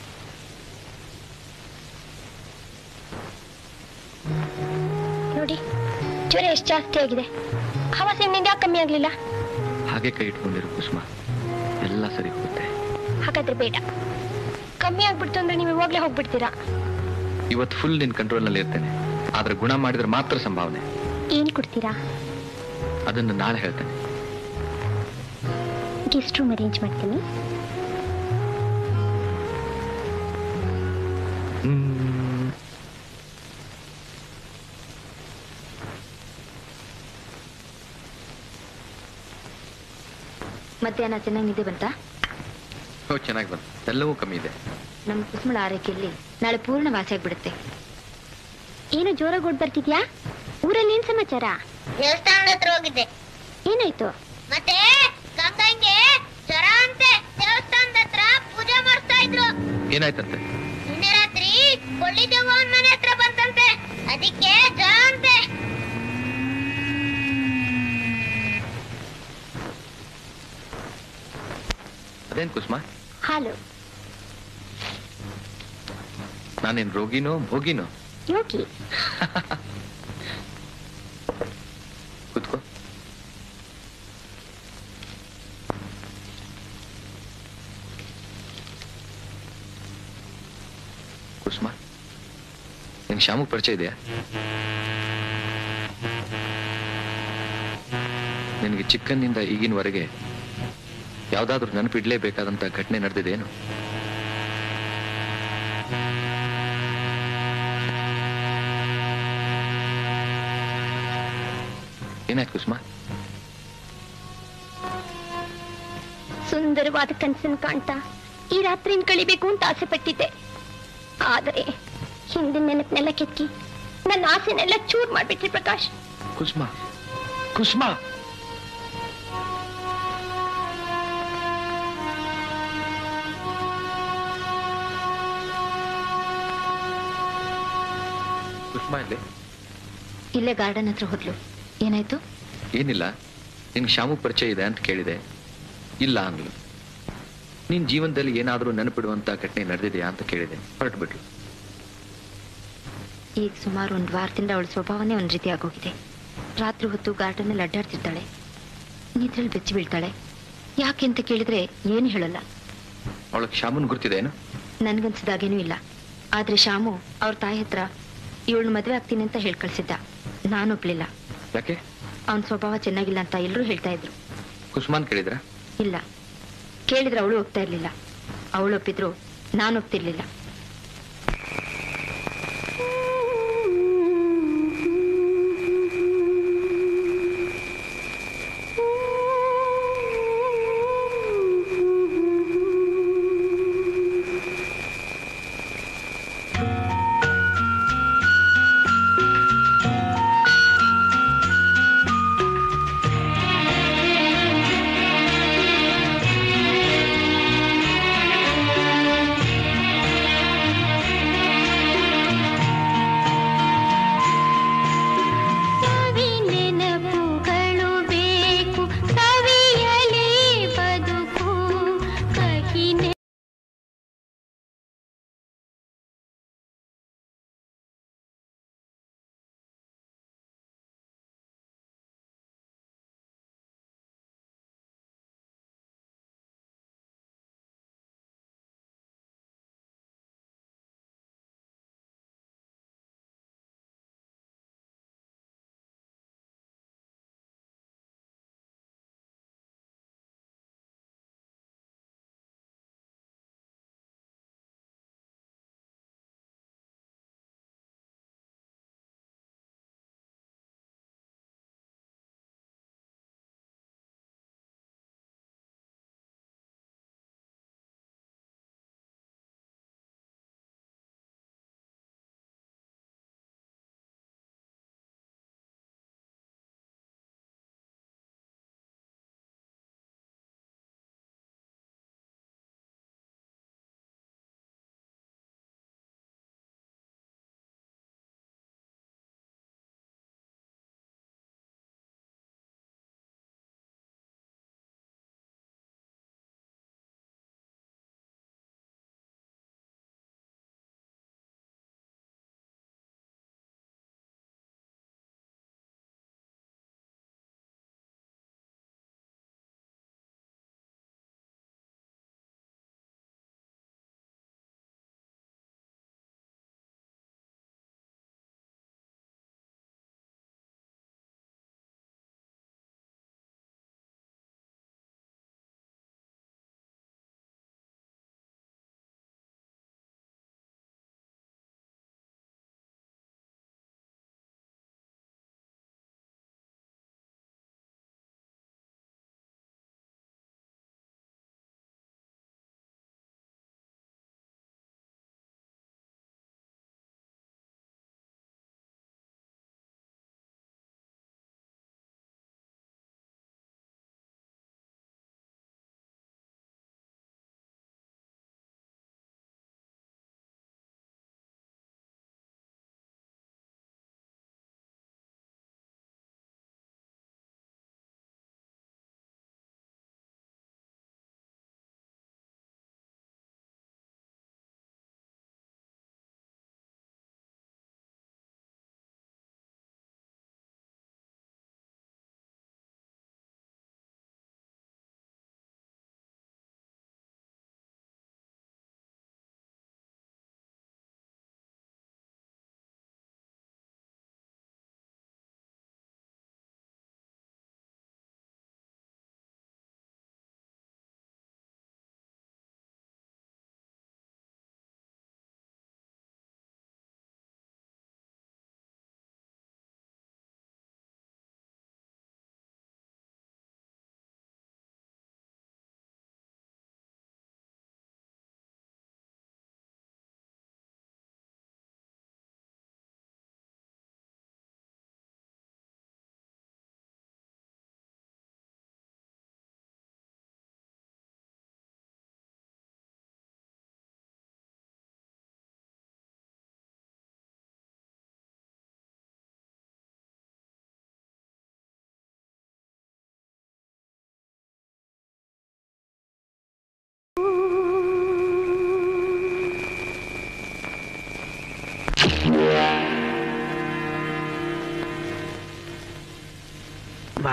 ನೋಡಿ ಜ್ವರ ಎಷ್ಟು ಜಾಸ್ತಿ ಆಗಿದೆ ಹವಾ ಸೇವನೆಯಿಂದ ಯಾಕೆ ಕಮ್ಮಿ ಆಗ್ಲಿಲ್ಲ ಹಾಗೆ ಕೈ ಇಟ್ಕೊಂಡಿರು ಕುಸುಮ ಎಲ್ಲ ಸರಿ ಹೋಗುತ್ತೆ ಹಾಗಾದ್ರೆ ಬೇಡ ಕಮ್ಮಿ ಆಗ್ಬಿಡ್ತು ಅಂದ್ರೆ ನೀವು ಇವಾಗ್ಲೇ ಹೋಗ್ಬಿಡ್ತೀರಾ ಇವತ್ತು ಫುಲ್ ನಿನ್ ಕಂಟ್ರೋಲ್ನಲ್ಲಿ ಇರ್ತೇನೆ ಆದ್ರೆ ಗುಣ ಮಾಡಿದ್ರೆ ಮಾತ್ರ ಸಂಭಾವನೆ ಏನ್ ಕೊಡ್ತೀರಾ ಅದನ್ನು ನಾಳೆ ಹೇಳ್ತೇನೆ ಗೆಸ್ಟ್ ರೂಮ್ ಅರೇಂಜ್ ಮಾಡ್ತೀನಿ ಹ್ಮ್. ಮಧ್ಯಾಹ್ನ ಚೆನ್ನಾಗಿ ನಿದ್ದೆ ಬಂತಾ ಓ ಚೆನ್ನಾಗಿ ಬಂತು ಎಲ್ಲವೂ ಕಮ್ಮಿ ಇದೆ ನಮ್ಮ ಕುಸುಮಳ ಆರೈಕೆಯಲ್ಲಿ ನಾಳೆ ಪೂರ್ಣ ವಾಸಿ ಆಗ್ಬಿಡುತ್ತೆ ಏನು ಜೋರಾಗಿ ಓಡ್ ಬರ್ತಿದ್ಯಾ ಊರಲ್ಲಿ ಏನ್ ಸಮಾಚಾರ ದೇವಸ್ಥಾನದ ಹತ್ರ ಹೋಗಿದ್ದೆ ಏನಾಯ್ತು ಮತ್ತೆ ಗಂಗಂಗೆ ಜ್ವರ ಅಂತೆ ದೇವಸ್ಥಾನದ ಹತ್ರ ಪೂಜೆ ಮಾಡಿಸ್ತಾ ಇದ್ರು ಏನಾಯ್ತಂತೆ ನಿನ್ನೆ ರಾತ್ರಿ ಕೊಳ್ಳಿ ದೇವನ್ ಮನೆ ಹತ್ರ ಬಂತಂತೆ ಅದಕ್ಕೆ ಜ್ವರ ಅಂತೆ ಅದೇನ್ ಕುಸುಮ ಹಾಲು ನಾನೇನ್ ರೋಗಿನೋ ಭೋಗಿನೋ ಯೋಗಿ ಕೂತ್ಕೋ ಕುಸುಮ ನಿಂಗೆ ಶ್ಯಾಮಕ್ ಪರಿಚಯ ಇದೆಯಾ ನಿನಗೆ ಚಿಕ್ಕನ್ನಿಂದ ಈಗಿನವರೆಗೆ ಯಾವ್ದಾದ್ರೂ ನೆನಪಿಡ್ಲೇಬೇಕಾದಂತ ಘಟನೆ ನಡೆದಿದೇನು ಏನಾಯ್ತು ಕುಸುಮ ಸುಂದರವಾದ ಕನ್ಸನ್ ಕಾಣ್ತಾ ಈ ರಾತ್ರಿನ ಕಳಿಬೇಕು ಅಂತ ಆಸೆ ಪಟ್ಟಿದ್ದೆ ಆದರೆ ಹಿಂದಿನ ನೆನಪನ್ನೆಲ್ಲ ಕೆತ್ಕಿ ನನ್ನ ಆಸೆನೆಲ್ಲ ಚೂರ್ ಮಾಡ್ಬಿಟ್ರಿ ಪ್ರಕಾಶ್ ಕುಸುಮ ಕುಸುಮ ಕುಸುಮ ಇಲ್ಲಿ ಇಲ್ಲೇ ಗಾರ್ಡನ್ ಹತ್ರ ಹೋದ್ಲು ಏನಾಯ್ತು ಏನಿಲ್ಲ ನಿನ್ಗೆ ಶಾಮು ಪರಿಚಯ ಇದೆ ಅಂತ ಕೇಳಿದೆ ಇಲ್ಲ ಅಂದ್ಲು ನಿನ್ ಜೀವನದಲ್ಲಿ ಏನಾದರೂ ನೆನಪಿಡುವಂತ ಘಟನೆ ನಡೆದಿದೆಯಾ ಅಂತ ಕೇಳಿದೆ ಹೊರಟು ಬಿಟ್ಲು ಈಗ ಸುಮಾರು ಒಂದು ವಾರದಿಂದ ಅವಳ ಸ್ವಭಾವನೇ ಒಂದು ರೀತಿ ಆಗೋಗಿದೆ ರಾತ್ರಿ ಹೊತ್ತು ಗಾರ್ಡನಲ್ಲಿ ಅಡ್ಡಾಡ್ತಿರ್ತಾಳೆ ನಿದ್ರಲ್ಲಿ ಬೆಚ್ಚಿ ಬೀಳ್ತಾಳೆ ಯಾಕೆ ಅಂತ ಕೇಳಿದ್ರೆ ಏನು ಹೇಳಲ್ಲ ಅವಳಕ್ಕೆ ಶಾಮುನ್ ಗುರ್ತಿದೇನು ನನ್ಗನ್ಸಿದಾಗೇನೂ ಇಲ್ಲ ಆದ್ರೆ ಶಾಮು ಅವ್ರ ತಾಯಿ ಹತ್ರ ಇವಳನ್ನ ಮದುವೆ ಆಗ್ತೀನಿ ಅಂತ ಹೇಳಿ ಕಳ್ಸಿದ್ದ ನಾನು ಒಪ್ಲಿಲ್ಲ ಯಾಕೆ ಅವನ ಸ್ವಭಾವ ಚೆನ್ನಾಗಿಲ್ಲ ಅಂತ ಎಲ್ಲರೂ ಹೇಳ್ತಾ ಇದ್ರು ಕುಸುಮಾನ್ ಕೇಳಿದ್ರ ಇಲ್ಲ ಕೇಳಿದ್ರೆ ಅವಳು ಒಪ್ತಾ ಇರ್ಲಿಲ್ಲ ಅವಳು ಒಪ್ಪಿದ್ರು ನಾನು ಒಪ್ತಿರ್ಲಿಲ್ಲ ಆ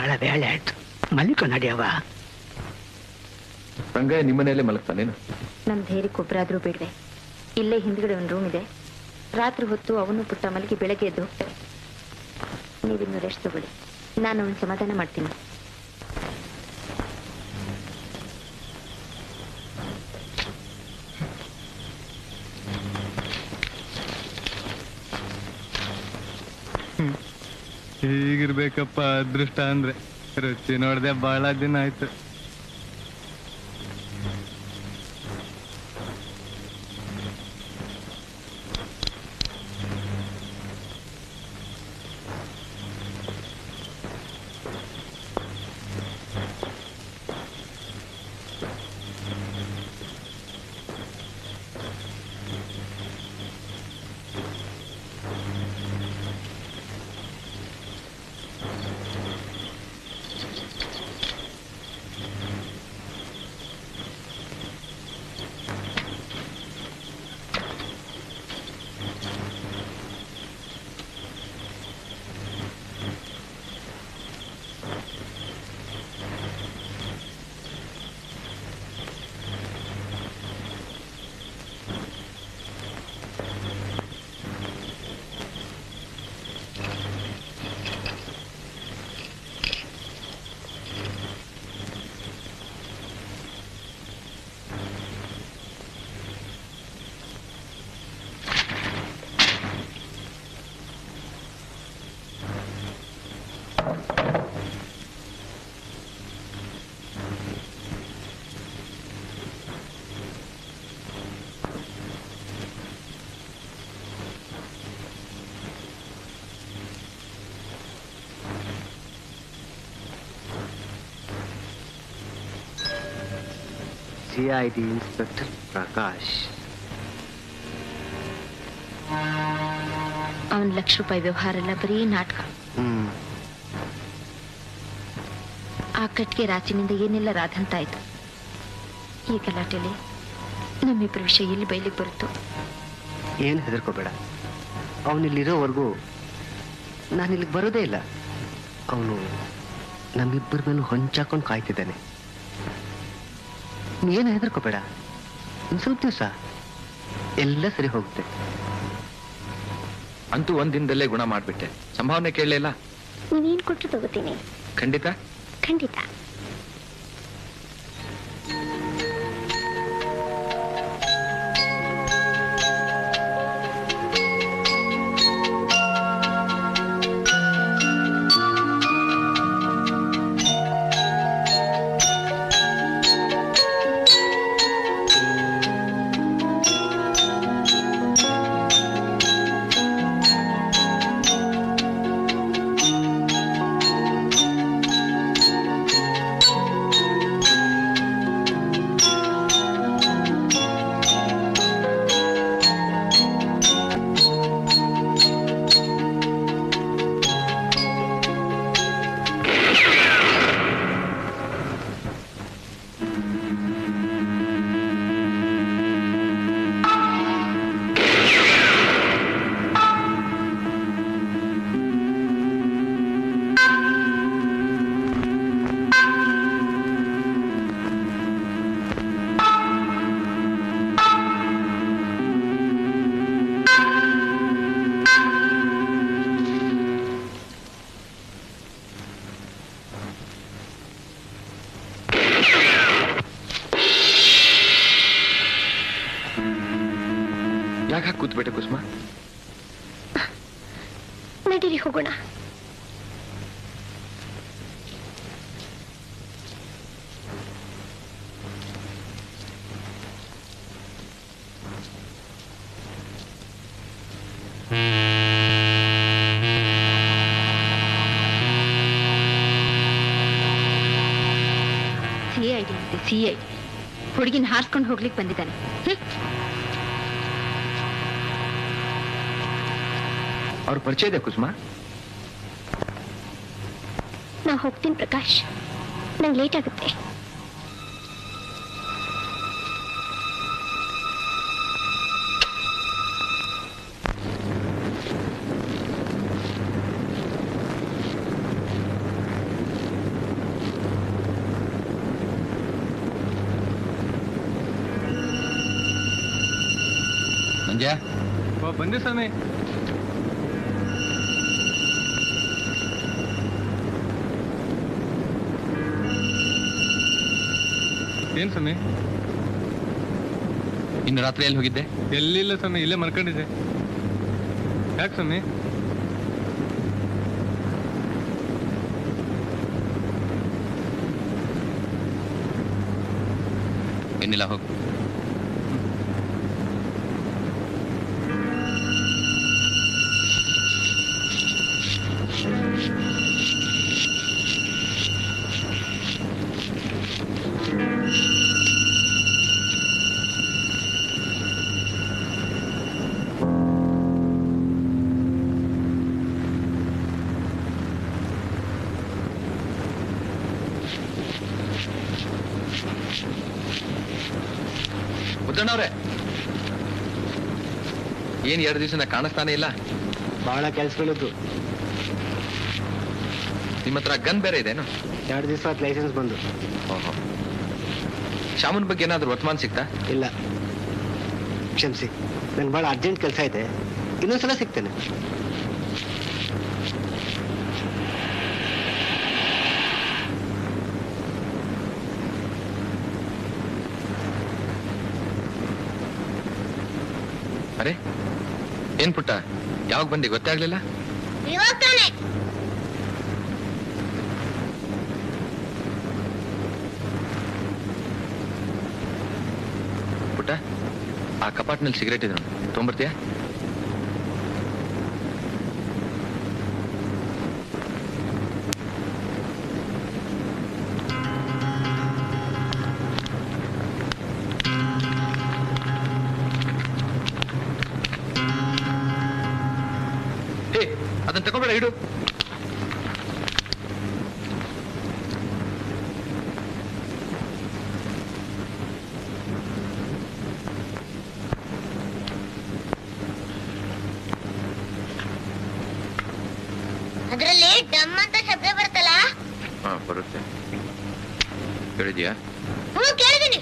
ಬಹಳ ವೇಳೆ ಆಯ್ತು ಮಲ್ಲಿಕ ನಡಿಯವ ರಂಗಯ್ಯ ನಿಮ್ಮನೆಯಲ್ಲೇ ಮಲಗ್ತಾನೇನು ನಮ್ ಧೈರ್ಯಕ್ಕೊಬ್ಬರಾದ್ರೂ ಬಿಡ್ವೆ ಇಲ್ಲೇ ಹಿಂದ್ಗಡೆ ಒಂದು ರೂಮ್ ಇದೆ ರಾತ್ರಿ ಹೊತ್ತು ಅವನು ಪುಟ್ಟ ಮಲಗಿ ಬೆಳಗ್ಗೆ ಎದ್ದು ಹೋಗ್ತಾರೆ ನೀವಿನ್ನು ರೆಸ್ಟ್ ತಗೊಳ್ಳಿ ನಾನು ಅವನ್ ಸಮಾಧಾನ ಮಾಡ್ತೀನಿ ಹೀಗಿರ್ಬೇಕಪ್ಪ ಅದೃಷ್ಟ ಅಂದ್ರೆ ರುಚಿ ನೋಡ್ದೆ ಬಹಳ ದಿನ ಆಯ್ತು ಸಿಐಡಿ ಇನ್ಸ್ಪೆಕ್ಟರ್ ಪ್ರಕಾಶ್ ಅವನ್ ಲಕ್ಷ ರೂಪಾಯಿ ವ್ಯವಹಾರ ಎಲ್ಲ ಬರೀ ನಾಟಕ ಹ್ಮ್ ಆ ಕಟ್ಗೆ ರಾಚಿನಿಂದ ಏನೆಲ್ಲ ರಾಧಂತಾಯ್ತು ಈ ಗಲಾಟೆಲಿ ನಮ್ಮಿಬ್ಬರ ವಿಷಯ ಎಲ್ಲಿ ಬಯಲಿಗೆ ಬರುತ್ತೋ ಏನು ಹೆದರ್ಕೋಬೇಡ ಅವನಿಲ್ಲಿರೋವರೆಗೂ ನಾನು ಇಲ್ಲಿಗೆ ಬರೋದೇ ಇಲ್ಲ ಅವನು ನಮ್ಮಿಬ್ಬರ ಮೇಲೂ ಹೊಂಚಾಕೊಂಡು ಕಾಯ್ತಿದ್ದಾನೆ ನೀನು ಹೆದರ್ಕೋಬೇಡ ಇನ್ನು ಸ್ವಲ್ಪ ದಿವಸ ಎಲ್ಲ ಸರಿ ಹೋಗುತ್ತೆ ಅಂತೂ ಒಂದ್ ದಿನದಲ್ಲೇ ಗುಣ ಮಾಡ್ಬಿಟ್ಟೆ ಸಂಭಾವನೆ ಕೇಳಲಿಲ್ಲ ನೀವೇನ್ ಕೊಟ್ಟರು ತಗೋತೀನಿ ಖಂಡಿತ ಖಂಡಿತ ಯಾಕೆ ಕೂತ್ಬಿಟ್ಟೆ ಕುಸುಮ ನಡೀರಿ ಹೋಗೋಣ ಸಿ ಐ ಡಿ ಅಂತೆ ಸಿ ಐ ಡಿ ಹುಡುಗಿನ ಹಾರಿಸ್ಕೊಂಡು ಹೋಗ್ಲಿಕ್ಕೆ ಬಂದಿದ್ದಾನೆ ಹ್ಮ್. ಅವ್ರ ಪರಿಚಯ ಇದೆ ಕುಸುಮ ನಾ ಹೋಗ್ತೀನಿ ಪ್ರಕಾಶ್ ನಂಗೆ ಲೇಟ್ ಆಗುತ್ತೆ ಮಂಜ ಓ ಬಂದೆ ಸ್ವಾಮಿ ಏನ್ ಸ್ವಾಮಿ ಇನ್ನು ರಾತ್ರಿ ಎಲ್ಲಿ ಹೋಗಿದ್ದೆ ಎಲ್ಲಿಲ್ಲ ಸ್ವಾಮಿ ಇಲ್ಲೇ ಮಲ್ಕೊಂಡಿದ್ದೆ ಯಾಕೆ ಸ್ವಾಮಿ ಏನಿಲ್ಲ ಹೋಗು ಮುದ್ದಣ್ಣವ್ರೆ ಏನ್ ಎರಡು ದಿವಸ ಕಾಣಿಸ್ತಾನೆ ಇಲ್ಲ ಬಹಳ ಕೆಲ್ಸಗಳಿದ್ದು ನಿಮ್ಮ ಹತ್ರ ಗನ್ ಬೇರೆ ಇದೇನು ಎರಡು ದಿವಸ ಲೈಸೆನ್ಸ್ ಬಂದು ಓಹೋ ಶಾಮನ್ ಬಗ್ಗೆ ಏನಾದ್ರು ವರ್ತಮಾನ ಸಿಗ್ತಾ ಇಲ್ಲ ಕ್ಷಮಿಸಿ ನಂಗೆ ಬಹಳ ಅರ್ಜೆಂಟ್ ಕೆಲಸ ಇದೆ ಇನ್ನೊಂದ್ಸಲ ಸಿಗ್ತೇನೆ ಅರೆ ಏನ್ ಪುಟ್ಟ ಯಾವಾಗ ಬಂದಿ ಗೊತ್ತೇ ಆಗ್ಲಿಲ್ಲ ಇವಾಗ ತಾನೆ ಪುಟ್ಟ ಆ ಕಪಾಟ್ನಲ್ಲಿ ಸಿಗರೇಟ್ ಇದೆ ನೋಡಿ ತೊಗೊಂಬರ್ತೀಯಾ ಹೇ ಅದನ್ನ ತಗೊಂಬೇಡ ಇಡು ಅದ್ರಲ್ಲಿ ಡಮ್ ಅಂತ ಶಬ್ದ ಬರ್ತಲ್ಲ ಹಾ ಬರುತ್ತೆ ಕೇಳಿದ್ಯಾ ಹ್ಞೂ ಕೇಳಿದೀನಿ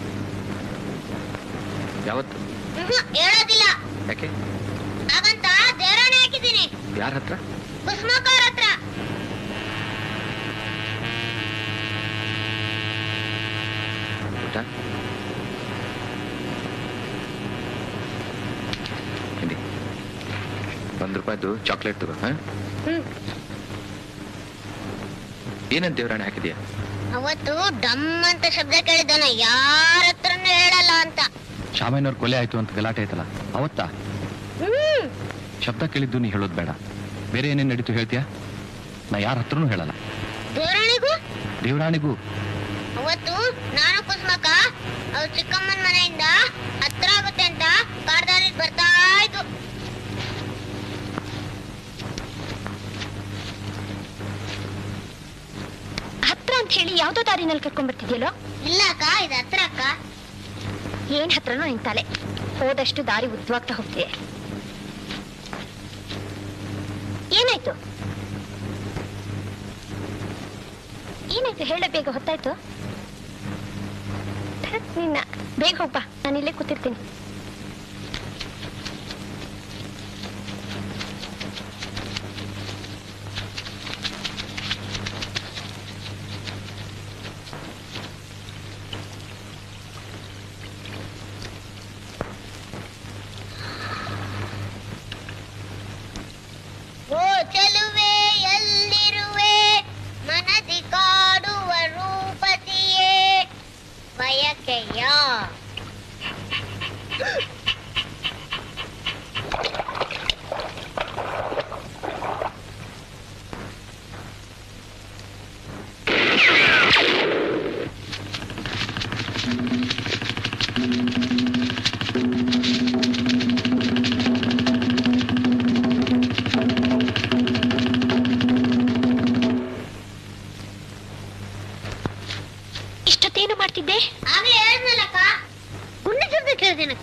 ಯಾವತ್ತು ಹ್ಞೂ ಹೇಳೋದಿಲ್ಲ ಯಾಕೆ ಹಾಗಂತ ದೇವರಾಣೆ ಹಾಕಿದ್ದೀನಿ ಯಾರ ಹತ್ರ ಕುಸುಮಕ್ಕವ್ರ ಹತ್ರ ಪುಟ್ಟ ಹಿಂಡಿ ಒಂದ್ ರೂಪಾಯ್ದು ಚಾಕ್ಲೇಟ್ ತಗೋ ಹಾ ಹ್ಮ್ ಏನಂತ ದೇವರಾಣೆ ಹಾಕಿದ್ಯಾ ಅವತ್ತು ಡಮ್ ಅಂತ ಶಬ್ದ ಕೇಳಿದ್ದಾನ ಯಾರ ಹತ್ರನೂ ಹೇಳಲ್ಲ ಅಂತ ಶಾಮಯ್ಯನವ್ರ ಕೊಲೆ ಆಯ್ತು ಅಂತ ಗಲಾಟೆ ಆಯ್ತಲ್ಲ ಅವತ್ತಾ ಹ್ಮ್ ಶಬ್ದ ಕೇಳಿದ್ದು ನೀ ಹೇಳೋದು ಬೇಡ ಬೇರೆ ಏನೇನ್ ನಡೀತು ಹೇಳ್ತೀಯಾ ನಾ ಯಾರ ಹತ್ರನೂ ಹೇಳಲ್ಲ ದೇವರಾಣಿಗೂ ದೇವರಾಣಿಗೂ ಅವತ್ತು ನಾನು ಕುಸುಮಕ್ಕ ಅವ್ರ ಚಿಕ್ಕಮ್ಮನ ಮನೆಯಿಂದ ಹತ್ರ ಆಗುತ್ತೆ ಅಂತ ಕಾರ್ದಾರಿ ಬರ್ತಾ ಇದ್ವು ಹತ್ರ ಅಂತ ಹೇಳಿ ಯಾವ್ದೋ ದಾರಿನಲ್ಲಿ ಕರ್ಕೊಂಡ್ ಬರ್ತಿದ್ಯಲ್ಲೋ ಇಲ್ಲ ಅಕ್ಕ ಇದು ಹತ್ರ ಅಕ್ಕ ಏನ್ ಹತ್ರನೋ ನಿನ್ ತಲೆ ಹೋದಷ್ಟು ದಾರಿ ಉದ್ದವಾಗ್ತಾ ಹೋಗ್ತಿದೆ ಏನಾಯ್ತು ಏನಾಯ್ತು ಹೇಳ ಬೇಗ ಹೊತ್ತಾಯ್ತು ಧತ್ ನಿನ್ನ ಬೇಗ ಹೋಗ್ಬಾ ನಾನು ಇಲ್ಲೇ ಕೂತಿರ್ತೀನಿ ಓ ಚೆಲುವೆ ಎಲ್ಲಿರುವೆ ಮನದಿ ಕಾಡುವ ರೂಪತಿಯೇ ಬಯಕೆಯ ಇಷ್ಟೊತ್ತೇನು ಮಾಡ್ತಿದ್ದೆ ಆಗ್ಲೇ ಹೇಳಿದ್ನಲ್ಲಕ್ಕ ಗುಂಡು ಶಬ್ದ ಕೇಳ್ದೇನಕ್ಕ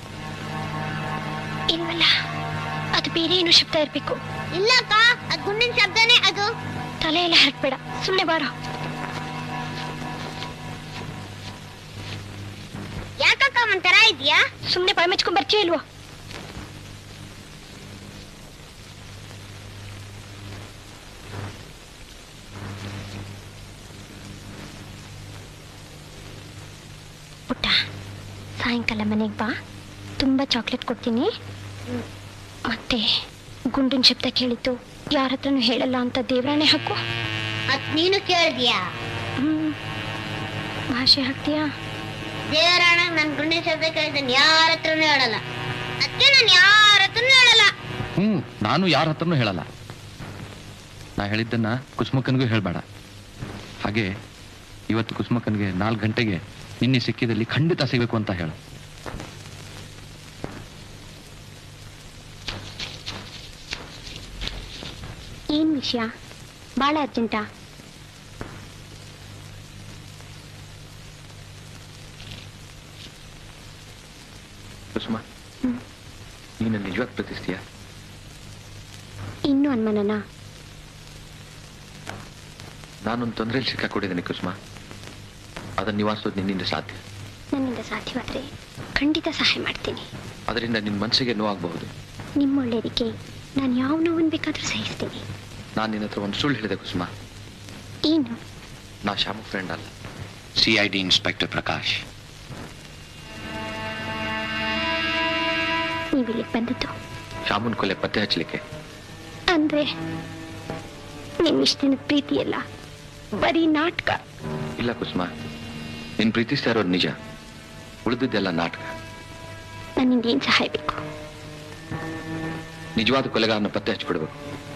ಇಲ್ವಲ್ಲ ಅದು ಬೇರೆ ಏನೋ ಶಬ್ದ ಇರ್ಬೇಕು ಇಲ್ಲಕ್ಕ ಅದ್ ಗುಂಡಿನ ಶಬ್ದನೇ ಅದು ತಲೆ ಎಲ್ಲ ಹರಡ್ಬೇಡ ಸುಮ್ನೆ ಬಾರೋ ಯಾಕಕ್ಕ ಒಂಥರ ಇದ್ಯಾ ಸುಮ್ನೆ ಬಾಯ್ ಮುಚ್ಕೊಂಡ್ ಬರ್ತೀಯ ಇಲ್ವೋ ಪುಟ್ಟ ಸಾಯಂಕಾಲ ಮನೆಗೆ ಬಾ ತುಂಬ ಚಾಕ್ಲೇಟ್ ಕೊಡ್ತೀನಿ ಮತ್ತೆ ಗುಂಡಿನ ಶಬ್ದ ಕೇಳಿತ್ತು ಯಾರ ಹತ್ರನೂ ಹೇಳಲ್ಲ ಅಂತ ದೇವರಾಣೆ ಹಾಕು ಮತ್ ನೀನು ಕೇಳಿದ್ಯಾ ಹ್ಮ್ ಭಾಷೆ ಹಾಕ್ತೀಯಾ ದೇವರಾಣ ನನ್ ಗುಂಡಿನ ಶಬ್ದ ಕೇಳಿದ್ದಾನೆ ಯಾರ ಹತ್ರನೂ ಹೇಳಲ್ಲ ಅದಕ್ಕೆ ನಾನು ಯಾರ ಹತ್ರನೂ ಹೇಳಲ್ಲ ಹ್ಮ್ ನಾನು ಯಾರ ಹತ್ರನೂ ಹೇಳಲ್ಲ ನಾ ಹೇಳಿದ್ದನ್ನ ಕುಸುಮಕ್ಕನಿಗೂ ಹೇಳ್ಬೇಡ ಹಾಗೆ ಇವತ್ತು ಕುಸುಮಕ್ಕನಿಗೆ ನಾಲ್ಕು ಗಂಟೆಗೆ ನಿನ್ನೆ ಸಿಕ್ಕಿದಲ್ಲಿ ಖಂಡಿತ ಸಿಗಬೇಕು ಅಂತ ಹೇಳು ಏನ್ ವಿಷಯ ಭಾಳ ಅರ್ಜೆಂಟಾ ಕುಸುಮ ನೀನು ನಿಜವಾಗಿ ಪ್ರೀತಿಸ್ತೀಯ ಇನ್ನೂ ಅನ್ಮನನ ನಾನೊಂದು ತೊಂದರೆಯಲ್ಲಿ ಸಿಕ್ಕಾಕೊಂಡಿದ್ದೀನಿ ಕುಸುಮ ಅದನ್ನ ನಿವಾರಿಸೋದು ನಿನ್ನಿಂದ ಸಾಧ್ಯ ನನ್ನಿಂದ ಸಾಧ್ಯವಾದ್ರೆ ಖಂಡಿತ ಸಹಾಯ ಮಾಡ್ತೀನಿ ಅದರಿಂದ ನಿನ್ನ ಮನಸ್ಸಿಗೆ ನೋವಾಗಬಹುದು ನಿಮ್ಮ ಒಳ್ಳೇದಕ್ಕೆ ನಾನು ಯಾವ ನೋವನ್ನು ಬೇಕಾದ್ರೂ ಸಹಿಸ್ತೀನಿ ನಾನು ನಿನ್ನ ಹತ್ರ ಒಂದು ಸುಳ್ಳು ಹೇಳಿದೆ ಕುಸುಮ ಏನು ನಾ ಶ್ಯಾಮು ಫ್ರೆಂಡ್ ಅಲ್ಲ C I D inspector Prakash ನೀವು ಇಲ್ಲಿಗೆ ಬಂದದ್ದು ಶಾಮುನ್ ಕೊಲೆ ಪತ್ತೆ ಹಚ್ಚಲಿಕ್ಕೆ ಅಂದ್ರೆ ನಿಮ್ ಇಷ್ಟ ದಿನದ ಪ್ರೀತಿ ಎಲ್ಲ ಬರೀ ನಾಟಕ ಇಲ್ಲ ಕುಸುಮ ನೀನ್ ಪ್ರೀತಿಸ್ತಾ ಇರೋದು ನಿಜ ಉಳಿದಿದ್ದೆಲ್ಲ ನಾಟಕ ನನ್ನಿಂದ ಏನ್ ಸಹಾಯ ಬೇಕು ನಿಜವಾದ ಕೊಲೆಗಾರನ ಪತ್ತೆ ಹಚ್ಚಿಬಿಡ್ಬೇಕು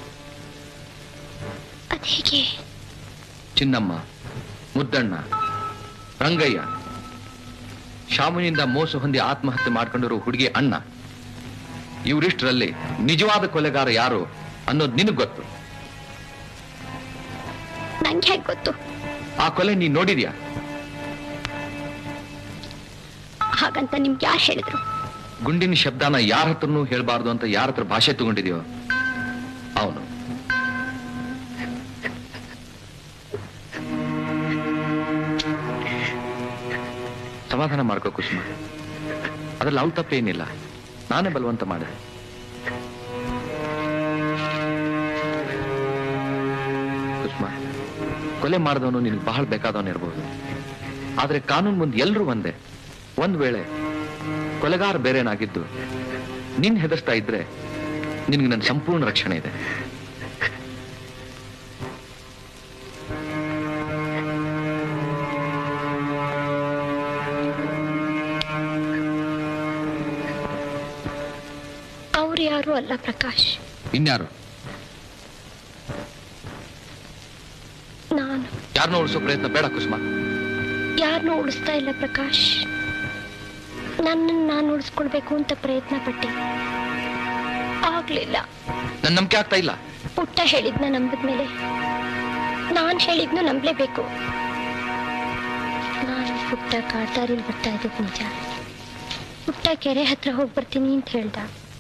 ಅದ್ ಹೇಗೆ ಚಿನ್ನಮ್ಮ ಮುದ್ದಣ್ಣ ರಂಗಯ್ಯ ಶಾಮುನಿಂದ ಮೋಸ ಹೊಂದಿ ಆತ್ಮಹತ್ಯೆ ಮಾಡ್ಕೊಂಡಿರೋ ಹುಡುಗಿ ಅಣ್ಣ ಇವರಿಷ್ಟರಲ್ಲಿ ನಿಜವಾದ ಕೊಲೆಗಾರ ಯಾರು ಅನ್ನೋದು ನಿನಗ್ ಗೊತ್ತು ನಂಗೆ ಹೇಗೆ ಗೊತ್ತು ಆ ಕೊಲೆ ನೀನ್ ನೋಡಿದ್ಯಾ ಹಾಗಂತ ನಿಮ್ಗೆ ಯಾರು ಹೇಳಿದ್ರು ಗುಂಡಿನ ಶಬ್ದನ ಯಾರ ಹತ್ರನೂ ಹೇಳ್ಬಾರ್ದು ಅಂತ ಯಾರ ಹತ್ರ ಭಾಷೆ ತಗೊಂಡಿದ್ಯೋ ಅವನು ಸಮಾಧಾನ ಮಾಡ್ಕೋ ಕುಸುಮ ಅದ್ರಲ್ಲಿ ಅವಳು ತಪ್ಪೇನಿಲ್ಲ ನಾನೇ ಬಲವಂತ ಮಾಡಿದೆ ಕುಸುಮ ಕೊಲೆ ಮಾಡಿದವನು ನಿನ್ಗೆ ಬಹಳ ಬೇಕಾದವನು ಇರಬಹುದು ಆದ್ರೆ ಕಾನೂನು ಮುಂದೆ ಎಲ್ರೂ ಒಂದೇ ಒಂದ್ ವೇಳೆ ಕೊಲೆಗಾರ ಬೇರೆನಾಗಿದ್ದು ನಿನ್ ಹೆದರ್ಸ್ತಾ ಇದ್ರೆ ನಿನ್ಗೆ ನನ್ನ ಸಂಪೂರ್ಣ ರಕ್ಷಣೆ ಇದೆ ಅವ್ರು ಯಾರು ಅಲ್ಲ ಪ್ರಕಾಶ್ ಇನ್ಯಾರು ನಾನು ಯಾರನ್ನೋ ಉಳಿಸೋ ಪ್ರಯತ್ನ ಬೇಡ ಕುಸುಮ ಯಾರನ್ನೂ ಉಳಿಸ್ತಾ ಇಲ್ಲ ಪ್ರಕಾಶ್ ನನ್ನನ್ನು ನಾನು ಉಳಿಸ್ಕೊಳ್ಬೇಕು ಅಂತ ಪ್ರಯತ್ನ ಪಟ್ಟೆ ಆಗ್ಲಿಲ್ಲ ನನ್ ನಂಬಿಕೆ ಆಗ್ತಾ ಇಲ್ಲ ಪುಟ್ಟ ಹೇಳಿದ್ನ ನಂಬಿದ್ಮೇಲೆ ನಾನ್ ಹೇಳಿದ್ನು ನಂಬಲೇಬೇಕು ನಾನು ಪುಟ್ಟ ಕಾಡ್ದಾರಿಲ್ ಬರ್ತಾ ಇದ್ದದ್ದು ನಿಜ ಪುಟ್ಟ ಕೆರೆ ಹತ್ರ ಹೋಗಿ ಬರ್ತೀನಿ ಅಂತ ಹೇಳ್ದ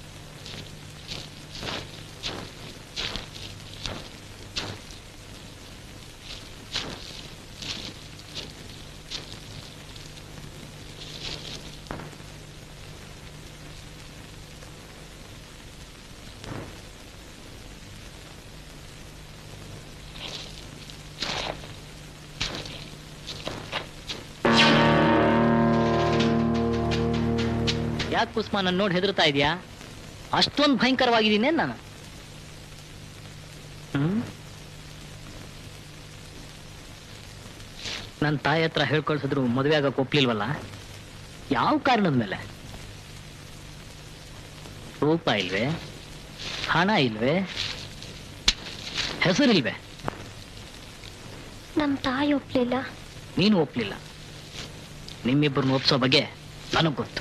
ಯಾಕೆ ಕುಸ್ಮ ನನ್ನ ನೋಡಿ ಹೆದರ್ತಾ ಇದೆಯಾ ಅಷ್ಟೊಂದು ಭಯಂಕರವಾಗಿದ್ದೀನಿ ನಾನು ಹ್ಮ್ ನನ್ನ ತಾಯಿ ಹತ್ರ ಹೇಳ್ಕೊಳ್ಸಿದ್ರು ಮದುವೆ ಆಗಕ್ಕೆ ಒಪ್ಲಿಲ್ವಲ್ಲ ಯಾವ ಕಾರಣದ ಮೇಲೆ ರೂಪ ಇಲ್ವೇ ಹಣ ಇಲ್ವೇ ಹೆಸರಿಲ್ವೇ ನಮ್ ತಾಯಿ ಒಪ್ಲಿಲ್ಲ ನೀನು ಒಪ್ಲಿಲ್ಲ ನಿಮ್ಮಿಬ್ಬರನ್ನ ಒಪ್ಸೋ ಬಗ್ಗೆ ನನಗೆ ಗೊತ್ತು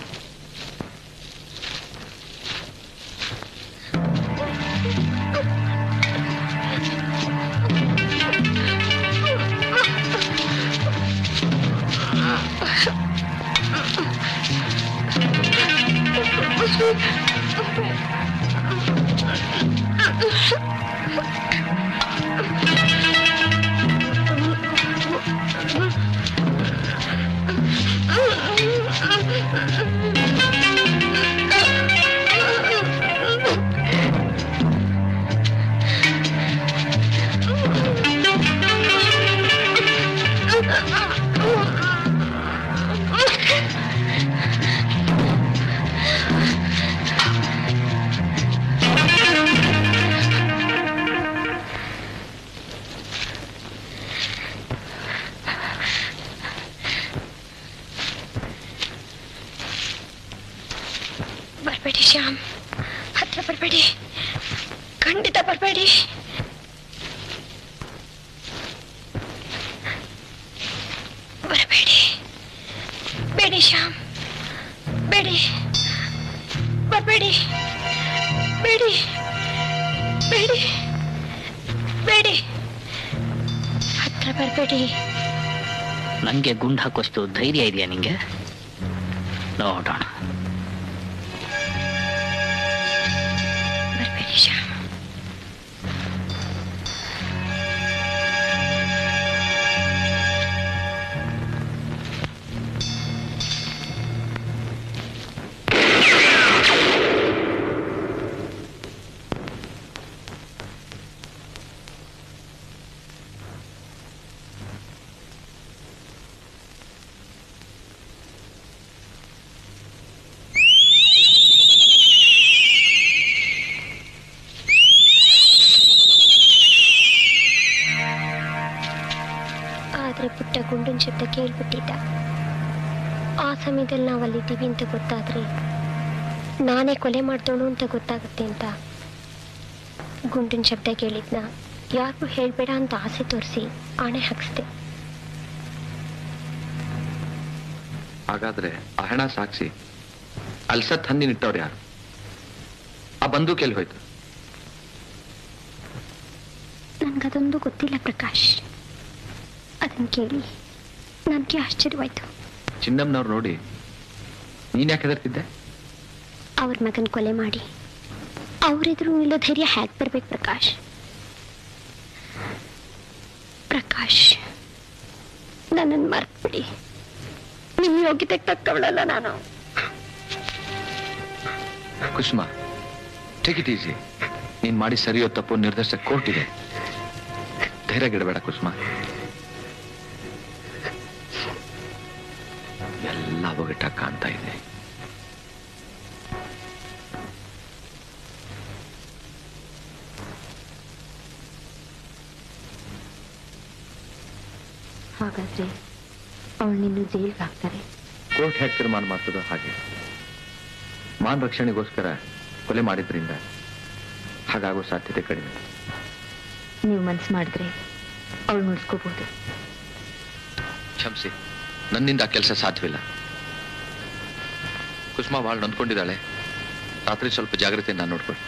ಶ್ಯಾಮ್ ಹತ್ರ ಬರಬೇಡಿ ಖಂಡಿತ ಬರಬೇಡಿ ಬರಬೇಡಿ ಬೇಡಿ ಶ್ಯಾಮ್ ಬೇಡಿ ಬರಬೇಡಿ ಬೇಡಿ ಬೇಡಿ ಬೇಡಿ ಹತ್ರ ಬರಬೇಡಿ ನಂಗೆ ಗುಂಡು ಹಾಕೋಷ್ಟು ಧೈರ್ಯ ಇದೆಯಾ ನಿಂಗೆ ನೋಡೋಣ ಬರಬೇಡಿ ಶ್ಯಾಮ್ ಆದ್ರೆ ಪುಟ್ಟ ಗುಂಡಿನ ಶಬ್ದ ಕೇಳ್ಬಿಟ್ಟಿದ್ದ ಆ ಸಮಯದಲ್ಲಿ ನಾವು ಅಲ್ಲಿದ್ದೀವಿ ಅಂತ ಗೊತ್ತಾದ್ರೆ ನಾನೇ ಕೊಲೆ ಮಾಡ್ದೋಳು ಅಂತ ಗೊತ್ತಾಗುತ್ತೆ ಅಂತ ಗುಂಡಿನ ಶಬ್ದ ಕೇಳಿದ್ನ ಯಾರಿಗೂ ಹೇಳ್ಬೇಡ ಅಂತ ಆಸೆ ತೋರಿಸಿ ಆಣೆ ಹಾಕಿಸ್ದೆ ಹಾಗಾದ್ರೆ ಆ ಹೆಣ ಸಾಕ್ಷಿ ಅಲ್ಸತ್ ಹಂದಿನಿಟ್ಟವ್ರು ಯಾರು ಆ ಬಂದೂಕ್ ಎಲ್ಲಿ ಹೋಯ್ತು ನನ್ಗದೊಂದು ಗೊತ್ತಿಲ್ಲ ಪ್ರಕಾಶ್ ಅದನ್ನ ಕೇಳಿ ನನಗೆ ಆಶ್ಚರ್ಯವಾಯ್ತು ಚಿನ್ನಮ್ಮನವ್ರು ನೋಡಿ ನೀನ್ ಯಾಕೆ ಹೆದರ್ತಿದ್ದೆ ಅವ್ರ ಮಗನ್ ಕೊಲೆ ಮಾಡಿ ಅವರೆದುರು ನಿಲ್ಲೋ ಧೈರ್ಯ ಹ್ಯಾಕ್ ಬರ್ಬೇಕು ಪ್ರಕಾಶ್ ಪ್ರಕಾಶ್ ನನ್ನನ್ನು ಮರ್ತ್ಬಿಡಿ ನಿಮ್ಮ ಯೋಗ್ಯತೆಗೆ ತಕ್ಕವಳಲ್ಲ ನಾನು ಕುಸುಮ ಟೇಕ್ ಇಟ್ ಈಸಿ ನೀನ್ ಮಾಡಿ ಸರಿಯೋ ತಪ್ಪು ನಿರ್ದೇಶ ಕೋರ್ಟ್ ಇದೆ ಧೈರ್ಯ ಗಿಡಬೇಡ ಕುಸುಮ ಎಲ್ಲ ಒಗಟ ಕಾಣ್ತಾ ಇದೆ ಹಾಗಾದ್ರೆ ಅವಳು ನಿನ್ನ ಜೈಲ್ಗೆ ಹಾಕ್ತಾರೆ ಕೋರ್ಟ್ ಹೇಗೆ ತೀರ್ಮಾನ ಮಾಡ್ತದೋ ಹಾಗೆ ಮಾನ್ ರಕ್ಷಣೆಗೋಸ್ಕರ ಕೊಲೆ ಮಾಡಿದ್ರಿಂದ ಹಾಗಾಗೋ ಸಾಧ್ಯತೆ ಕಡಿಮೆ ನೀವು ಮನ್ಸು ಮಾಡಿದ್ರೆ ಅವಳು ನುಡ್ಸ್ಕೋಬಹುದು ಕ್ಷಮಿಸಿ ನನ್ನಿಂದ ಆ ಕೆಲಸ ಸಾಧ್ಯವಿಲ್ಲ ಕುಸುಮ ಭಾಳ ನೊಂದ್ಕೊಂಡಿದ್ದಾಳೆ ರಾತ್ರಿ ಸ್ವಲ್ಪ ಜಾಗ್ರತೆಯಿಂದ ನೋಡ್ಕೊಳ್ಳಿ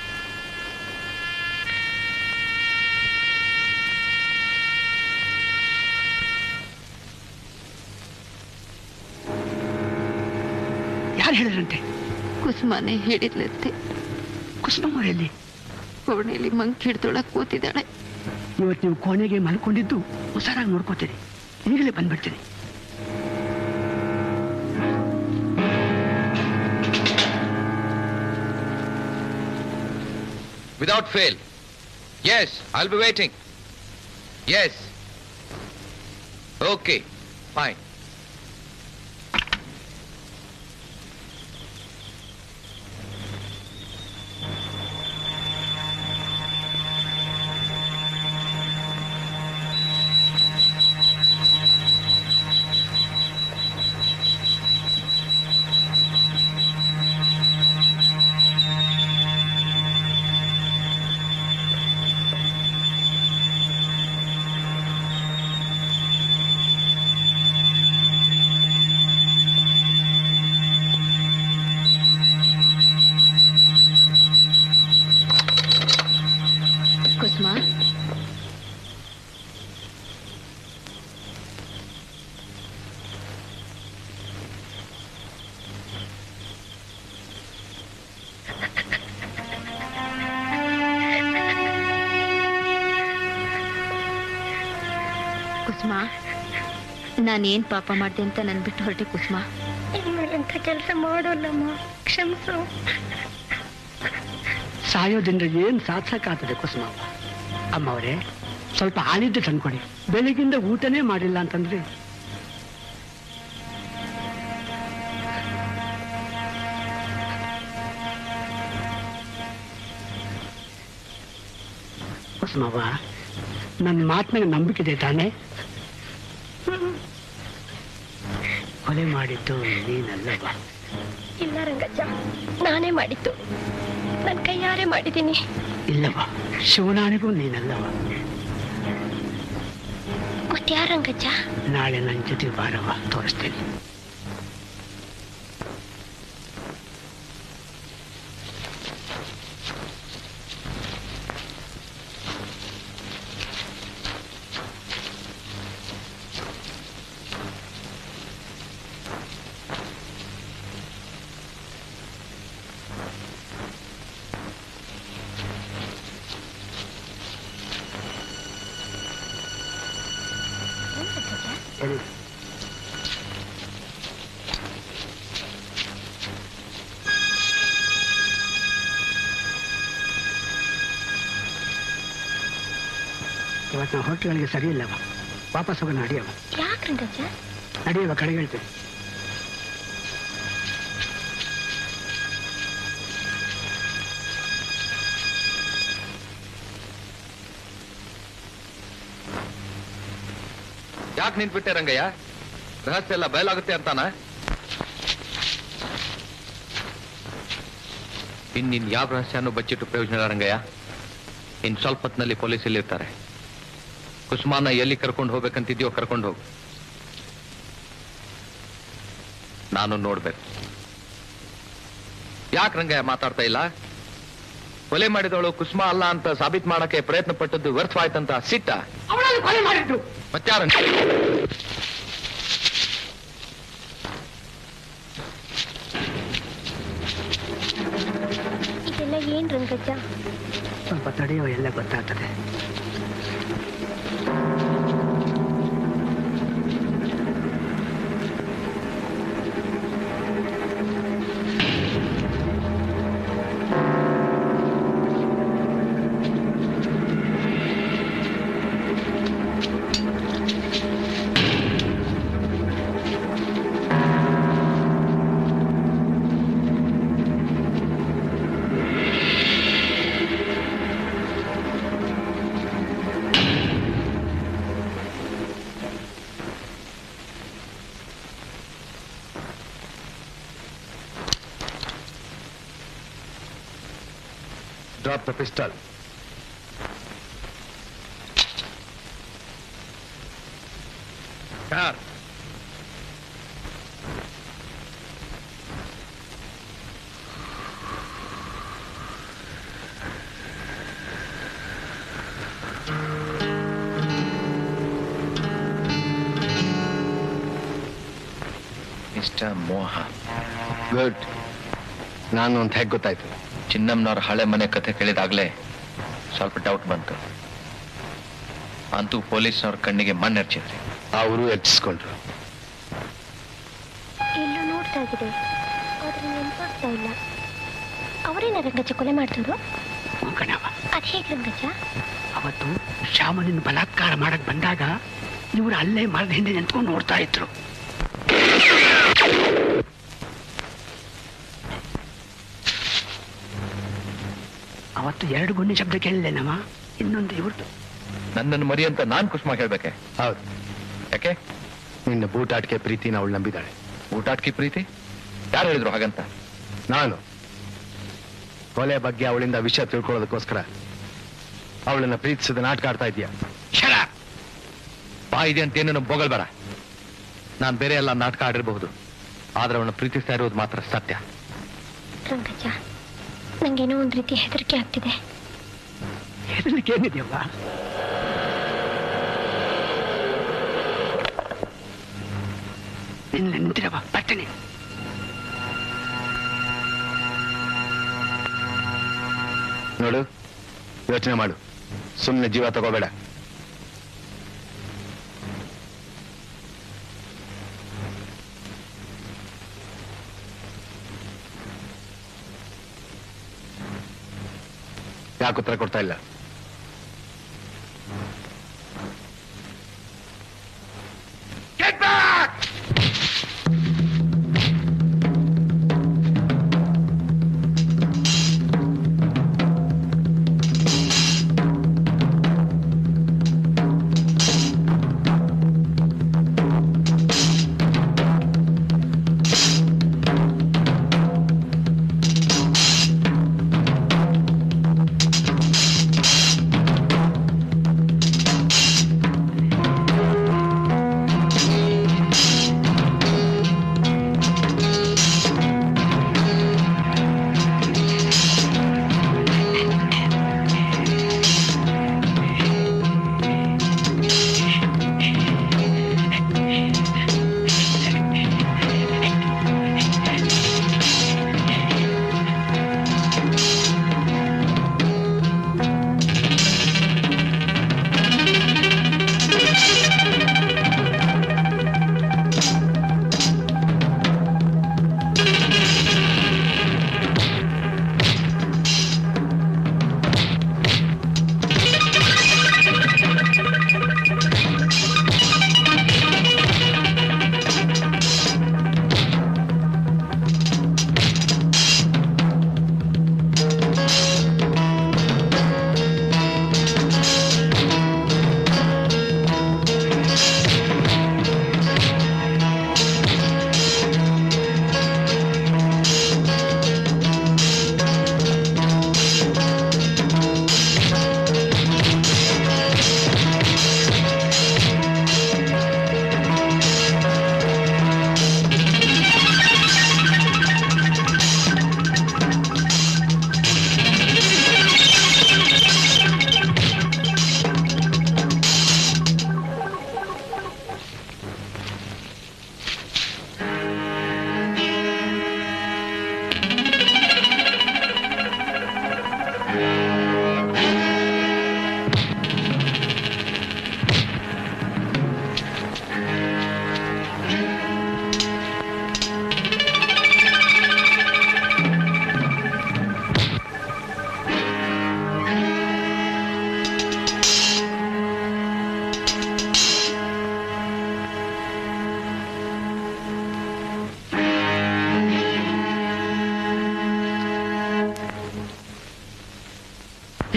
ಯಾರು ಹೇಳಿದ್ರಂತೆ ಕುಸುಮನೆ ಹೇಳಿದ್ಲಂತೆ ಕುಸುಮ ಎಲ್ಲಿ ಕೋಣೆಯಲ್ಲಿ ಮಂಕ್ ಹಿಡ್ದೊಳಕ್ ಕೂತಿದ್ದಾಳೆ ಇವತ್ತು ನೀವು ಕೋಣೆಗೆ ಮಲ್ಕೊಂಡಿದ್ದು ಹುಷಾರಾಗಿ ನೋಡ್ಕೋತೀನಿ ಈಗಲೇ ಬಂದ್ಬಿಡ್ತೀನಿ Without fail. Yes, I'll be waiting. Yes. Okay, fine. ಕುಸುಮ ಕುಸುಮ ನಾನೇನ್ ಪಾಪ ಮಾಡ್ದೆ ಅಂತ ನನ್ ಬಿಟ್ಟು ಹೊರಟೆ ಕುಸುಮ ಇನ್ಮೇಲಂತ ಕೆಲಸ ಮಾಡೋಲ್ಲಮ್ಮ ಕ್ಷಮಿಸು ಸಾಯೋದ್ರಿಂದ ಏನ್ ಸಾಧಿಸಕ್ಕಾಗ್ತದೆ ಕುಸುಮ ಅಮ್ಮ ಅವರೇ ಸ್ವಲ್ಪ ಹಾಲಿದ್ದು ತಂದ್ಕೊಡಿ ಬೆಳಿಗ್ಗಿಂದ ಊಟನೇ ಮಾಡಿಲ್ಲ ಅಂತಂದ್ರೆ ಕುಸುಮವ್ವ ನನ್ನ ಮಾತಿನಾಗ ನಂಬಿಕೆ ತಾನೆ ಕೊಲೆ ಮಾಡಿದ್ದು ನೀನಲ್ಲವ ಇಲ್ಲ ರಂಗಜ್ಜ ನಾನೇ ಮಾಡಿದ್ದು ನನ್ನ ಕೈಯಾರೆ ಮಾಡಿದ್ದೀನಿ ಇಲ್ಲವ ಶಿವನಾಣಿಗೂ ನೀನಲ್ಲವ ಮತ್ತೆ ಯಾರ ರಂಗಜ್ಜ ನಾಳೆ ನನ್ನ ಜೊತೆ ಬಾರವ ತೋರಿಸ್ತೀನಿ ಎಲ್ಲಿ? ಇವತ್ತು ನಾವು ಹೊಟ್ಟೆಗಳಿಗೆ ಸರಿ ಇಲ್ಲವ ವಾಪಸ್ ಹೋಗೋಣ ನಡಿಯವ ಯಾಕೆ ರಂಗಜ್ಜ ನಡಿಯವ ಕಡೆಗೆ ಹೇಳ್ತೇನೆ ಯಾಕೆ ನಿಂತ್ಬಿಟ್ಟೆ ರಂಗಯ್ಯ ರಹಸ್ಯ ಎಲ್ಲ ಬಯಲಾಗುತ್ತೆ ಅಂತಾನ ಇನ್ನಿನ್ ಯಾವ ರಹಸ್ಯನೂ ಬಚ್ಚಿಟ್ಟು ಪ್ರಯೋಜನ ಇಲ್ಲ ರಂಗಯ್ಯ ಇನ್ ಸ್ವಲ್ಪ ಹೊತ್ತಿನಲ್ಲಿ ಪೊಲೀಸ್ ಇರ್ತಾರೆ ಕುಸುಮಾನ ಎಲ್ಲಿ ಕರ್ಕೊಂಡು ಹೋಗ್ಬೇಕಂತಿದ್ಯೋ ಕರ್ಕೊಂಡು ಹೋಗು ನಾನು ನೋಡ್ಬೇಕು ಯಾಕೆ ರಂಗಯ್ಯ ಮಾತಾಡ್ತಾ ಇಲ್ಲ ಕೊಲೆ ಮಾಡಿದವಳು ಕುಸುಮ ಅಲ್ಲ ಅಂತ ಸಾಬೀತ್ ಮಾಡಕ್ಕೆ ಪ್ರಯತ್ನ ಪಟ್ಟದ್ದು ವ್ಯರ್ಥವಾಯ್ತಂತ ಸಿಟ್ಟ ಅವಳನ್ನು ಕೊಲೆ ಮಾಡಿದ್ದು ಮತ್ತಾರ ಇದೆಲ್ಲ ಏನ್ ರಂಗಜ್ಜ ಸ್ವಲ್ಪ ತಡೆಯೋ ಎಲ್ಲ ಗೊತ್ತಾಗ್ತದೆ Drop the pistol. Car. Mister Moha good ನಾನು ಅಂತ ಹೇಗೆ ಗೊತ್ತಾಯ್ತು ಚಿನ್ನಮ್ಮನವ್ರ ಹಳೆ ಮನೆ ಕಥೆ ಕೇಳಿದಾಗ್ಲೇ ಸ್ವಲ್ಪ ಡೌಟ್ ಬಂತು ಅಂತೂ ಪೊಲೀಸ್ನವ್ರ ಕಣ್ಣಿಗೆ ಮಣ್ಣೆರ್ಚಿದ್ರಿ ಅವರು ಎಚ್ಚಿಸ್ಕೊಂಡ್ರು ಎಲ್ಲೋ ನೋಡ್ತಾ ಇದ್ದೆ ಆದ್ರೆ ನೆನ್ಪಾಗ್ತಾ ಇಲ್ಲ ಅವರೇನ ರಂಗಜ್ಜ ಕೊಲೆ ಮಾಡ್ತಿದ್ರು ಕಣವ ಅದ್ ಹೇಗ್ ರಂಗಜ್ಜ ಅವತ್ತು ಶ್ಯಾಮನನ್ನು ಬಲಾತ್ಕಾರ ಮಾಡಕ್ ಬಂದಾಗ ಇವರು ಅಲ್ಲೇ ಮರದ ಹಿಂದೆ ನಿಂತ್ಕೊಂಡು ನೋಡ್ತಾ ಇದ್ರು ಅವತ್ತು ಎರಡು ಗುಂಡಿ ಶಬ್ದ ಕೇಳಿಲ್ಲೇನವ ಇನ್ನೊಂದು ಇವ್ರದ್ದು ನನ್ನನ್ನು ಮರಿ ಅಂತ ನಾನ್ ಕುಸುಮ ಹೇಳ್ಬೇಕೆ ಹೌದು ಯಾಕೆ ನಿನ್ನ ಬೂಟಾಟಿಕೆ ಪ್ರೀತಿನ ಅವಳು ನಂಬಿದಾಳೆ ಊಟಾಟ್ಕಿ ಪ್ರೀತಿ ಯಾರು ಹೇಳಿದ್ರು ಹಾಗಂತ ನಾನು ಕೊಲೆ ಬಗ್ಗೆ ಅವಳಿಂದ ವಿಷಯ ತಿಳ್ಕೊಳ್ಳೋದಕ್ಕೋಸ್ಕರ ಅವಳನ್ನ ಪ್ರೀತಿಸಿದ ನಾಟಕ ಆಡ್ತಾ ಇದೀಯ ಶರ ಬಾ ಇದೆ ಅಂತ ಏನೇನು ಬೋಗಲ್ಬೇಡ ನಾನ್ ಬೇರೆ ಎಲ್ಲ ನಾಟಕ ಆಡಿರಬಹುದು ಆದ್ರೆ ಅವಳನ್ನ ಪ್ರೀತಿಸ್ತಾ ಇರೋದು ಮಾತ್ರ ಸತ್ಯ ರಂಗಜ್ಜ ನಂಗೇನೋ ಒಂದ್ ರೀತಿ ಹೆದರಿಕೆ ಆಗ್ತಿದೆ ಹೆದರಿಕೆ ಏನಿದೆಯವ್ವ ನಿನ್ನ ನಿಂತಿರವ ಬರ್ತೀನಿ ನೋಡು ಯೋಚನೆ ಮಾಡು ಸುಮ್ಮನೆ ಜೀವ ತಗೋಬೇಡ ಯಾಕೆ ಉತ್ತರ ಕೊಡ್ತಾ ಇಲ್ಲ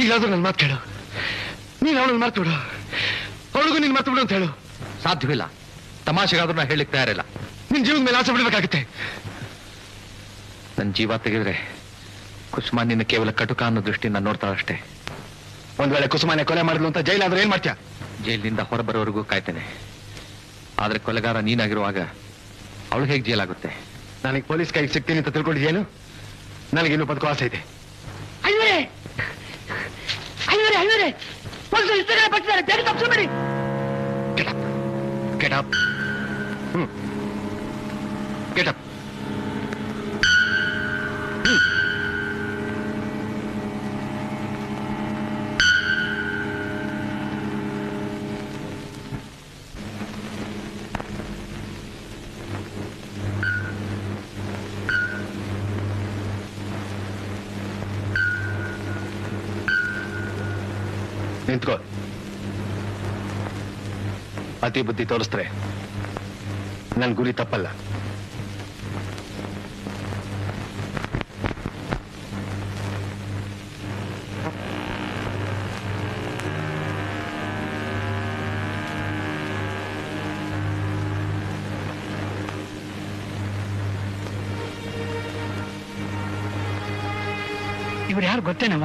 ಈಗಲಾದ್ರೂ ನನ್ನ ಮಾತು ಕೇಳು ನೀನು ಅವಳನ್ನ ಮಾತು ಬಿಡು ಅವಳಿಗೂ ನೀನು ಮಾತು ಬಿಡು ಅಂತ ಹೇಳು ಸಾಧ್ಯವಿಲ್ಲ ತಮಾಷೆಗಾದ್ರೂ ನಾ ಹೇಳಲಿಕ್ಕೆ ತಯಾರಿಲ್ಲ ನಿನ್ ಜೀವದ ಮೇಲೆ ಆಸೆ ಬಿಡ್ಬೇಕಾಗುತ್ತೆ ನನ್ನ ಜೀವ ತೆಗೆದ್ರೆ ಕುಸುಮ ನಿನ್ನ ಕೇವಲ ಕಟುಕ ಅನ್ನೋ ದೃಷ್ಟಿಯಿಂದ ನೋಡ್ತಾಳಷ್ಟೇ ಒಂದ್ ವೇಳೆ ಕುಸುಮಾನೆ ಕೊಲೆ ಮಾಡಿದ್ಲು ಅಂತ ಜೈಲಾದ್ರೆ ಏನ್ ಮಾಡ್ತೀಯ ಜೈಲಿನಿಂದ ಹೊರಬರೋವರೆಗೂ ಕಾಯ್ತೇನೆ ಆದ್ರೆ ಕೊಲೆಗಾರ ನೀನಾಗಿರುವಾಗ ಅವಳು ಹೇಗೆ ಜೈಲಾಗುತ್ತೆ ನನಗೆ ಪೊಲೀಸ್ ಕೈಗೆ ಸಿಗ್ತೀನಿ ಅಂತ ತಿಳ್ಕೊಂಡಿದ್ಯೇನು ನನಗಿನ್ನೂ ಬದುಕೋ ಆಸೆ ಇದೆ ಐವರೇ ಐವರೇ ಐವರೇ ಪೊಲೀಸರು ಇಷ್ಟೇ ಬರ್ತಿದ್ದಾರೆ ಬೇಗ ತಪ್ಪಿಸ್ಬೇಡಿ get up hmm get up ನಿಂತ್ಕೋ ಅತಿ ಬುದ್ಧಿ ತೋರಿಸ್ತಾರೆ ನನ್ ಗುರಿ ತಪ್ಪಲ್ಲ ಇವ್ರು ಯಾರು ಗೊತ್ತೇನವ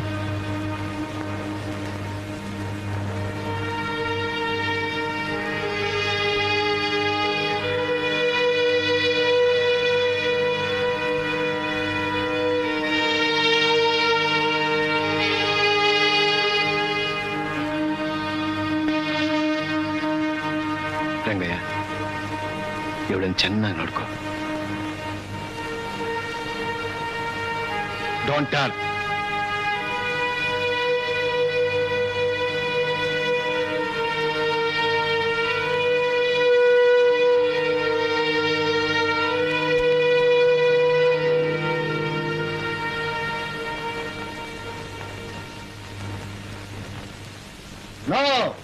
ರಂಗಯ್ಯ ಇವಳನ್ನ ಚೆನ್ನಾಗಿ ನೋಡ್ಕೋ don't turn No!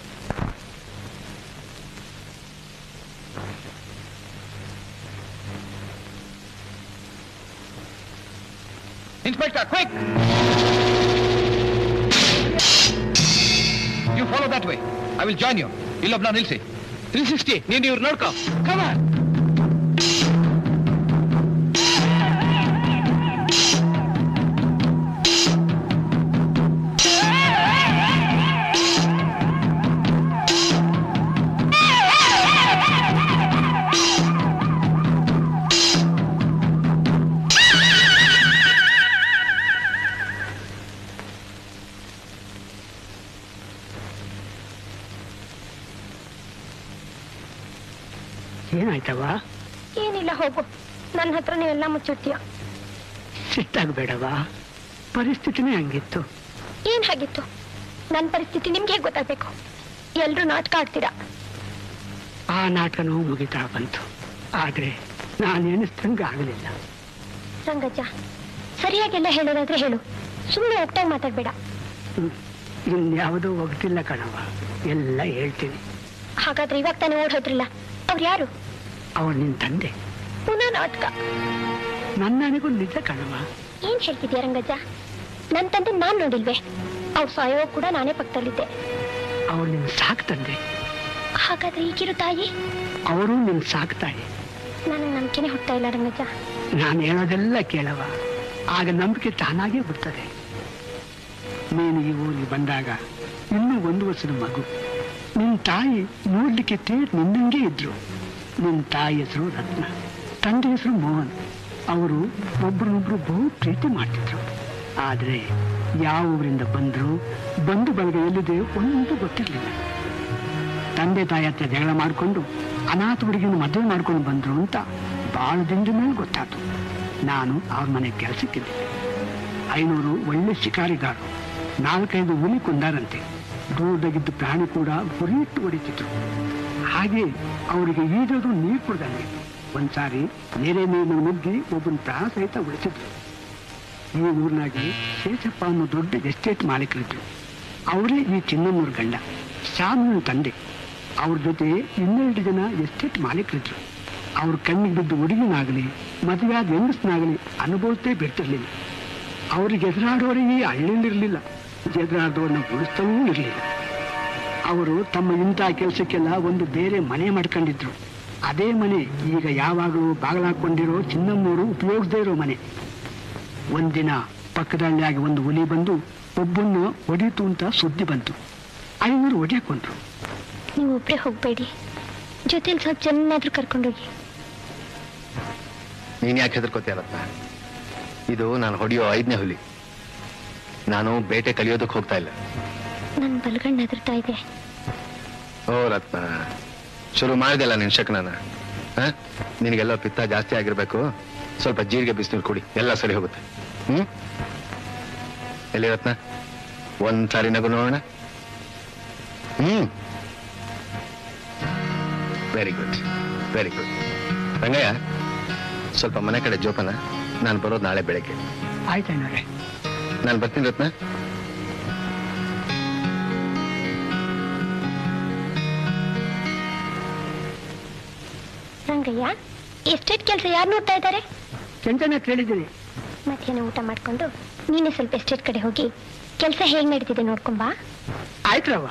Inspector, quick! You follow that way. I will join you. ಇಲ್ಲೊಬ್ನ ನಿಲ್ಸಿ ತ್ರೀ ಸಿಕ್ಸ್ಟಿ ನೀನು ಇವ್ರು ನೋಡ್ಕೋ ಕಮ ಏನಾಯ್ತವ ಏನಿಲ್ಲ ಹೋಗು ನನ್ನ ಹತ್ರ ನೀವೆಲ್ಲ ಮುಚ್ಚಿಡ್ತೀಯ ಸಿಟ್ಟಾಗಬೇಡವ ಪರಿಸ್ಥಿತಿನೇ ಹಂಗಿತ್ತು ಏನ್ ಹಾಗಿತ್ತು ನನ್ನ ಪರಿಸ್ಥಿತಿ ನಿಮ್ಗೆ ಹೇಗೆ ಗೊತ್ತಾಗ್ಬೇಕು ಎಲ್ರು ನಾಟಕ ಆಡ್ತೀರಾ ಆ ನಾಟಕನೂ ಮುಗಿತಾ ಬಂತು ಆದ್ರೆ ನಾನು ಎಣಿಸ್ದಂಗೆ ಆಗಲಿಲ್ಲ ರಂಗಜ್ಜ ಸರಿಯಾಗೆಲ್ಲ ಹೇಳೋದಾದ್ರೆ ಹೇಳು ಸುಮ್ಮನೆ ಒಟ್ಟಾಗಿ ಮಾತಾಡ್ಬೇಡ ಇನ್ಯಾವುದೂ ಒಗ್ತಿಲ್ಲ ಕಣವ ಎಲ್ಲ ಹೇಳ್ತೀನಿ ಹಾಗಾದ್ರೆ ಇವಾಗ ತಾನೇ ಓಡ್ ಹೋದ್ರಲ್ಲ ಅವ್ರು ಯಾರು ಅವಳು ನಿನ್ ತಂದೆ ಪುನಃ ನಾಟಕ ನನ್ನನಿಗೂ ನಿಜ ಕಣವ ಏನ್ ಹೇಳ್ತಿದ್ಯಾ ರಂಗಜ್ಜ ನನ್ ತಂದೆ ನಾನ್ ನೋಡಿಲ್ವೇ ಅವ್ರು ಸಾಯೋ ಕೂಡ ನಾನೇ ಪಕ್ಕದಲ್ಲಿದ್ದೆ ಅವಳು ನಿನ್ ಸಾಕ್ ತಂದೆ ಹಾಗಾದ್ರೆ ಈಗಿರೋ ತಾಯಿ ಅವರು ನಿನ್ ಸಾಕ್ತಾಯಿ ನನಗೆ ನಂಬಿಕೆನೆ ಹುಟ್ತಾ ಇಲ್ಲ ರಂಗಜ್ಜ ನಾನು ಹೇಳೋದೆಲ್ಲ ಕೇಳವ ಆಗ ನಂಬಿಕೆ ತಾನಾಗೇ ಬಿಡ್ತದೆ ನೀನು ಈ ಊರಿಗೆ ಬಂದಾಗ ಇನ್ನೂ ಒಂದು ವರ್ಷದ ಮಗು ನಿನ್ ತಾಯಿ ನೋಡ್ಲಿಕ್ಕೆ ತೇರ್ ನಿನ್ನಂಗೆ ಇದ್ರು ನಿನ್ ತಾಯಿ ಹೆಸರು ರತ್ನ ತಂದೆ ಹೆಸರು ಮೋಹನ್ ಅವರು ಒಬ್ರನ್ನೊಬ್ರು ಬಹು ಪ್ರೀತಿ ಮಾಡ್ತಿದ್ರು ಆದ್ರೆ ಯಾವ ಊರಿಂದ ಬಂದ್ರು ಬಂಧು ಬಳಗ ಎಲ್ಲಿದೆ ಒಂದು ಗೊತ್ತಿರ್ಲಿಲ್ಲ ತಂದೆ ತಾಯಿ ಹತ್ರ ಜಗಳ ಮಾಡಿಕೊಂಡು ಅನಾಥ ಹುಡುಗಿನ ಮದುವೆ ಮಾಡ್ಕೊಂಡು ಬಂದ್ರು ಅಂತ ಬಹಳ ದಿನದ ಮೇಲೆ ಗೊತ್ತಾಯ್ತು ನಾನು ಅವ್ರ ಮನೆ ಕೆಲಸಕ್ಕಿದ್ದೆ ಐನೂರು ಒಳ್ಳೆ ಶಿಕಾರಿಗಾರರು ನಾಲ್ಕೈದು ಹುಲಿ ಕೊಂದಾರಂತೆ ದೂರದಾಗಿದ್ದ ಪ್ರಾಣಿ ಕೂಡ ಗುರಿ ಇಟ್ಟು ಹೊಡಿತಿದ್ರು ಹಾಗೆ ಅವರಿಗೆ ಈಜೋದು ನೀರು ಕುಡ್ದಂಗೆ ಒಂದ್ಸಾರಿ ನೆರೆ ನೀರಿನ ನುಗ್ಗಿ ಒಬ್ಬನ ಪ್ರಾಣ ಸಹಿತ ಉಳಿಸಿದ್ರು ಈ ಊರಿನಾಗೆ ಶೇಷಪ್ಪ ಅನ್ನೋ ದೊಡ್ಡ ಎಸ್ಟೇಟ್ ಮಾಲೀಕರಿದ್ರು ಅವರೇ ಈ ಚಿನ್ನಮ್ಮೂರ್ ಗಂಡ ಶ್ಯಾಮನ ತಂದೆ ಅವ್ರ ಜೊತೆ ಇನ್ನೆರಡು ಜನ ಎಸ್ಟೇಟ್ ಮಾಲೀಕರಿದ್ರು ಅವ್ರ ಕಣ್ಣಿಗೆ ಬಿದ್ದು ಹುಡುಗಿನಾಗಲಿ ಮದುವೆ ಆದ ಹೆಂಗಸ್ನಾಗಲಿ ಅನುಭವಿಸ್ತೇ ಬಿಡ್ತಿರ್ಲಿಲ್ಲ ಅವ್ರಿಗೆ ಎದುರಾಡೋರಿಗೆ ಹಳ್ಳಿಲಿರ್ಲಿಲ್ಲ ಎದುರಾದವ್ರನ್ನ ಉಳಿಸ್ತವೂ ಇರಲಿಲ್ಲ ಅವರು ತಮ್ಮ ಇಂಥ ಕೆಲಸಕ್ಕೆಲ್ಲ ಒಂದು ಬೇರೆ ಮನೆ ಮಾಡ್ಕೊಂಡಿದ್ರು ಅದೇ ಮನೆ ಈಗ ಯಾವಾಗಲೂ ಬಾಗಿಲಾಕೊಂಡಿರೋ ಚಿನ್ನಮ್ಮನವರು ಉಪಯೋಗಿಸದೇ ಇರೋ ಮನೆ ಒಂದಿನ ಪಕ್ಕದಲ್ಲಿಯಾಗಿ ಒಂದು ಹುಲಿ ಬಂದು ಒಬ್ಬನ್ನು ಹೊಡೀತು ಅಂತ ಸುದ್ದಿ ಬಂತು ಐನೂರು ಹೊಡೆಯಕೊಂಡ್ರು ನೀವು ಒಬ್ಬರೇ ಹೋಗಬೇಡಿ ಜೊತೆಲಿ ಸ್ವಲ್ಪ ಚೆನ್ನಾದ್ರೂ ಕರ್ಕೊಂಡೋಗಿ ನೀನ್ ಯಾಕೆ ಹೆದರ್ಕೋತೀಯ ರತ್ನ ಇದು ನಾನು ಹೊಡೆಯೋ ಐದನೇ ಹುಲಿ ನಾನು ಬೇಟೆ ಕಲಿಯೋದಕ್ಕೆ ಹೋಗ್ತಾ ಇಲ್ಲ ನನ್ನ ಬಲಗಣ್ಣು ಹೆದರ್ತಾ ಇದೆ ಓ ರತ್ನ ಶುರು ಮಾಡಿದೆಲ್ಲ ನಿನ್ ಶಕನನ ನಿನಗೆಲ್ಲ ಪಿತ್ತ ಜಾಸ್ತಿ ಆಗಿರ್ಬೇಕು ಸ್ವಲ್ಪ ಜೀರಿಗೆ ಬಿಸಿನೀರು ಕುಡಿ ಎಲ್ಲ ಸರಿ ಹೋಗುತ್ತೆ ಹ್ಮ್ ಎಲ್ಲಿ ರತ್ನ ಒಂದ್ ಸಾರಿ ನಗು ನೋಡೋಣ hmm very good very good Rangaiah ಸ್ವಲ್ಪ ಮನೆ ಕಡೆ ಜೋಪಾನ ನಾನು ಬರೋದು ನಾಳೆ ಬೆಳಗ್ಗೆ ಆಯ್ತಣ್ಣವ್ರೆ ನಾನು ಬರ್ತೀನಿ ರತ್ನ ರಂಗಯ್ಯ ಎಸ್ಟೇಟ್ ಕೆಲಸ ಯಾರು ನೋಡ್ತಾ ಇದ್ದಾರೆ ಚೆಂಚನ ಕೇಳಿದ್ದೀನಿ ಮಧ್ಯಾಹ್ನ ಊಟ ಮಾಡ್ಕೊಂಡು ನೀನೇ ಸ್ವಲ್ಪ ಎಸ್ಟೇಟ್ ಕಡೆ ಹೋಗಿ ಕೆಲಸ ಹೇಗ್ ನಡೀತಿದೆ ನೋಡ್ಕೊಂಬಾ ಆಯ್ತ್ರವ್ವ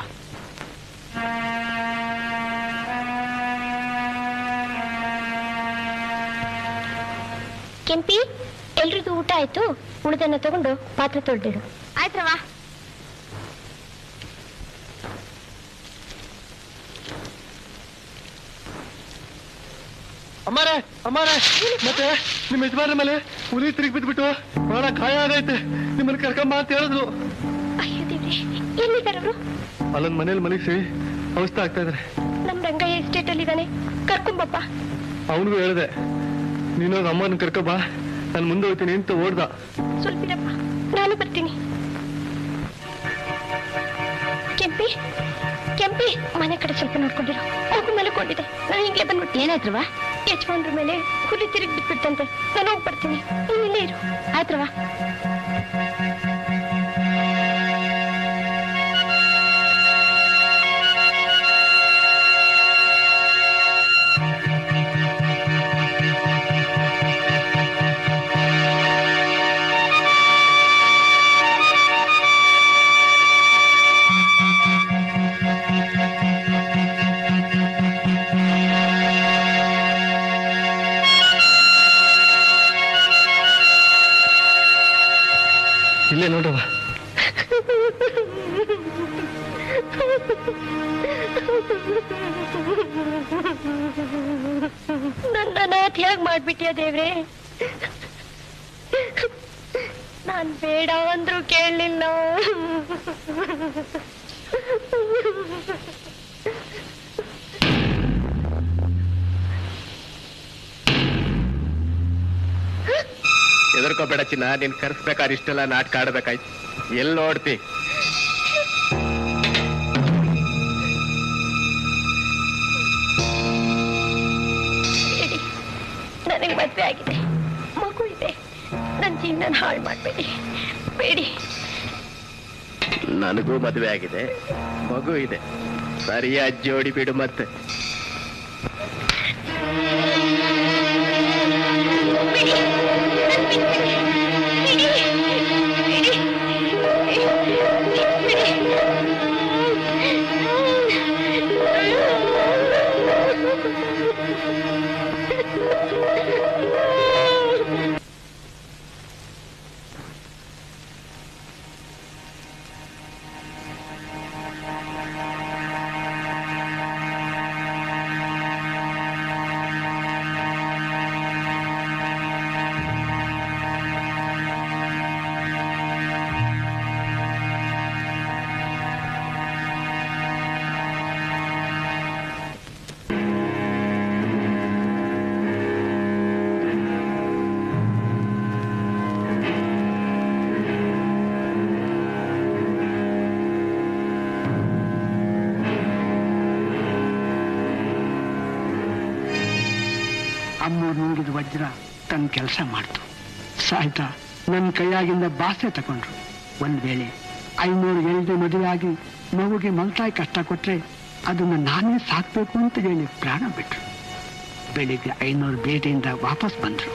ಕೆಂಪಿ ಎಲ್ರಿಗೂ ಊಟ ಆಯ್ತು ಉಳಿದನ್ನ ತಗೊಂಡು ಪಾತ್ರೆ ತೊಳ್ದಿಡು ಆಯ್ತ್ರವಾ ಅಮ್ಮಾರೆ ಅಮ್ಮಾರೆ ಮತ್ತೆ ನಿಮ್ಮ ಯಜಮಾನ ಮೇಲೆ ಹುಲಿ ತಿರುಗಿ ಬಿದ್ಬಿಟ್ಟು ಬಹಳ ಗಾಯ ಆಗೈತೆ ನಿಮ್ಮನ್ನ ಕರ್ಕೊಂಬ ಅಂತ ಹೇಳಿದ್ರು ಅಯ್ಯೋ ದೇವ್ರಿ ಎಲ್ಲಿದ್ದಾರವರು ಅಲ್ಲೊಂದ್ ಮನೇಲಿ ಮಲಗಿಸಿ ಅವಸ್ಥೆ ಆಗ್ತಾ ಇದಾರೆ ನಮ್ ರಂಗಯ್ಯ ಎಸ್ಟೇಟ್ ಅಲ್ಲಿ ಇದ್ದಾನೆ ಕರ್ಕೊಂಬಪ್ಪ ಅವನಿಗೂ ಹೇಳಿದೆ ನೀನೋಗ ಅಮ್ಮನ ಕರ್ಕೊಬಾ ನಾನು ಮುಂದೆ ಹೋಗ್ತೀನಿ ಅಂತ ಓಡ್ದ ಸ್ವಲ್ಪ ಇರಪ್ಪ ನಾನು ಬರ್ತೀನಿ ಕೆಂಪಿ ಕೆಂಪಿ ಮನೆ ಕಡೆ ಸ್ವಲ್ಪ ನೋಡ್ಕೊಂಡಿರು ಮಗು ಮಲ್ಕೊಂಡಿದೆ ನಾನು ಹಿಂಗೆ ಬಂದ್ಬಿಟ್ಟು ಏನಾಯ್ತ್ರವಾ ಯಜಮಾನ್ರ ಮೇಲೆ ಹುಲಿ ತಿರುಗಿ ಬಿಟ್ಬಿಡ್ತಂತೆ ನಾನು ಹೋಗಿ ಬರ್ತೀನಿ ನೀನ್ ಇಲ್ಲೇ ಇರು ಆಯ್ತ್ರವಾ ಇಲ್ಲೇ ನೋಡವ ನನ್ನ ಅನಾಥಿಯಾಗಿ ಮಾಡ್ಬಿಟ್ಯಾ ದೇವ್ರೆ ನಾನ್ ಬೇಡ ಅಂದ್ರು ಕೇಳಲಿಲ್ಲ ಎದರ್ಕೋಬೇಡ ಚಿನ್ನ ನೀನ್ ಕರ್ಸ್ಬೇಕಾದ್ರೆ ಇಷ್ಟೆಲ್ಲ ನಾಟಕ ಆಡ್ಬೇಕಾಯ್ತು ಎಲ್ಲಿ ನೋಡ್ತಿ ಬೇಡಿ ನನಗೆ ಮದ್ವೆ ಆಗಿದೆ ಮಗು ಇದೆ ನನ್ನ ಜೀವನ ಹಾಳು ಮಾಡ್ಬೇಡಿ ಬೇಡಿ ನನಗೂ ಮದುವೆ ಆಗಿದೆ ಮಗು ಇದೆ ಸರಿಯಾದ ಜೋಡಿ ಬಿಡು ಮತ್ತೆ ಅಮ್ಮವ್ರು ನುಂಗಿದ ವಜ್ರ ತನ್ನ ಕೆಲಸ ಮಾಡ್ತು ಸಾಯ್ತಾ ನನ್ನ ಕೈಯಾಗಿಂದ ಬಾಸೆ ತಗೊಂಡ್ರು ಒಂದ್ ವೇಳೆ ಐನೂರು ಎಲ್ದೆ ಮದುವೆ ಆಗಿ ಮಗುಗೆ ಮಲ್ತಾಯಿ ಕಷ್ಟ ಕೊಟ್ರೆ ಅದನ್ನ ನಾನೇ ಸಾಕ್ಬೇಕು ಅಂತ ಹೇಳಿ ಪ್ರಾಣ ಬಿಟ್ರು ಬೆಳಿಗ್ಗೆ ಐನೂರು ಬೇಟೆಯಿಂದ ವಾಪಸ್ ಬಂದ್ರು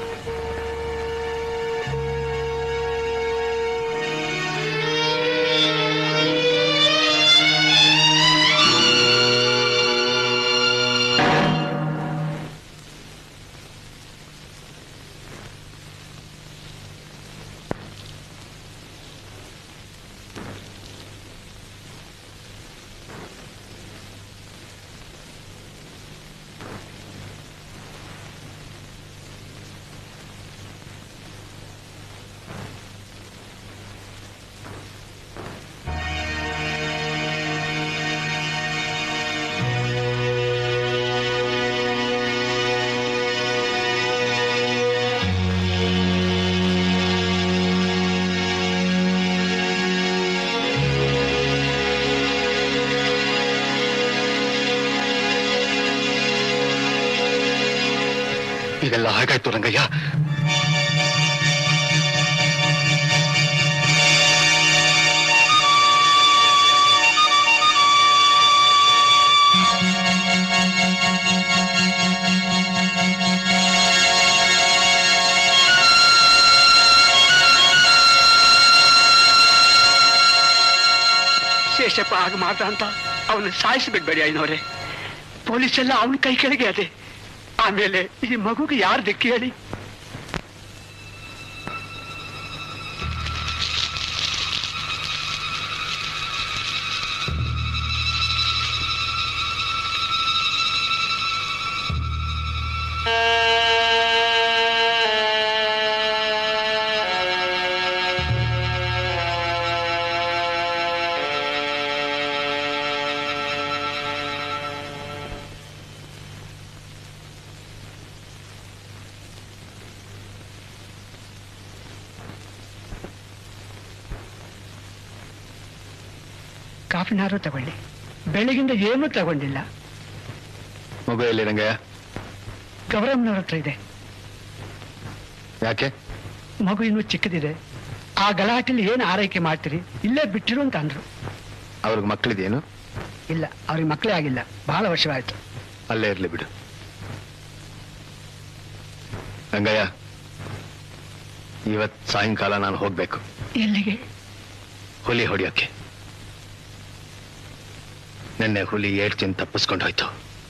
ಇದೆಲ್ಲ ಹಾಗಾಯ್ತು ರಂಗಯ್ಯ ಶೇಷಪ್ಪ ಹಾಗೆ ಮಾಡ್ದ ಅಂತ ಅವನು ಸಾಯಿಸ್ಬಿಡ್ಬೇಡಿ ಐನೋರೆ ಪೊಲೀಸ್ ಎಲ್ಲ ಅವನ ಕೈ ಕೆಳಗೆ ಅದೇ ಆಮೇಲೆ ಈ ಮಗುಗೆ ಯಾರು ದಿಕ್ಕಿ ಹೇಳಿ ಕಾಫಿನಾರು ತಗೊಳ್ಳಿ ಬೆಳಗಿಂದ ಏನೂ ತಗೊಂಡಿಲ್ಲ ಮಗು ಎಲ್ಲಿ ರಂಗಯ್ಯ ಗೌರಮ್ಮನವ್ರ ಹತ್ರ ಇದೆ ಯಾಕೆ ಮಗು ಇನ್ನೂ ಚಿಕ್ಕದಿದೆ ಆ ಗಲಾಟೆಲಿ ಏನು ಆರೈಕೆ ಮಾಡ್ತೀರಿ ಇಲ್ಲೇ ಬಿಟ್ಟಿರು ಅಂತ ಅಂದ್ರು ಅವ್ರಿಗೆ ಮಕ್ಕಳಿದೇನು ಇಲ್ಲ ಅವ್ರಿಗೆ ಮಕ್ಕಳೇ ಆಗಿಲ್ಲ ಬಹಳ ವರ್ಷವಾಯ್ತು ಅಲ್ಲೇ ಇರ್ಲಿ ಬಿಡು ರಂಗಯ್ಯ ಇವತ್ ಸಾಯಂಕಾಲ ನಾನು ಹೋಗ್ಬೇಕು ಎಲ್ಲಿಗೆ ಹುಲಿ ಹೊಡಿಯೋಕೆ ನಿನ್ನೆ ಹುಲಿ ಏಟ್ ತಿಂದು ತಪ್ಪಿಸ್ಕೊಂಡು ಹೋಯ್ತು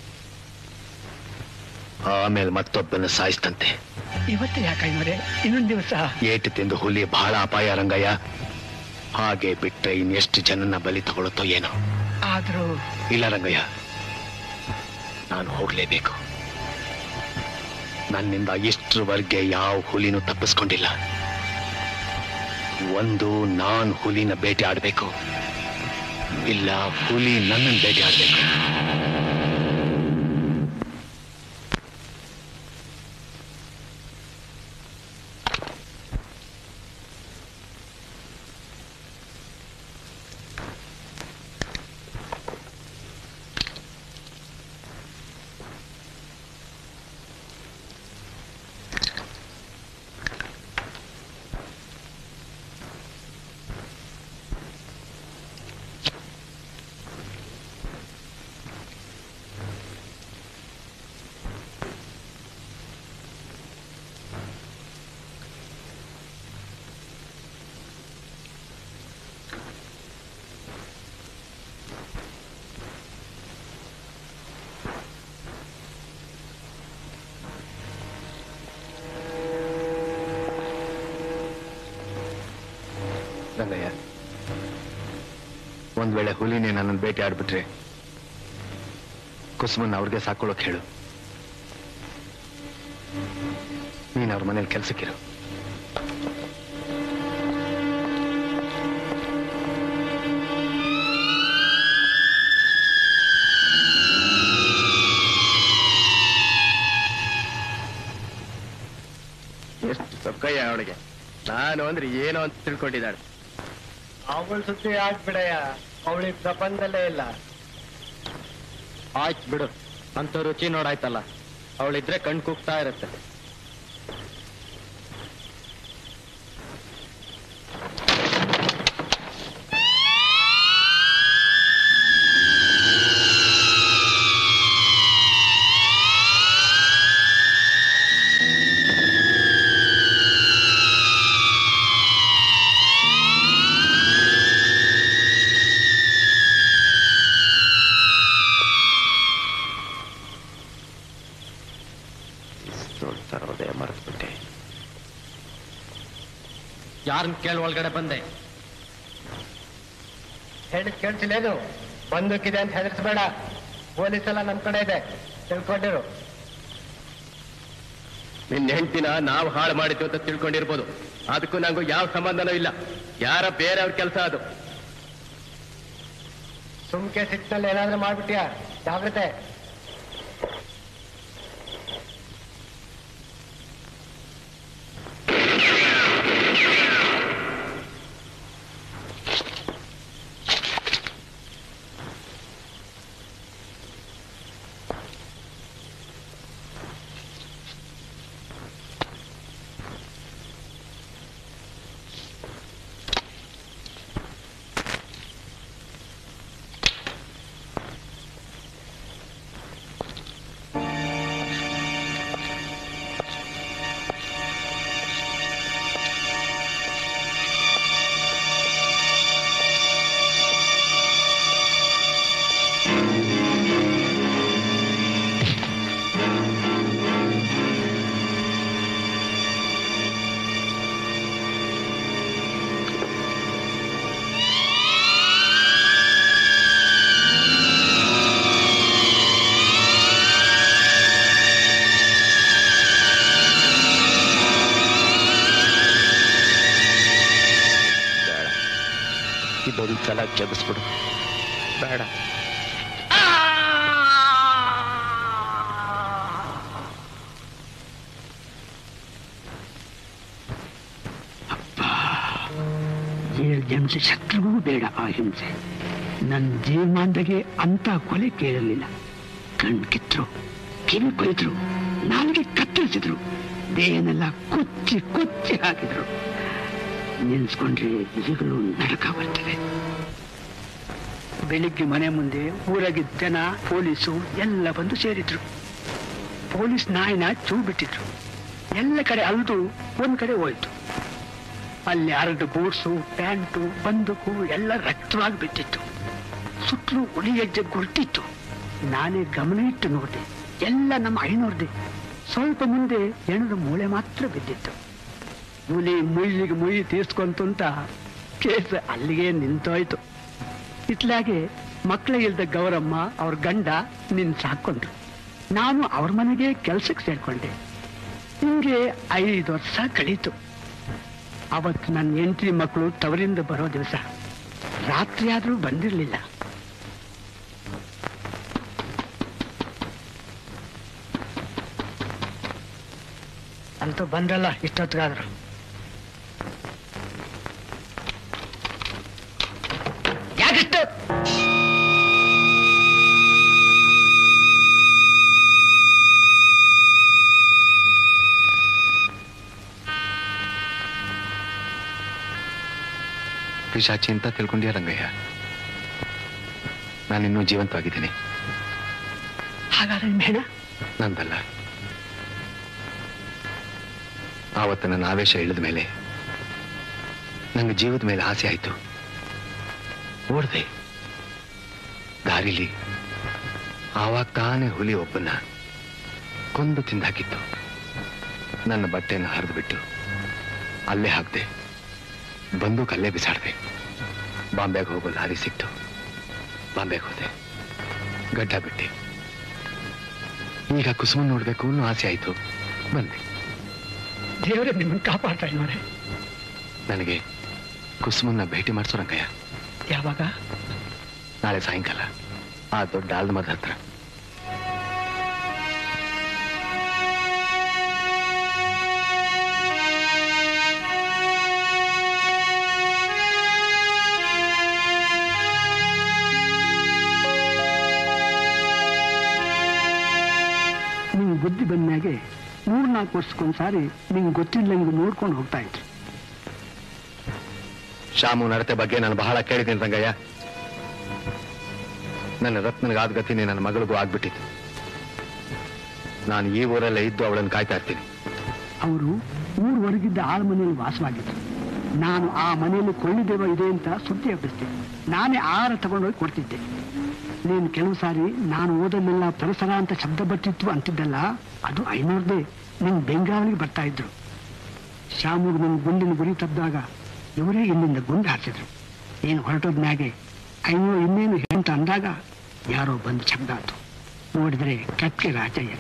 ಆಮೇಲೆ ಮತ್ತೊಬ್ಬನ ಸಾಯಿಸ್ತಂತೆ ಇವತ್ತು ಯಾಕಂದ್ರೆ ಇನ್ನೊಂದು ದಿವಸ ಏಟು ತಿಂದು ಹುಲಿ ಬಹಳ ಅಪಾಯ ರಂಗಯ್ಯ ಹಾಗೆ ಬಿಟ್ರೆ ಇನ್ನೆಷ್ಟು ಜನನ ಬಲಿ ತಗೊಳುತ್ತೋ ಏನೋ ಆದ್ರೂ ಇಲ್ಲ ರಂಗಯ್ಯ ನಾನು ಹೋಗ್ಲೇಬೇಕು ನನ್ನಿಂದ ಇಷ್ಟರವರೆಗೆ ಯಾವ ಹುಲಿನೂ ತಪ್ಪಿಸ್ಕೊಂಡಿಲ್ಲ ಒಂದು ನಾನ್ ಹುಲಿನ ಬೇಟೆ ಆಡ್ಬೇಕು ಇಲ್ಲ ಹುಲಿ ನನ್ನನ್ನು ಬೇಟೆ ಆಡ್ಬೇಕು ರಂಗಯ್ಯ ಒಂದ್ ವೇಳೆ ಹುಲಿನೇ ನನ್ನನ್ನು ಬೇಟೆ ಆಡ್ಬಿಟ್ರೆ ಕುಸುಮನ್ನ ಅವ್ರಿಗೆ ಸಾಕೊಳ್ಳೋಕ್ ಹೇಳು ನೀನ್ ಅವ್ರ ಮನೇಲಿ ಕೆಲ್ಸಕ್ಕಿರು ಎಷ್ಟು ಸೊಕ್ಕಯ್ಯ ಅವಳಿಗೆ ನಾನು ಅಂದ್ರೆ ಏನೋ ಅಂತ ತಿಳ್ಕೊಂಡಿದ್ದಾಳೆ ಅವಳ ಸುದ್ದಿ ಆಗ್ಬಿಡಯ್ಯ ಅವಳಿಗೆ ಪ್ರಪಂಚದಲ್ಲೇ ಇಲ್ಲ ಆಯ್ತು ಬಿಡು ಅಂತ ರುಚಿ ನೋಡಾಯ್ತಲ್ಲ ಅವಳಿದ್ರೆ ಕಣ್ ಕುಗ್ತಾ ಇರುತ್ತೆ ಸರ್ವೋದಯ ಮರೆತ್ಬಿಟ್ಟೆ ಯಾರನ್ನ ಕೇಳಿ ಒಳಗಡೆ ಬಂದೆ ಹೇಳಿದ್ ಕೇಳ್ಸಿಲ್ಲೇನು ಬಂದೂಕಿದೆ ಅಂತ ಹೆದರ್ಸ್ಬೇಡ ಪೊಲೀಸ್ ಎಲ್ಲ ನಮ್ ಕಡೆ ಇದೆ ತಿಳ್ಕೊಂಡಿರು ನಿನ್ನ ಹೆಂಡತಿನ ನಾವು ಹಾಳು ಮಾಡಿದ್ವಿ ಅಂತ ತಿಳ್ಕೊಂಡಿರ್ಬೋದು ಅದಕ್ಕೂ ನಂಗೂ ಯಾವ ಸಂಬಂಧನೂ ಇಲ್ಲ ಯಾರ ಬೇರೆಯವ್ರ ಕೆಲಸ ಅದು ಸುಮ್ಕೆ ಸಿಕ್ತಲ್ಲಿ ಏನಾದ್ರೂ ಮಾಡ್ಬಿಟ್ಯಾ ಜಾಗ್ರತೆ ಸಲ ಕ್ಷಮಿಸ್ಬಿಡು ಬೇಡ ಏಳು ಜನ್ಮ ಶತ್ರುಗೂ ಬೇಡ ಆ ಹಿಂಸೆ ನನ್ನ ಜೀವಮಾನದಾಗೆ ಅಂತ ಕೊಲೆ ಕೇಳಲಿಲ್ಲ ಕಣ್ ಕಿತ್ರು ಕಿವಿ ಕೊಯ್ದ್ರು ನಾಲಿಗೆ ಕತ್ತರಿಸಿದ್ರು ದೇಹನೆಲ್ಲ ಕೊಚ್ಚಿ ಕೊಚ್ಚಿ ಹಾಕಿದ್ರು ನೆನ್ಸ್ಕೊಂಡ್ರೆ ಈಗಲೂ ನರಕ ಬರ್ತದೆ ಬೆಳಿಗ್ಗೆ ಮನೆ ಮುಂದೆ ಊರಾಗಿದ್ದ ಜನ ಪೊಲೀಸು ಎಲ್ಲ ಬಂದು ಸೇರಿದ್ರು ಪೊಲೀಸ್ ನಾಯಿನ ಚೂ ಬಿಟ್ಟಿದ್ರು ಎಲ್ಲ ಕಡೆ ಅಲ್ದು ಒಂದ್ ಕಡೆ ಹೋಯ್ತು ಅಲ್ಲಿ ಅರಡು ಬೂಟ್ಸು ಪ್ಯಾಂಟು ಬಂದೂಕು ಎಲ್ಲ ರಕ್ತವಾಗಿ ಬಿದ್ದಿತ್ತು ಸುತ್ತಲೂ ಉಳಿ ಹೆಜ್ಜೆ ಗುರ್ತಿತ್ತು ನಾನೇ ಗಮನ ಇಟ್ಟು ನೋಡಿದೆ ಎಲ್ಲ ನಮ್ಮ ಐನೋರ್ದೆ ಸ್ವಲ್ಪ ಮುಂದೆ ಹೆಣದ ಮೂಳೆ ಮಾತ್ರ ಬಿದ್ದಿತ್ತು ಹುಲಿ ಮುಯ್ಯಿಗೆ ಮುಯ್ಯಿ ತೀರ್ಸ್ಕೊಂತ ಕೇಸ್ ಅಲ್ಲಿಗೆ ನಿಂತೋಯ್ತು ಇತ್ಲಾಗೆ ಮಕ್ಕಳ ಇಲ್ದ ಗೌರಮ್ಮ ಅವ್ರ ಗಂಡ ನಿನ್ ಸಾಕೊಂಡ್ರು ನಾನು ಅವ್ರ ಮನೆಗೆ ಕೆಲ್ಸಕ್ಕೆ ಸೇರ್ಕೊಂಡೆ ಹಿಂಗೆ ಐದು ವರ್ಷ ಕಳೀತು ಅವತ್ತು ನನ್ನ ಹೆಂಡತಿ ಮಕ್ಕಳು ತವರಿಂದ ಬರೋ ದಿವಸ ರಾತ್ರಿ ಆದ್ರೂ ಬಂದಿರ್ಲಿಲ್ಲ ಅಂತೂ ಬಂದ್ರಲ್ಲ ಇಷ್ಟೊತ್ತಿಗಾದ್ರು ಯಾಕಿಷ್ಟು ಪಿಶಾಚಿ ಅಂತ ತಿಳ್ಕೊಂಡ್ಯಾ ರಂಗಯ್ಯ ನಾನಿನ್ನೂ ಜೀವಂತವಾಗಿದ್ದೀನಿ ಹಾಗಾದ್ರೆ ಮೇಣ ನಂದಲ್ಲ ಆವತ್ತು ನನ್ನ ಆವೇಶ ಇಳಿದ ಮೇಲೆ ನಂಗೆ ಜೀವದ ಮೇಲೆ ಆಸೆ ಆಯ್ತು ಓಡ್ದೆ ದಾರಿಲಿ ಆವಾಗ ತಾನೇ ಹುಲಿ ಒಬ್ಬನ ಕೊಂದು ತಿಂದಾಕಿತ್ತು ನನ್ನ ಬಟ್ಟೆಯನ್ನು ಹರಿದು ಬಿಟ್ಟು ಅಲ್ಲೇ ಹಾಕ್ದೆ ಬಂದೂಕ್ ಅಲ್ಲೇ ಬಿಸಾಡ್ದೆ ಬಾಂಬೆಗೆ ಹೋಗೋ ಲಾರಿ ಸಿಕ್ತು ಬಾಂಬೆಗೆ ಹೋದೆ ಗಡ್ಡ ಬಿಟ್ಟೆ ಈಗ ಕುಸುಮ ನೋಡ್ಬೇಕು ಅನ್ನೋ ಆಸೆ ಆಯ್ತು ಬಂದೆ ದೇವರೇ ನಿಮ್ಮನ್ನು ಕಾಪಾಡ್ತಾ ಇದ್ದಾರೆ ನನಗೆ ಕುಸುಮನ್ನ ಭೇಟಿ ಮಾಡಿಸೋ ರಂಗಯ್ಯ ಯಾವಾಗ ನಾಳೆ ಸಾಯಂಕಾಲ ಆ ದೊಡ್ಡ ಆಲ್ಮರದ ಹತ್ರ ನಿಂಗೆ ಬುದ್ಧಿ ಬಂದ್ಮ್ಯಾಗೆ ಮೂರ್ನಾಲ್ಕು ವರ್ಷಕ್ಕೊಂದ್ಸಾರಿ ನಿಂಗೆ ಗೊತ್ತಿಲ್ಲಂಗೆ ನೋಡ್ಕೊಂಡು ಹೋಗ್ತಾ ಇದ್ರು ಶಾಮು ನಡತೆ ಬಗ್ಗೆ ನಾನು ಬಹಳ ಕೇಳಿದ್ದೀನಿ ರಂಗಯ್ಯ ನನ್ನ ರತ್ನನಿಗಾದ ಗತಿನಿ ನನ್ನ ಮಗಳಿಗೂ ಆಗ್ಬಿಟ್ಟಿತ್ತು ನಾನು ಈ ಊರಲ್ಲೇ ಇದ್ದು ಅವಳನ್ನು ಕಾಯ್ತಾ ಇರ್ತೀನಿ ಅವರು ಊರ್ ಹೊರಗಿದ್ದ ಆಳ ಮನೆಯಲ್ಲಿ ವಾಸವಾಗಿದ್ರು ನಾನು ಆ ಮನೆಯಲ್ಲಿ ಕೊಳ್ಳಿದೇವ ಇದೆ ಅಂತ ಸುದ್ದಿ ಹಬ್ಬಿಸ್ದೆ ನಾನೇ ಆಹಾರ ತಗೊಂಡೋಗಿ ಕೊಡ್ತಿದ್ದೆ ನೀನು ಕೆಲವು ಸಾರಿ ನಾನು ಓದಲ್ಲೆಲ್ಲ ಪರಿಸರ ಅಂತ ಶಬ್ದ ಬರ್ತಿತ್ತು ಅಂತಿದ್ದಲ್ಲ ಅದು ಐನೂರ್ದೇ ನಿನ್ ಬೆಂಗಾವಲಿಗೆ ಬರ್ತಾ ಇದ್ರು ಶಾಮುಗ್ ನನ್ನ ಗುಂಡಿನ ಗುರಿ ತಪ್ಪಿದಾಗ ಇವರೇ ಇಲ್ಲಿಂದ ಗುಂಡು ಹಾರಿಸಿದ್ರು ನೀನು ಹೊರಟೋದ್ ಮ್ಯಾಗೆ ಐನೂರು ಇನ್ನೇನು ಅಂತ ಅಂದಾಗ ಯಾರೋ ಬಂದು ಶಬ್ದ ಆಯ್ತು ನೋಡಿದ್ರೆ ಕಕ್ಕೆ ರಾಜಯ್ಯ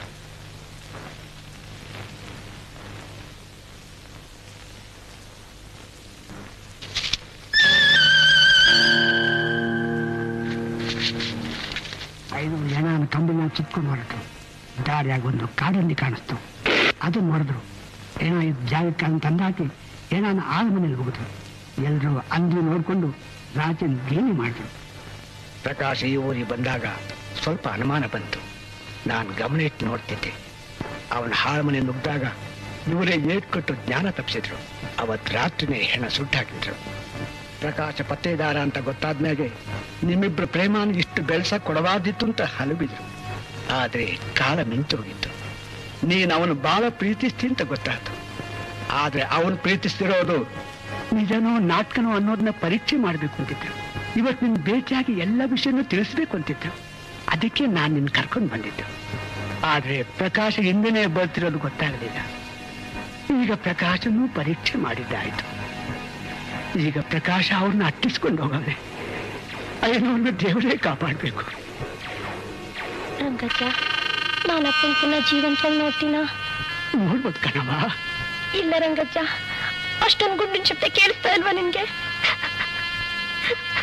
ಐದು ಜನ ಕಂಬಿನ ಸುತ್ಕೊಂಡು ಹೊರಟರು ದಾರಿಯಾಗ ಒಂದು ಕಾಡಲ್ಲಿ ಕಾಣಿಸ್ತು ಅದನ್ನ ನೋಡಿದ್ರು ಏನೋ ಇದು ಜಾಗಕ್ಕೆ ಅಂತ ತಂದಾಕಿ ಏನಾನ ಆಳ ಮನೇಲಿ ಹೋಗಿದ್ರು ಎಲ್ರು ಅಂದು ನೋಡ್ಕೊಂಡು ರಾಜನ್ ಗೇಲಿ ಮಾಡಿದ್ರು ಪ್ರಕಾಶ್ ಈ ಊರಿಗೆ ಬಂದಾಗ ಸ್ವಲ್ಪ ಅನುಮಾನ ಬಂತು ನಾನು ಗಮನ ಇಟ್ಟು ನೋಡ್ತಿದ್ದೆ ಅವನ ಹಾಳ ಮನೆ ನುಗ್ದಾಗ ಇವರೇ ಏಟ್ ಕೊಟ್ಟು ಜ್ಞಾನ ತಪ್ಪಿಸಿದ್ರು ಅವತ್ ರಾತ್ರಿನೇ ಹೆಣ ಸುಟ್ಟಾಕಿದ್ರು ಪ್ರಕಾಶ ಪತ್ತೇದಾರ ಅಂತ ಗೊತ್ತಾದ್ಮೇಲೆ ನಿಮ್ಮಿಬ್ರು ಪ್ರೇಮಾನ ಇಷ್ಟು ಬೆಳೆಸಕ್ ಕೊಡಬಾರ್ದಿತ್ತು ಅಂತ ಹಲಬಿದ್ರು ಆದ್ರೆ ಕಾಲ ಮಿಂಚು ಹೋಗಿತ್ತು ನೀನು ಅವನು ಬಹಳ ಪ್ರೀತಿಸ್ತಿ ಅಂತ ಗೊತ್ತಾಯ್ತು ಆದ್ರೆ ಅವನು ಪ್ರೀತಿಸ್ತಿರೋದು ನಿಜನೋ ನಾಟಕನೋ ಅನ್ನೋದನ್ನ ಪರೀಕ್ಷೆ ಮಾಡ್ಬೇಕು ಅಂತಿದ್ರು ಇವತ್ತು ನಿನ್ ಭೇಟಿಯಾಗಿ ಎಲ್ಲ ವಿಷಯನೂ ತಿಳಿಸ್ಬೇಕು ಅಂತಿದ್ರು ಅದಕ್ಕೆ ನಾನು ನಿನ್ ಕರ್ಕೊಂಡು ಬಂದಿದ್ದೆ ಆದ್ರೆ ಪ್ರಕಾಶ ಹಿಂದೆನೇ ಬರ್ತಿರೋದು ಗೊತ್ತಾಗಲಿಲ್ಲ ಈಗ ಪ್ರಕಾಶನೂ ಪರೀಕ್ಷೆ ಮಾಡಿದ್ದಾಯ್ತು ಈಗ ಪ್ರಕಾಶ ಅವ್ರನ್ನ ಅಟ್ಟಿಸ್ಕೊಂಡು ಹೋಗವೆ ಅಯ್ಯನವ್ರನ್ನ ದೇವರೇ ಕಾಪಾಡ್ಬೇಕು ರಂಗಜ್ಜ ನಾನು ಅಪ್ಪನ ಪುನಃ ಜೀವಂತವಾಗಿ ನೋಡ್ತೀನ ನೋಡ್ಬೋದು ಕಣವ ಇಲ್ಲ ರಂಗಜ್ಜ ಅಷ್ಟೊಂದು ಗುಂಡಿನ ಶಬ್ದ ಕೇಳಿಸ್ತಾ ಇಲ್ವಾ ನಿನ್ಗೆ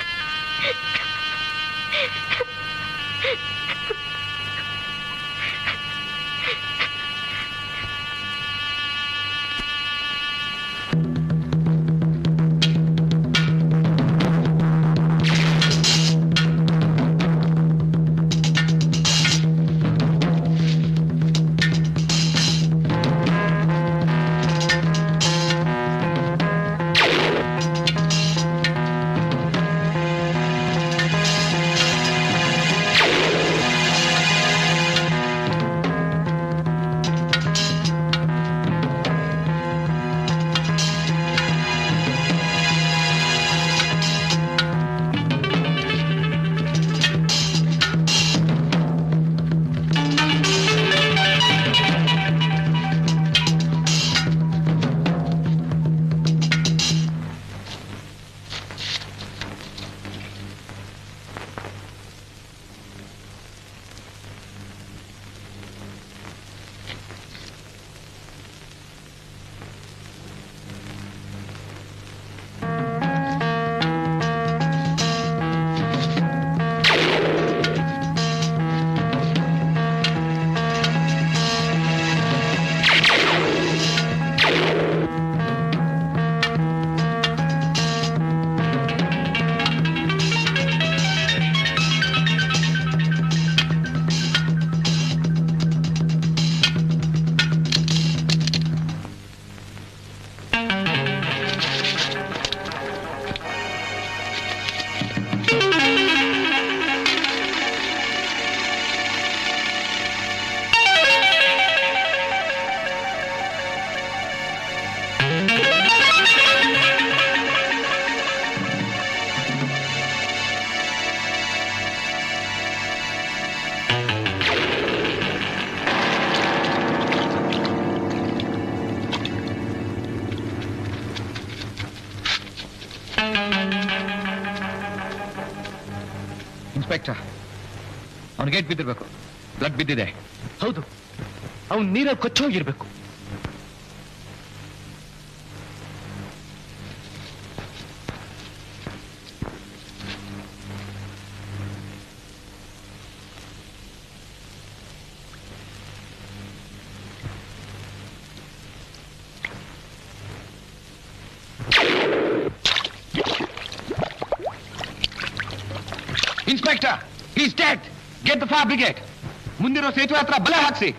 ಇನ್ಸ್ಪೆಕ್ಟರ್ ಅವ್ನಿಗೆ ಗೇಟ್ ಬಿದ್ದಿರ್ಬೇಕು ಬ್ಲಡ್ ಬಿದ್ದಿದೆ ಹೌದು ಅವ್ನು ನೀರಲ್ಲಿ ಕೊಚ್ಚೋಗಿರ್ಬೇಕು inspector is dead get the fire brigade ಮುಂದಿರೋ ಸೇತುವೆ ಹತ್ರ ಬಲೆ ಹಾಕ್ಸಿ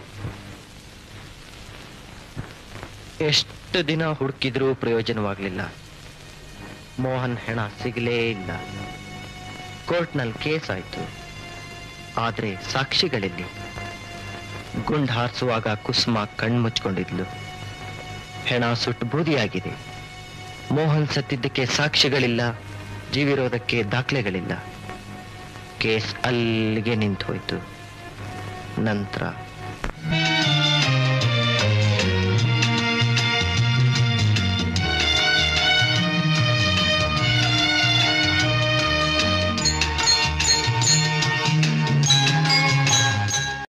ಎಷ್ಟು ದಿನ ಹುಡುಕಿದ್ರೂ ಪ್ರಯೋಜನವಾಗಲಿಲ್ಲ ಮೋಹನ್ ಹೆಣ ಸಿಗಲೇ ಇಲ್ಲ ಕೋರ್ಟ್ನಲ್ಲಿ ಕೇಸ್ ಆಯ್ತು ಆದ್ರೆ ಸಾಕ್ಷಿಗಳಲ್ಲಿ ಗುಂಡ್ ಹಾರಿಸುವಾಗ ಕುಸುಮ ಕಣ್ಮುಚ್ಕೊಂಡಿದ್ಲು ಹೆಣ ಸುಟ್ಟು ಬೂದಿಯಾಗಿದೆ ಮೋಹನ್ ಸತ್ತಿದ್ದಕ್ಕೆ ಸಾಕ್ಷಿಗಳಿಲ್ಲ ಜೀವಿರೋದಕ್ಕೆ ದಾಖಲೆಗಳಿಲ್ಲ ಕೇಸ್ ಅಲ್ಲಿಗೆ ನಿಂತು ಹೋಯ್ತು ನಂತರ